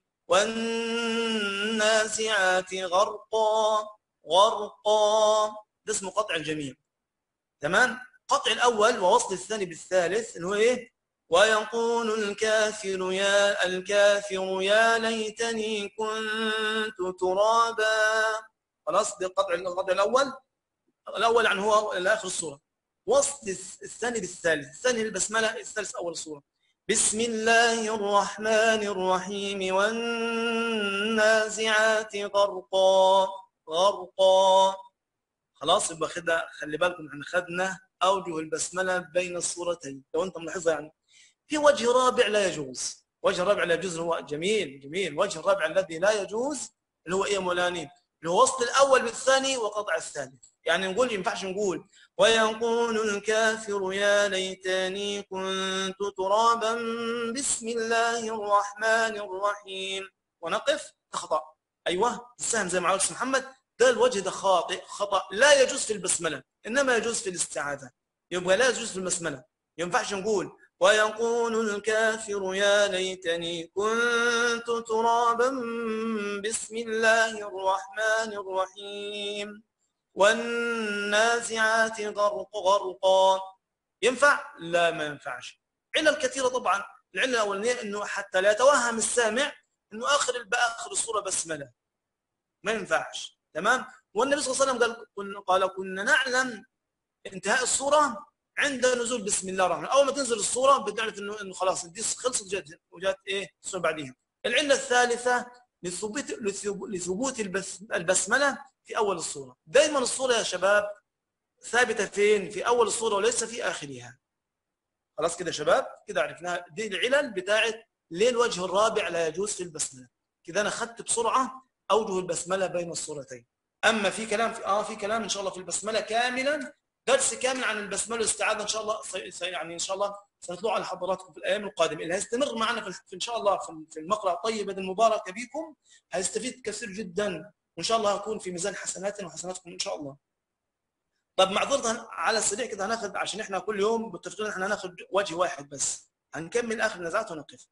والنازعات غرقا غرقا ده اسمه قطع الجميع تمام قطع الاول ووصل الثاني بالثالث اللي هو ايه ويقول الكافر يا الكافر يا ليتني كنت ترابا خلاص ده القطع القطع الاول الاول يعني هو اخر الصوره وصل الثاني بالثالث الثاني البسمله الثالث اول الصوره بسم الله الرحمن الرحيم والنازعات غرقا غرقا خلاص يبقى كده خلي بالكم احنا خدنا اوجه البسمله بين الصورتين لو انت ملاحظه يعني في وجه رابع لا يجوز وجه رابع لا يجوز هو جميل جميل وجه الرابع الذي لا يجوز اللي هو ايه يا مولاني اللي هو وصل الاول بالثاني وقطع الثالث يعني نقول ينفعش نقول ويقول الكافر يا ليتني كنت ترابا بسم الله الرحمن الرحيم ونقف ده خطا ايوه السهم زي ما عاوز محمد ده الوجه ده خاطئ خطا لا يجوز في البسمله انما يجوز في الاستعاذه يبقى لا يجوز في البسمله ينفعش نقول ويقول الكافر يا ليتني كنت ترابا بسم الله الرحمن الرحيم والنازعات غرق غرقا ينفع؟ لا ما ينفعش علل كثيرة طبعا العلة الأولانية أنه حتى لا يتوهم السامع أنه آخر آخر الصورة بسملة ما ينفعش تمام والنبي صلى الله عليه وسلم قال كن- قال كنا نعلم انتهاء الصورة عند نزول بسم الله الرحمن الرحيم. اول ما تنزل الصوره بتعرف انه انه خلاص دي خلصت وجات وجات ايه الصوره بعديها العله الثالثه لثبوت لثبو- لثبوت البس البسمله في اول الصوره دائما الصوره يا شباب ثابته فين في اول الصوره وليس في اخرها خلاص كده يا شباب كده عرفناها دي العلل بتاعت ليه الوجه الرابع لا يجوز في البسمله كده انا اخذت بسرعه اوجه البسمله بين الصورتين اما في كلام في اه في كلام ان شاء الله في البسمله كاملا درس كامل عن البسمله والاستعاذه ان شاء الله سي- سي- يعني ان شاء الله سنطلع على حضراتكم في الايام القادمه اللي هيستمر معنا في في- ان شاء الله في في المقرأ الطيبه المباركه بكم هيستفيد كثير جدا وان شاء الله هكون في ميزان حسناتنا وحسناتكم ان شاء الله طب معذرة على السريع كده هناخد عشان احنا كل يوم متفقين احنا هناخد وجه واحد بس هنكمل اخر نزعات ونقف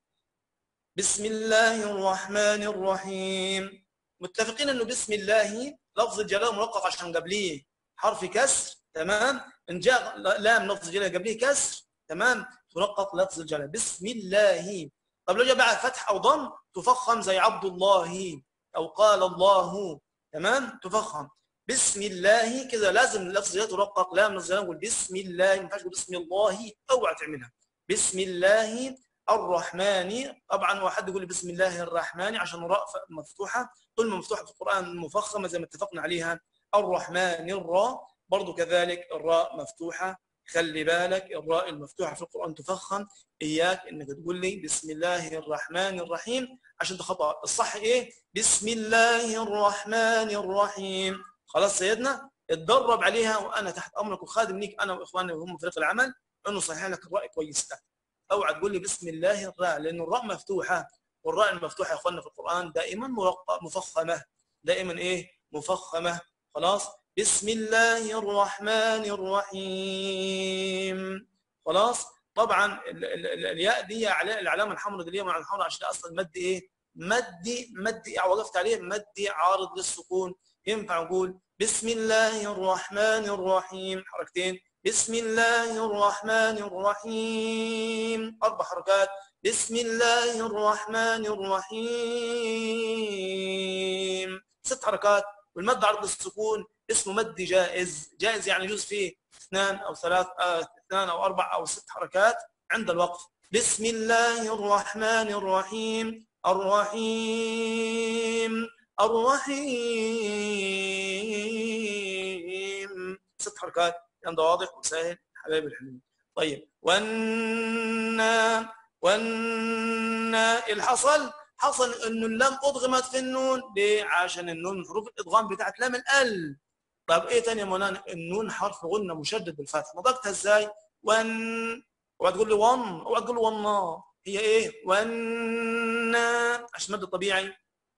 بسم الله الرحمن الرحيم متفقين انه بسم الله لفظ الجلاله مرقق عشان قبليه حرف كسر تمام ان جاء لام لفظ الجلاله قبليه كسر تمام ترقق لفظ الجلاله بسم الله طب لو جاء بعد فتح او ضم تفخم زي عبد الله او قال الله تمام تفخم بسم الله كذا لازم لفظ الجلاله ترقق لام لفظ الجلاله نقول بسم الله ما ينفعش تقول بسم الله اوعى تعملها بسم الله الرحمن طبعا واحد يقول بسم الله الرحمن عشان الراء مفتوحه كلمه مفتوحه في القران مفخمه زي ما اتفقنا عليها الرحمن الراء برضو كذلك الراء مفتوحه خلي بالك الراء المفتوحه في القران تفخم اياك انك تقول لي بسم الله الرحمن الرحيم عشان ده خطا الصح ايه بسم الله الرحمن الرحيم خلاص سيدنا اتدرب عليها وانا تحت امرك وخادم ليك انا واخواني وهم فريق العمل انه صحيح لك الراء كويس ده اوعى تقول لي بسم الله الراء لان الراء مفتوحه والراء المفتوحه يا اخواننا في القران دائما مرقق مفخمه دائما ايه مفخمه خلاص بسم الله الرحمن الرحيم خلاص طبعا ال- ال- ال- الياء دي على العلامه الحمراء دي اللي هي مع الحمراء عشان ده اصلا مد ايه مد مد وقفت عليه مد عارض للسكون ينفع نقول بسم الله الرحمن الرحيم حركتين بسم الله الرحمن الرحيم أربع حركات بسم الله الرحمن الرحيم ست حركات والمد عرض السكون اسمه مد جائز جائز يعني يجوز فيه اثنان أو ثلاث آه اثنان أو أربع أو ست حركات عند الوقف بسم الله الرحمن الرحيم الرحيم الرحيم ست حركات كان ده واضح وسهل حبايبي الحلوين طيب والنا والنا الحصل حصل انه اللام ادغمت في النون ليه عشان النون من حروف الادغام بتاعت لام ال طب ايه تاني يا مولانا النون حرف غنه مشدد بالفتح نطقتها ازاي ون اوعى تقول لي ون اوعى تقول لي ونا هي ايه ونا عشان مد طبيعي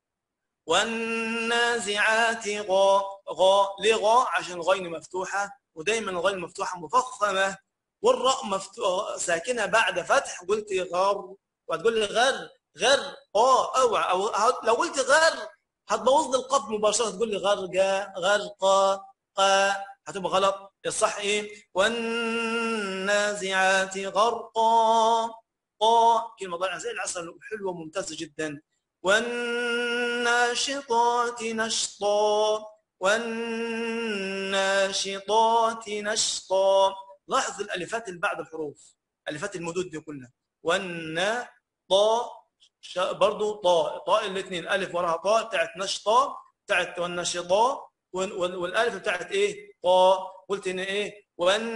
والنازعات غا غا ليه غا عشان الغين مفتوحه ودايما الغين مفتوحه مفخمه والراء مفتوحه ساكنه بعد فتح قلت غر وهتقول لي غر غر اه اوعى او لو قلت غر هتبوظ لي القاف مباشره تقول لي غرقا غرقا قا هتبقى غلط الصح ايه والنازعات غرقا قا كلمه ضايعه زي العسل حلوه ممتازه جدا والناشطات نشطا والناشطات نشطا لاحظ الالفات اللي بعد الحروف الفات المدود دي كلها والنا طا ش- برضو طاء طاء الاثنين الف وراها طاء بتاعت نشطا بتاعت والنشطاء وال- وال- والالف بتاعت ايه طاء قلت هنا ايه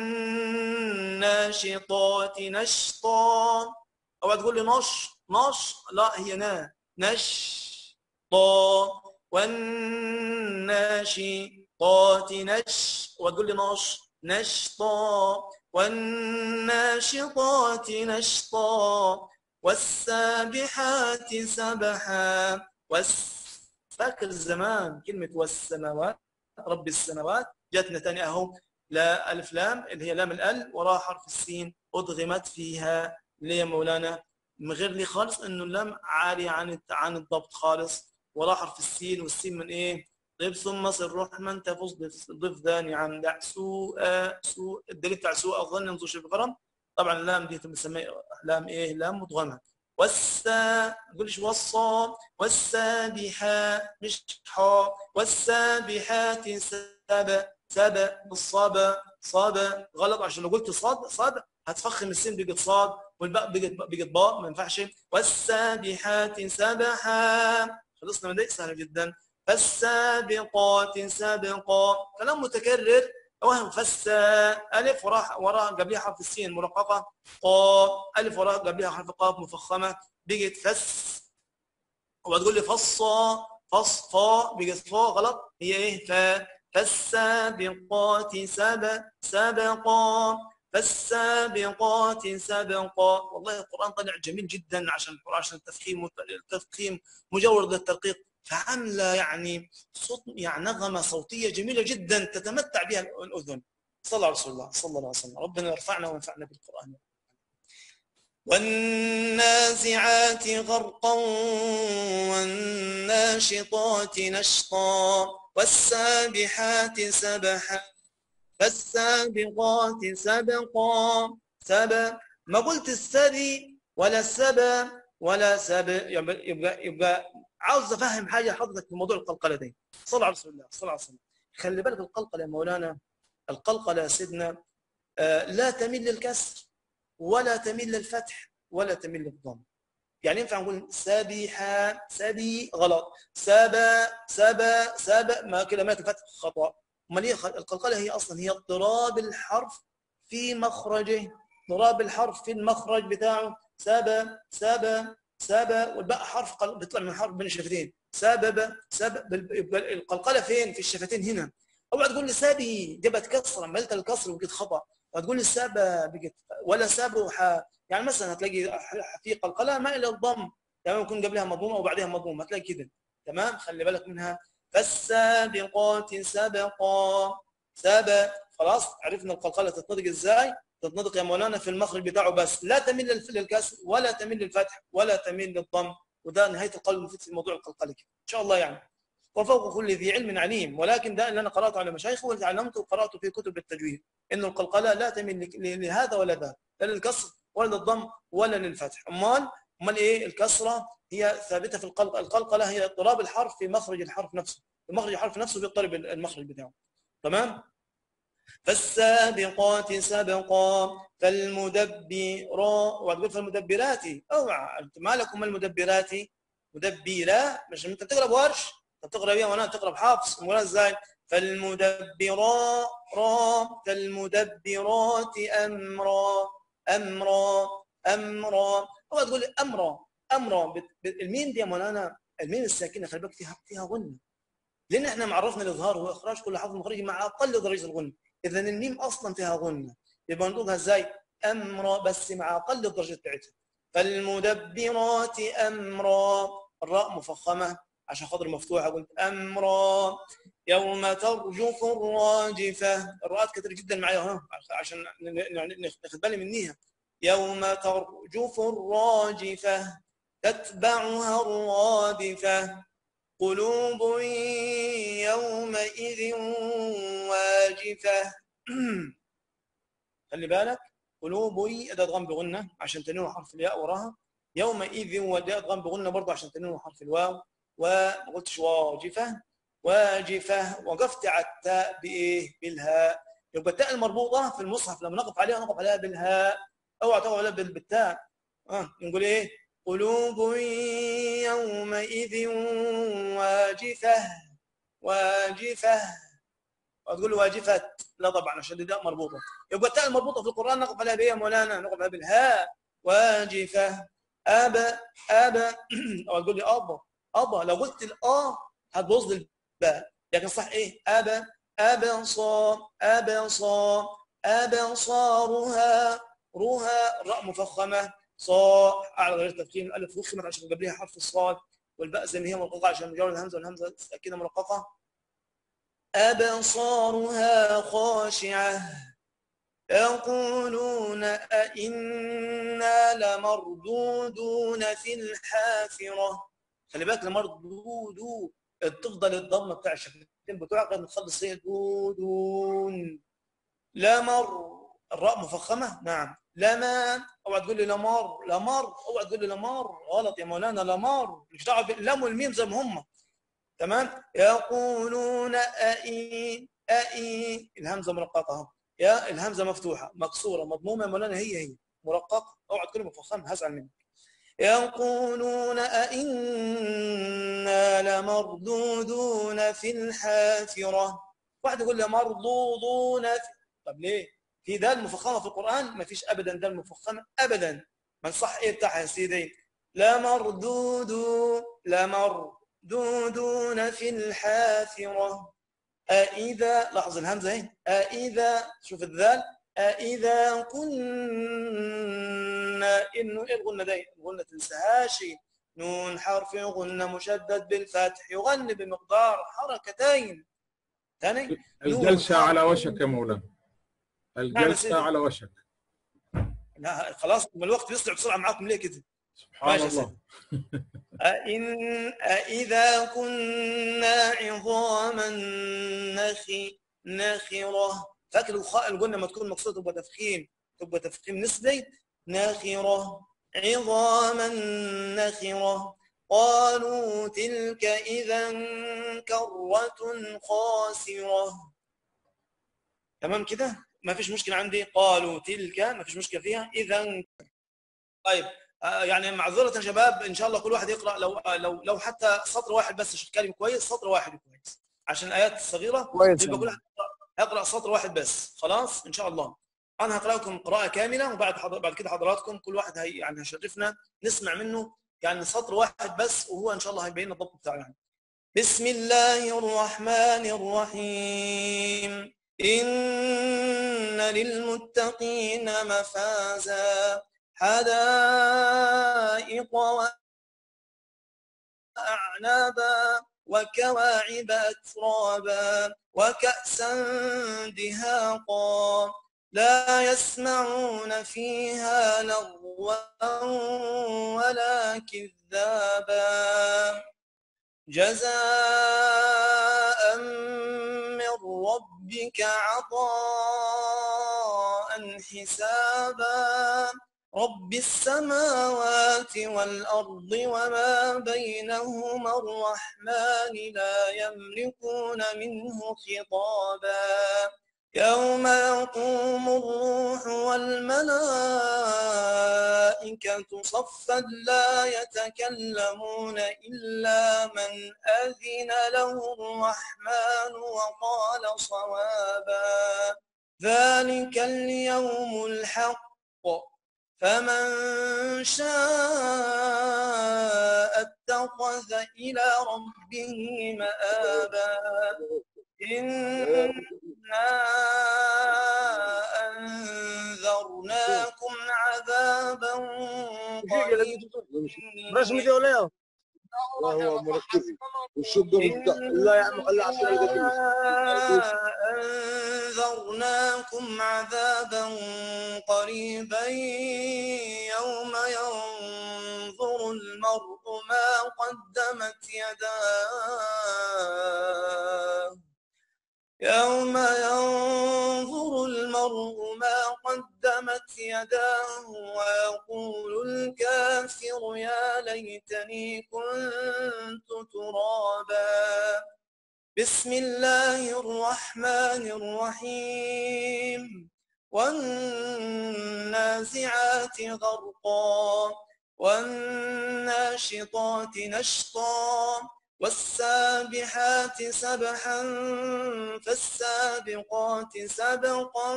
والناشطات نشطا او تقول لي نش نش لا هي نا نش طا والناشطات نش وتقول لي نش نشطا والناشطات نشطا والسابحات سبحا والس... فاكر زمان كلمة والسماوات رب السماوات جاتنا تاني اهو لا الف لام اللي هي لام ال وراها حرف السين ادغمت فيها ليه يا مولانا مغير لي خالص انه اللام عالية عن الت- عن الضبط خالص وراها حرف السين والسين من ايه؟ طيب ثم صر رحما تفوز ضف ضف ذاني عن دع سوء سوء الدليل بتاع سوء الظن ينظر شيء بغرم طبعا اللام دي بنسميها لام ايه؟ لام مدغمه والسا قولش والصا والسابحات مش حا والسابحات سبا سبا بالصبا صبا غلط عشان لو قلت صاد صاد هتفخم السين بقت صاد والباء بقت بقت باء ما ينفعش والسابحات سبحا خلصنا من ده سهل جدا فالسابقات سابقا كلام متكرر وهم فسا ألف وراء وراء قبلها حرف السين مرققة قاف ألف وراء قبلها حرف قاف مفخمة بقت فس وتقول لي فصا فص فا بقت فا غلط هي ايه فا فالسابقات سبق سبقا فالسابقات سبقا والله القرآن طلع جميل جدا عشان القرآن عشان التفخيم التفخيم مجرد للترقيق فعامله يعني صوت يعني نغمه صوتيه جميله جدا تتمتع بها الاذن صلى الله على رسول الله صلى الله عليه وسلم ربنا يرفعنا وينفعنا بالقران والنازعات غرقا والناشطات نشطا والسابحات سبحا فالسابقات سبقا سبا ما قلت السبي ولا السبا ولا سب يبقى يبقى, يبقى عاوز افهم حاجه حضرتك في موضوع القلقله دي صلى على رسول الله صلى الله عليه وسلم خلي بالك القلقله يا مولانا القلقله يا سيدنا آه، لا تميل للكسر ولا تميل للفتح ولا تميل للضم يعني ينفع نقول سبيحة سبي غلط سبا سبا سبا ما كلمات الفتح خطأ امال ايه القلقله هي اصلا هي اضطراب الحرف في مخرجه اضطراب الحرف في المخرج بتاعه سبا سبا سبا والباء حرف قل... بيطلع من حرف بين الشفتين سبب سبب يبقى القلقله فين في الشفتين هنا اوعى تقول لي سابي جابت كسره عملت الكسر وجيت خطا وتقول لي سابا بقت ولا سابح يعني مثلا هتلاقي في قلقله ما الى الضم تمام يكون قبلها مضمومه وبعدها مضمومه هتلاقي كده تمام خلي بالك منها فالسابقات سبقا سبا خلاص عرفنا القلقله تتنطق ازاي تتنطق يا مولانا في المخرج بتاعه بس لا تميل للف- للكسر ولا تميل للفتح ولا تميل للضم وده نهايه القول المفيد في موضوع القلقله كده ان شاء الله يعني وفوق كل ذي علم عليم ولكن ده اللي انا قراته على مشايخ واللي تعلمته وقراته في كتب التجويد انه القلقله لا تميل لك- ل- لهذا ولا ذا لا للكسر ولا للضم ولا للفتح امال امال ايه الكسره هي ثابته في القلقله القلقله هي اضطراب الحرف في مخرج الحرف نفسه مخرج الحرف نفسه بيضطرب المخرج بتاعه تمام فالسابقات سبقا فالمدبرات وتقول فالمدبرات اوعى انت مالكم المدبرات مدبرة مش انت بتقرا بورش انت بتقرا بيها وانا تقرا بحفص ولا ازاي فالمدبرات را فالمدبرات امرا امرا امرا اوعى تقول لي امرا امرا بت- بت- الميم دي يا مولانا الميم الساكنه خلي بالك فيها فيها غنه لان احنا معرفنا الاظهار هو اخراج كل حرف مخرج مع اقل درجه الغنه اذا الميم اصلا فيها غنه يبقى نطقها ازاي امرا بس مع اقل الدرجه بتاعتها فالمدبرات امرا الراء مفخمه عشان خاطر مفتوحه قلت امرا يوم ترجف الراجفه الراءات كتير جدا معايا ها عشان ن- ن- ن- ناخد بالي منيها يوم ترجف الراجفه تتبعها الرادفه قلوب يومئذ واجفة خلي بالك قلوب أداة ضم بغنة عشان تنوي حرف الياء وراها يومئذ وأداة ضم بغنة برضه عشان تنوي حرف الواو وما قلتش واجفة واجفة وقفت على التاء بإيه؟ بالهاء يبقى التاء المربوطة في المصحف لما نقف عليها نقف عليها بالهاء اوعى تقف عليها بال- بالتاء اه نقول ايه؟ قلوب يومئذ واجفة واجفة وتقول واجفة لا طبعا عشان دي داء مربوطة يبقى التاء المربوطة في القرآن نقف عليها بإيه يا مولانا؟ نقف عليها بالهاء واجفة أبا أبا أو تقول لي أبا أبا لو قلت الآ هتبوظ لي الباء لكن صح ايه ابا ابصار ابصار ابصارها رها الراء مفخمه صاء اعلى غير تفخيم الالف فخمت عشان قبلها حرف الصاد والباء زي ما هي مرققه عشان مجرد الهمزه والهمزه كده مرققه ابصارها خاشعه يقولون أئنا لمردودون في الحافرة خلي بالك لمردودو تفضل الضمه بتاع الشفتين بتوعك لما تخلص هي دودون لمر الراء مفخمه نعم لما اوعى تقول لي لمر لمر اوعى تقول لي لمر غلط يا مولانا لمر مش دعوه باللام والميم زي ما هم تمام يقولون أئي أئي الهمزه مرققه اهو يا الهمزه مفتوحه مكسوره مضمومه يا مولانا هي هي مرققه اوعى تقول لي مفخمه هزعل منك يقولون أئنا لمردودون في الحافرة واحد يقول لي مردودون في... طب ليه في دال مفخمة في القرآن ما فيش أبدا دال مفخمة أبدا ما صح إيه بتاعها يا سيدي لمردود لمردودون في الحافرة أإذا لاحظ الهمزة اهي أإذا شوف الذال أإذا كنا إنه إيه الغنة دي الغنة تنساهاش نون حرف غنة مشدد بالفتح يغني بمقدار حركتين ثاني الجلسة على وشك يا مولانا نعم يا الجلسة سيدي. على وشك لا خلاص ما الوقت بيسرع بسرعة معاكم ليه كده سبحان ماشي يا الله أئن أإذا كنا عظاما نخي نخرة فاكر الخاء الجنة لما تكون مقصودة تبقى تفخيم تبقى تفخيم نسبي نخرة عظاما نخرة قالوا تلك إذا كرة خاسرة تمام كده ما فيش مشكلة عندي قالوا تلك ما فيش مشكلة فيها إذا طيب آه، يعني معذرة يا شباب ان شاء الله كل واحد يقرا لو آه، لو لو حتى سطر واحد بس عشان كلمه كويس سطر واحد كويس عشان الايات الصغيره كويس يبقى كل واحد يقرأ- يقرا سطر واحد بس خلاص ان شاء الله انا هقرا لكم قراءه كامله وبعد حضر... بعد كده حضراتكم كل واحد هي... يعني هيشرفنا نسمع منه يعني سطر واحد بس وهو ان شاء الله هيبين الضبط بتاعه يعني بسم الله الرحمن الرحيم إن للمتقين مفازا حدائق وأعنابا وكواعب أترابا وكأسا دهاقا لا يسمعون فيها لغوا ولا كذابا جزاء من ربك عطاء حسابا رب السماوات والأرض وما بينهما الرحمن لا يملكون منه خطابا يوم يقوم الروح والملائكة صفا لا يتكلمون إلا من أذن له الرحمن وقال صوابا ذلك اليوم الحق فمن شاء اتخذ إلى ربه مآبا إنا أنذرناكم عذابا قريبا رسمي دي ولا إيه؟ لا هو مركزي والشقة لا يا عم خلي عشان القديم أنذرناكم عذابا قريبا يوم ينظر المرء ما قدمت يداه يوم ينظر المرء ما قدمت يداه ويقول الكافر يا ليتني كنت ترابا بسم الله الرحمن الرحيم والنازعات غرقا والناشطات نشطا والسابحات سبحا فالسابقات سبقا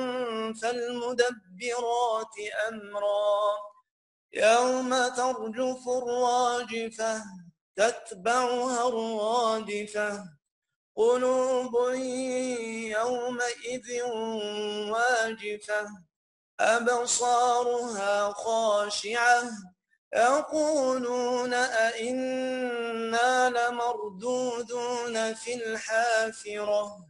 فالمدبرات أمرا يوم ترجف الراجفة تتبعها الرادفة قلوب يومئذ واجفة أبصارها خاشعة يقولون أئنا لمردودون في الحافرة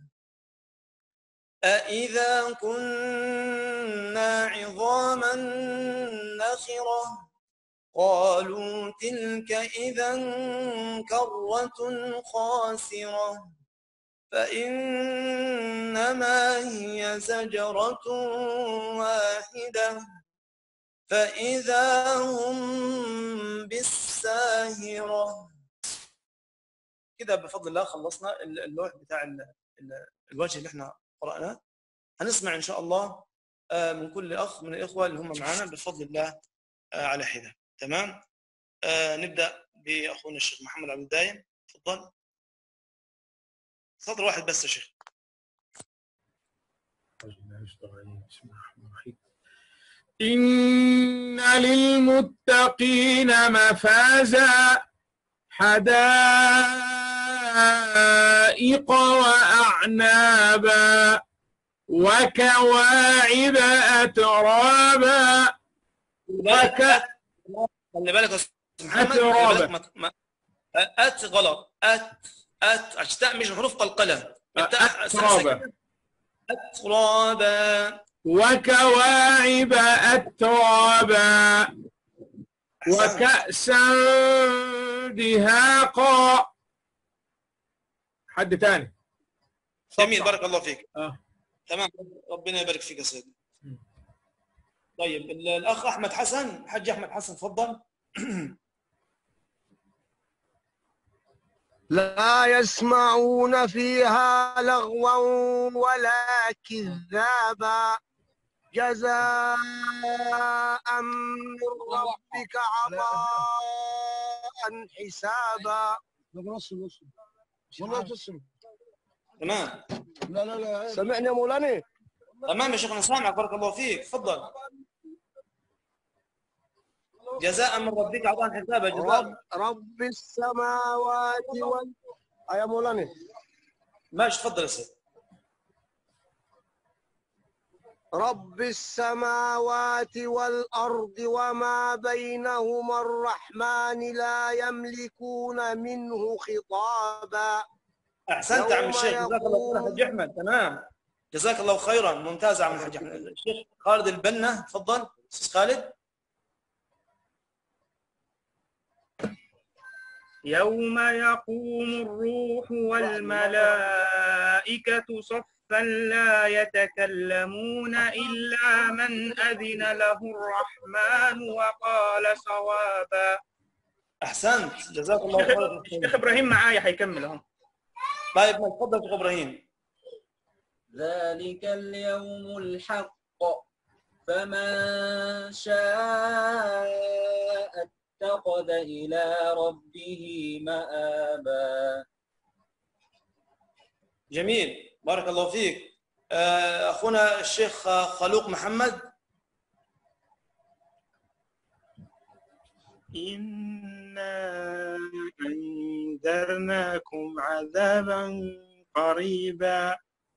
أإذا كنا عظاما نخرة قالوا تلك إذا كرة خاسرة فإنما هي زجرة واحدة فإذا هم بالساهرة كده بفضل الله خلصنا اللوح بتاع ال- ال- الوجه اللي احنا قرأناه هنسمع إن شاء الله آه، من كل أخ من الإخوة اللي هم معنا بفضل الله آه، على حدة تمام آه، نبدأ بأخونا الشيخ محمد عبد الدايم تفضل سطر واحد بس يا شيخ بسم الله الرحمن الرحيم إن للمتقين مفازا حدائق وأعنابا وكواعب أترابا وك خلي بالك يا أستاذ محمد خلي أترابا. بالك ما- ما- أت غلط أت أت أشتاء مش حروف قلقلة التاء أترابا أترابا وكواعب أترابا وكأسا دهاقا حد تاني جميل بارك الله فيك آه. تمام ربنا يبارك فيك يا سيدي طيب ال- الأخ أحمد حسن الحاج أحمد حسن تفضل لا يسمعون فيها لغوا ولا كذابا جزاء من ربك عطاء حسابا تمام لا لا لا سمعني يا مولانا تمام يا شيخنا سامعك بارك الله فيك تفضل جزاء من ربك عطاء حسابا جزاء رب, رب السماوات وال آه يا مولانا ماشي تفضل يا سيدي رب السماوات والأرض وما بينهما الرحمن لا يملكون منه خطابا احسنت يا عم يوم الشيخ جزاك الله خير يا حاج احمد تمام جزاك الله خيرا ممتاز يا عم الحاج احمد الشيخ خالد البنا تفضل استاذ خالد يوم يقوم الروح والملائكة صفا لا يتكلمون إلا من أذن له الرحمن وقال صوابا احسنت جزاك الله الشيخ خيرا الشيخ إبراهيم معايا حيكمل أهو طيب ما تفضل شيخ ابراهيم ذلك اليوم الحق فمن شاء اتخذ إلى ربه مآبا جميل بارك الله فيك آه، اخونا الشيخ خلوق محمد إنا أنذرناكم عذابا قريبا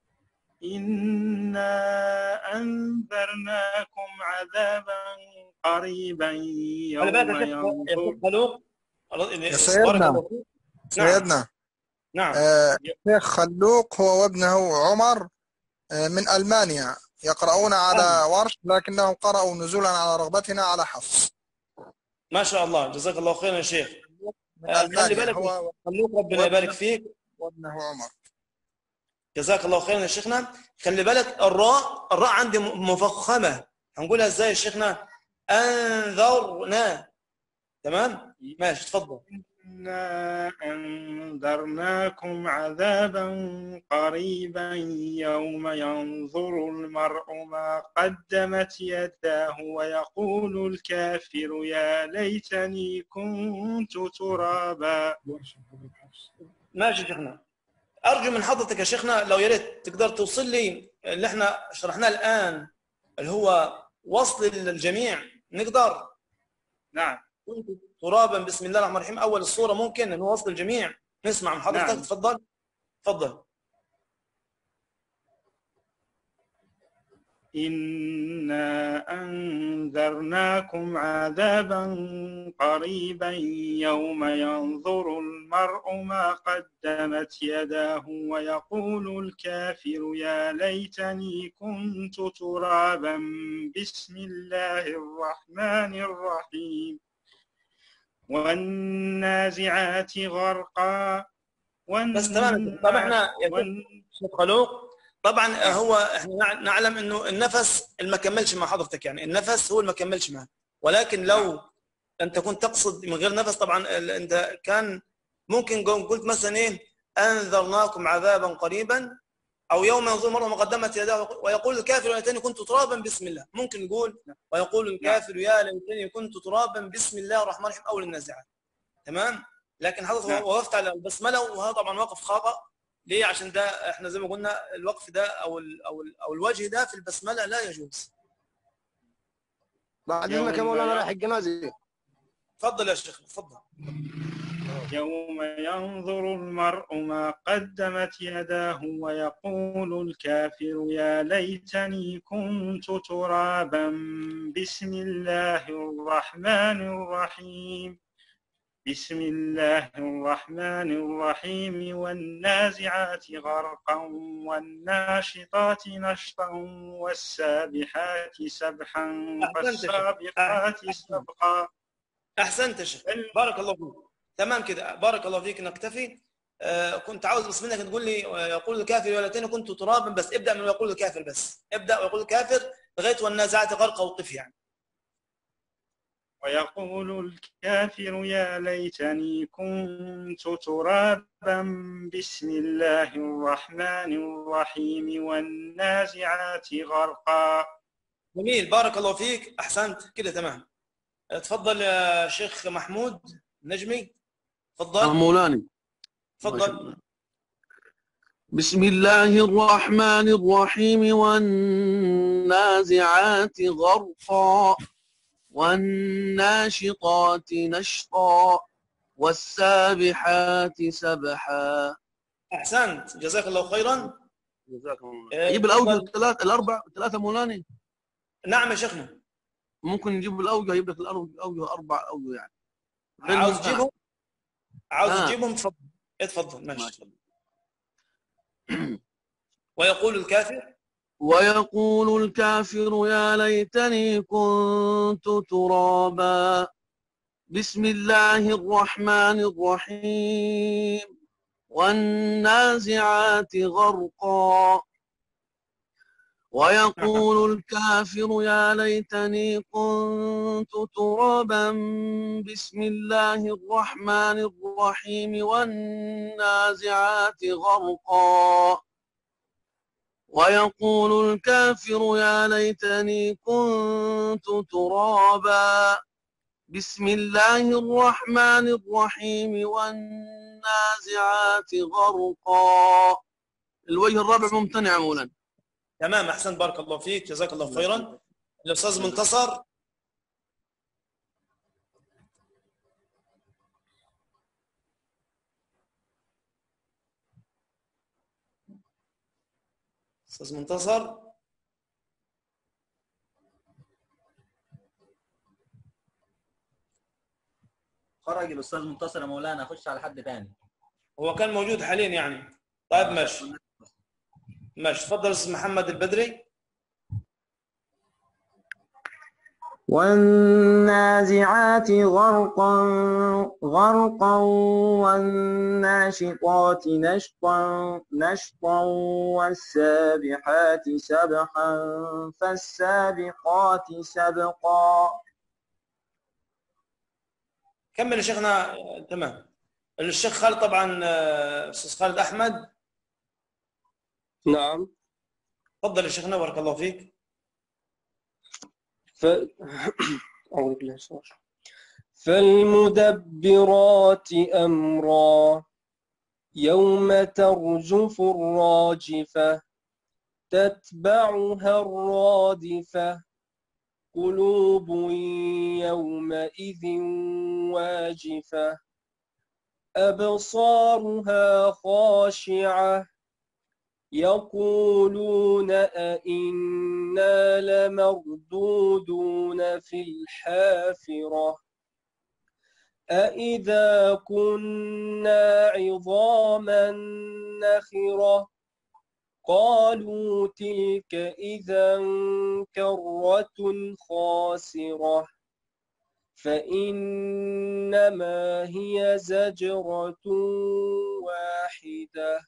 إنا أنذرناكم عذابا قريبا خلي بالك يوم يا شيخ يا ينظر شيخ خلوق يا بارك سيدنا الله فيك نعم سيدنا نعم آه، الشيخ خلوق هو وابنه عمر آه، من ألمانيا يقرؤون على ورش لكنهم قرأوا نزولا على رغبتنا على حفص ما شاء الله جزاك الله خيرا يا شيخ من آه، خلي ألمانيا بالك هو خلوق ربنا يبارك فيك وابنه عمر جزاك الله خيرا يا شيخنا خلي بالك الراء الراء عندي م- مفخمه هنقولها ازاي يا شيخنا انذرنا تمام ماشي تفضل إنا أنذرناكم عذابا قريبا يوم ينظر المرء ما قدمت يداه ويقول الكافر يا ليتني كنت ترابا ماشي يا شيخنا ارجو من حضرتك يا شيخنا لو يا ريت تقدر توصل لي اللي احنا شرحناه الان اللي هو وصل للجميع نقدر نعم كنتم ترابا بسم الله الرحمن الرحيم اول الصوره ممكن ان هو وصل الجميع نسمع من حضرتك نعم. تفضل تفضل إنا أنذرناكم عذابا قريبا يوم ينظر المرء ما قدمت يداه ويقول الكافر يا ليتني كنت ترابا بسم الله الرحمن الرحيم والنازعات غرقا بس تمام طب احنا يا والن- شيخ خلوق طبعا هو احنا نع- نعلم انه النفس اللي ما كملش مع حضرتك يعني النفس هو اللي ما كملش معه ولكن لو انت كنت تقصد من غير نفس طبعا ال- انت كان ممكن قو- قلت مثلا ايه انذرناكم عذابا قريبا او يوم ينظر المرء ما قدمت يداه ويقول الكافر يا ليتني كنت ترابا بسم الله ممكن يقول ويقول الكافر يا ليتني كنت ترابا بسم الله الرحمن الرحيم او النازعات تمام لكن حضرتك نعم. وقفت على البسمله وهذا طبعا وقف خطا ليه عشان ده احنا زي ما قلنا الوقف ده او ال او ال او الوجه ده في البسمله لا يجوز بعد يوم اذنك يا مولانا لا- رايح الجنازه تفضل يا شيخ تفضل يوم ينظر المرء ما قدمت يداه ويقول الكافر يا ليتني كنت ترابا بسم الله الرحمن الرحيم بسم الله الرحمن الرحيم والنازعات غرقا والناشطات نشطا والسابحات سبحا أحسنت يا شيخ. فالسابقات سبقا احسنت يا شيخ بارك الله فيك تمام كده بارك الله فيك نكتفي آه كنت عاوز بس منك تقول لي آه، يقول الكافر يا ليتني كنت ترابا بس ابدا من يقول الكافر بس ابدا ويقول الكافر لغايه والنازعات غرقا وقف يعني ويقول الكافر يا ليتني كنت ترابا بسم الله الرحمن الرحيم والنازعات غرقا جميل بارك الله فيك احسنت كده تمام آه، تفضل يا شيخ محمود نجمي آه، تفضل مولانا تفضل بسم الله الرحمن الرحيم والنازعات غرقا والناشطات نشطا والسابحات سبحا احسنت جزاك الله خيرا جزاكم الله آه، اجيب الاوجه تفضل. الثلاث الاربع الثلاثه مولانا نعم يا شيخنا ممكن نجيب الاوجه اجيب لك الأربع- الاوجه اربع اوجه يعني غير عاوز المنتهى. تجيبهم عاوز آه. تجيبهم تفضل اتفضل ماشي تفضل. ويقول الكافر ويقول الكافر يا ليتني كنت ترابا بسم الله الرحمن الرحيم والنازعات غرقا ويقول الكافر يا ليتني كنت ترابا بسم الله الرحمن الرحيم والنازعات غرقا ويقول الكافر يا ليتني كنت ترابا بسم الله الرحمن الرحيم والنازعات غرقا الوجه الرابع ممتنع مولانا تمام احسنت بارك الله فيك جزاك الله خيرا الاستاذ منتصر استاذ منتصر خرج الاستاذ منتصر يا مولانا خش على حد تاني هو كان موجود حاليا يعني طيب ماشي ماشي تفضل استاذ محمد البدري والنازعات غرقا غرقا والناشطات نشطا نشطا والسابحات سبحا فالسابقات سبقا كمل يا شيخنا آه، تمام الشيخ خالد طبعا آه، استاذ خالد احمد نعم تفضل يا شيخنا بارك الله فيك ف... أعوذ بالله من الشيطان الرجيم. فالمدبرات أمرا يوم ترجف الراجفة تتبعها الرادفة قلوب يومئذ واجفة أبصارها خاشعة يقولون أئنا لمردودون في الحافرة أئذا كنا عظاما نخرة قالوا تلك إذا كرة خاسرة فإنما هي زجرة واحدة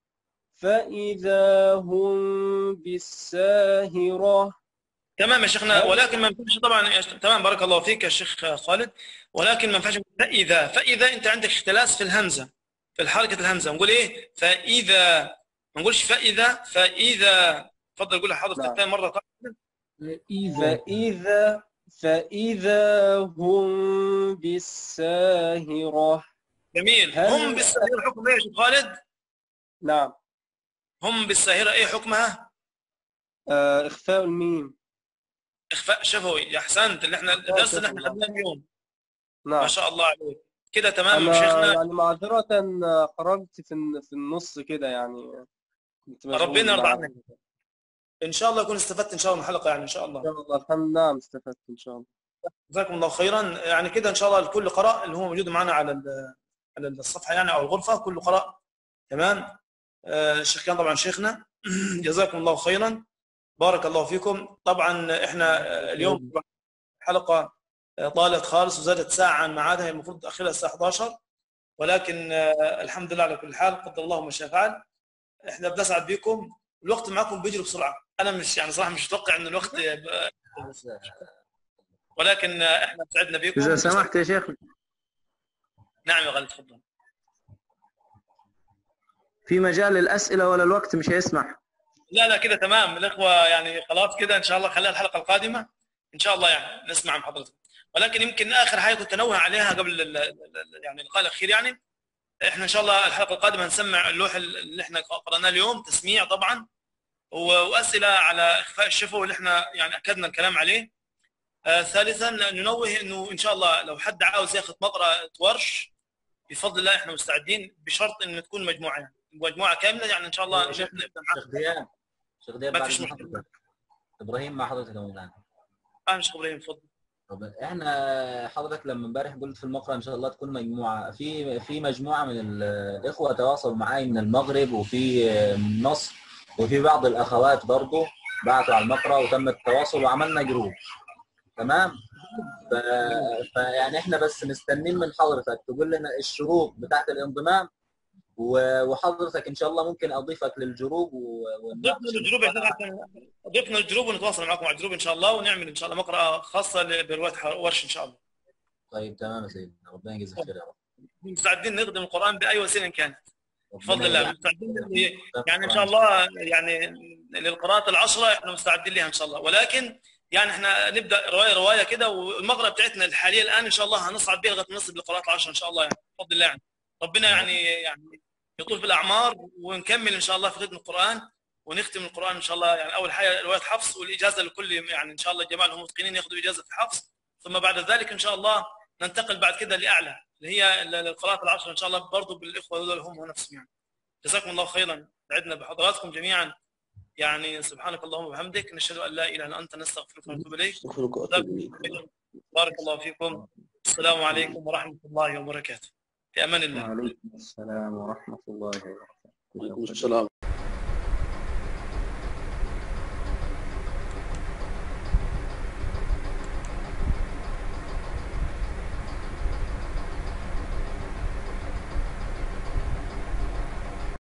فإذا هم بالساهرة تمام يا شيخنا ولكن ما ينفعش طبعا يا شيخ- تمام بارك الله فيك يا شيخ خالد ولكن ما ينفعش نقول فاذا فاذا انت عندك اختلاس في الهمزه في حركه الهمزه نقول ايه فاذا ما نقولش فاذا فاذا تفضل قولها حضرتك ثاني مره طبعا فإذا فإذا هم بالساهرة جميل هل- هم بالساهره حكم ايه يا شيخ خالد؟ نعم هم بالساهره ايه حكمها؟ آه إخفاء الميم اخفاء شفوي احسنت اللي احنا الدرس اللي احنا شفوي. خدناه اليوم نعم ما شاء الله عليك كده تمام أنا يا شيخنا يعني معذرة آه، خرجت في الن- في النص كده يعني كنت مشغول ربنا يرضى مع- عنك ان شاء الله اكون استفدت ان شاء الله من الحلقه يعني ان شاء الله إن شاء الله الحمد نعم استفدت إن شاء الله جزاكم الله خيرا يعني كده ان شاء الله الكل قرأ اللي هو موجود معنا على ال- على الصفحه يعني او الغرفه كله قرأ تمام آه، الشيخ كان طبعا شيخنا جزاكم الله خيرا بارك الله فيكم طبعا احنا آه، اليوم حلقه آه، طالت خالص وزادت ساعه عن ميعادها هي المفروض اخرها الساعه 11 ولكن آه، الحمد لله على كل حال قدر الله ما شاء فعل احنا بنسعد بكم الوقت معكم بيجري بسرعه انا مش يعني صراحه مش متوقع ان الوقت يبقى- ولكن آه، احنا سعدنا بكم إذا سمحت يا شيخ نعم يا غالي تفضل في مجال الأسئلة ولا الوقت مش هيسمح لا لا كده تمام الاخوه يعني خلاص كده ان شاء الله خليها الحلقه القادمه ان شاء الله يعني نسمع من حضرتك ولكن يمكن اخر حاجه كنت انوه عليها قبل ال- ال- ال- يعني اللقاء الاخير يعني احنا ان شاء الله الحلقه القادمه نسمع اللوح اللي احنا قراناه اليوم تسميع طبعا و- واسئله على اخفاء الشفوي اللي احنا يعني اكدنا الكلام عليه آه ثالثا ننوه انه ان شاء الله لو حد عاوز ياخذ مقرأة ورش بفضل الله احنا مستعدين بشرط ان تكون مجموعه يعني مجموعه كامله يعني ان شاء الله يا شيخ- نبدا معاك شيخ دياب شيخ دياب ما بعد فيش ما مشكلة. حضرتك ابراهيم مع حضرتك يا مولانا انا شيخ ابراهيم تفضل طب احنا حضرتك لما امبارح قلت في المقرأة ان شاء الله تكون مجموعه في في مجموعه من الاخوه تواصلوا معي من المغرب وفي من مصر وفي بعض الاخوات برضه بعثوا على المقرأة وتم التواصل وعملنا جروب تمام ف... فيعني احنا بس مستنين من حضرتك تقول لنا الشروط بتاعت الانضمام و- وحضرتك ان شاء الله ممكن اضيفك للجروب و... ضفنا الجروب يا شيخ أحسن. ضفنا الجروب ونتواصل معكم على الجروب ان شاء الله ونعمل ان شاء الله مقرأة خاصه ل- بروايه ح- ورش ان شاء الله طيب تمام يا سيدنا ربنا يجزيك خير يا رب مستعدين نخدم القران باي وسيله كانت بفضل ربنا الله يجعل- مستعدين ل- يعني ان شاء الله يعني للقراءات العشره احنا مستعدين لها ان شاء الله ولكن يعني احنا نبدا روايه روايه كده والمقرأة بتاعتنا الحاليه الان ان شاء الله هنصعد بها لغايه نصل بالقراءات العشره ان شاء الله يعني بفضل الله يعني ربنا يعني يعني يطول في الاعمار ونكمل ان شاء الله في ختم القران ونختم القران ان شاء الله يعني اول حاجه روايه حفص والاجازه لكل يعني ان شاء الله الجماعه اللي هم متقنين ياخذوا اجازه في حفص ثم بعد ذلك ان شاء الله ننتقل بعد كده لاعلى اللي هي القراءات العشر ان شاء الله برضه بالاخوه دول هم نفسهم يعني جزاكم الله خيرا سعدنا بحضراتكم جميعا يعني سبحانك اللهم وبحمدك نشهد ان لا اله الا انت نستغفرك ونتوب اليك استغفرك واتوب اليك بارك الله فيكم السلام عليكم ورحمه الله وبركاته في امان الله وعليكم السلام ورحمة الله وبركاته وعليكم السلام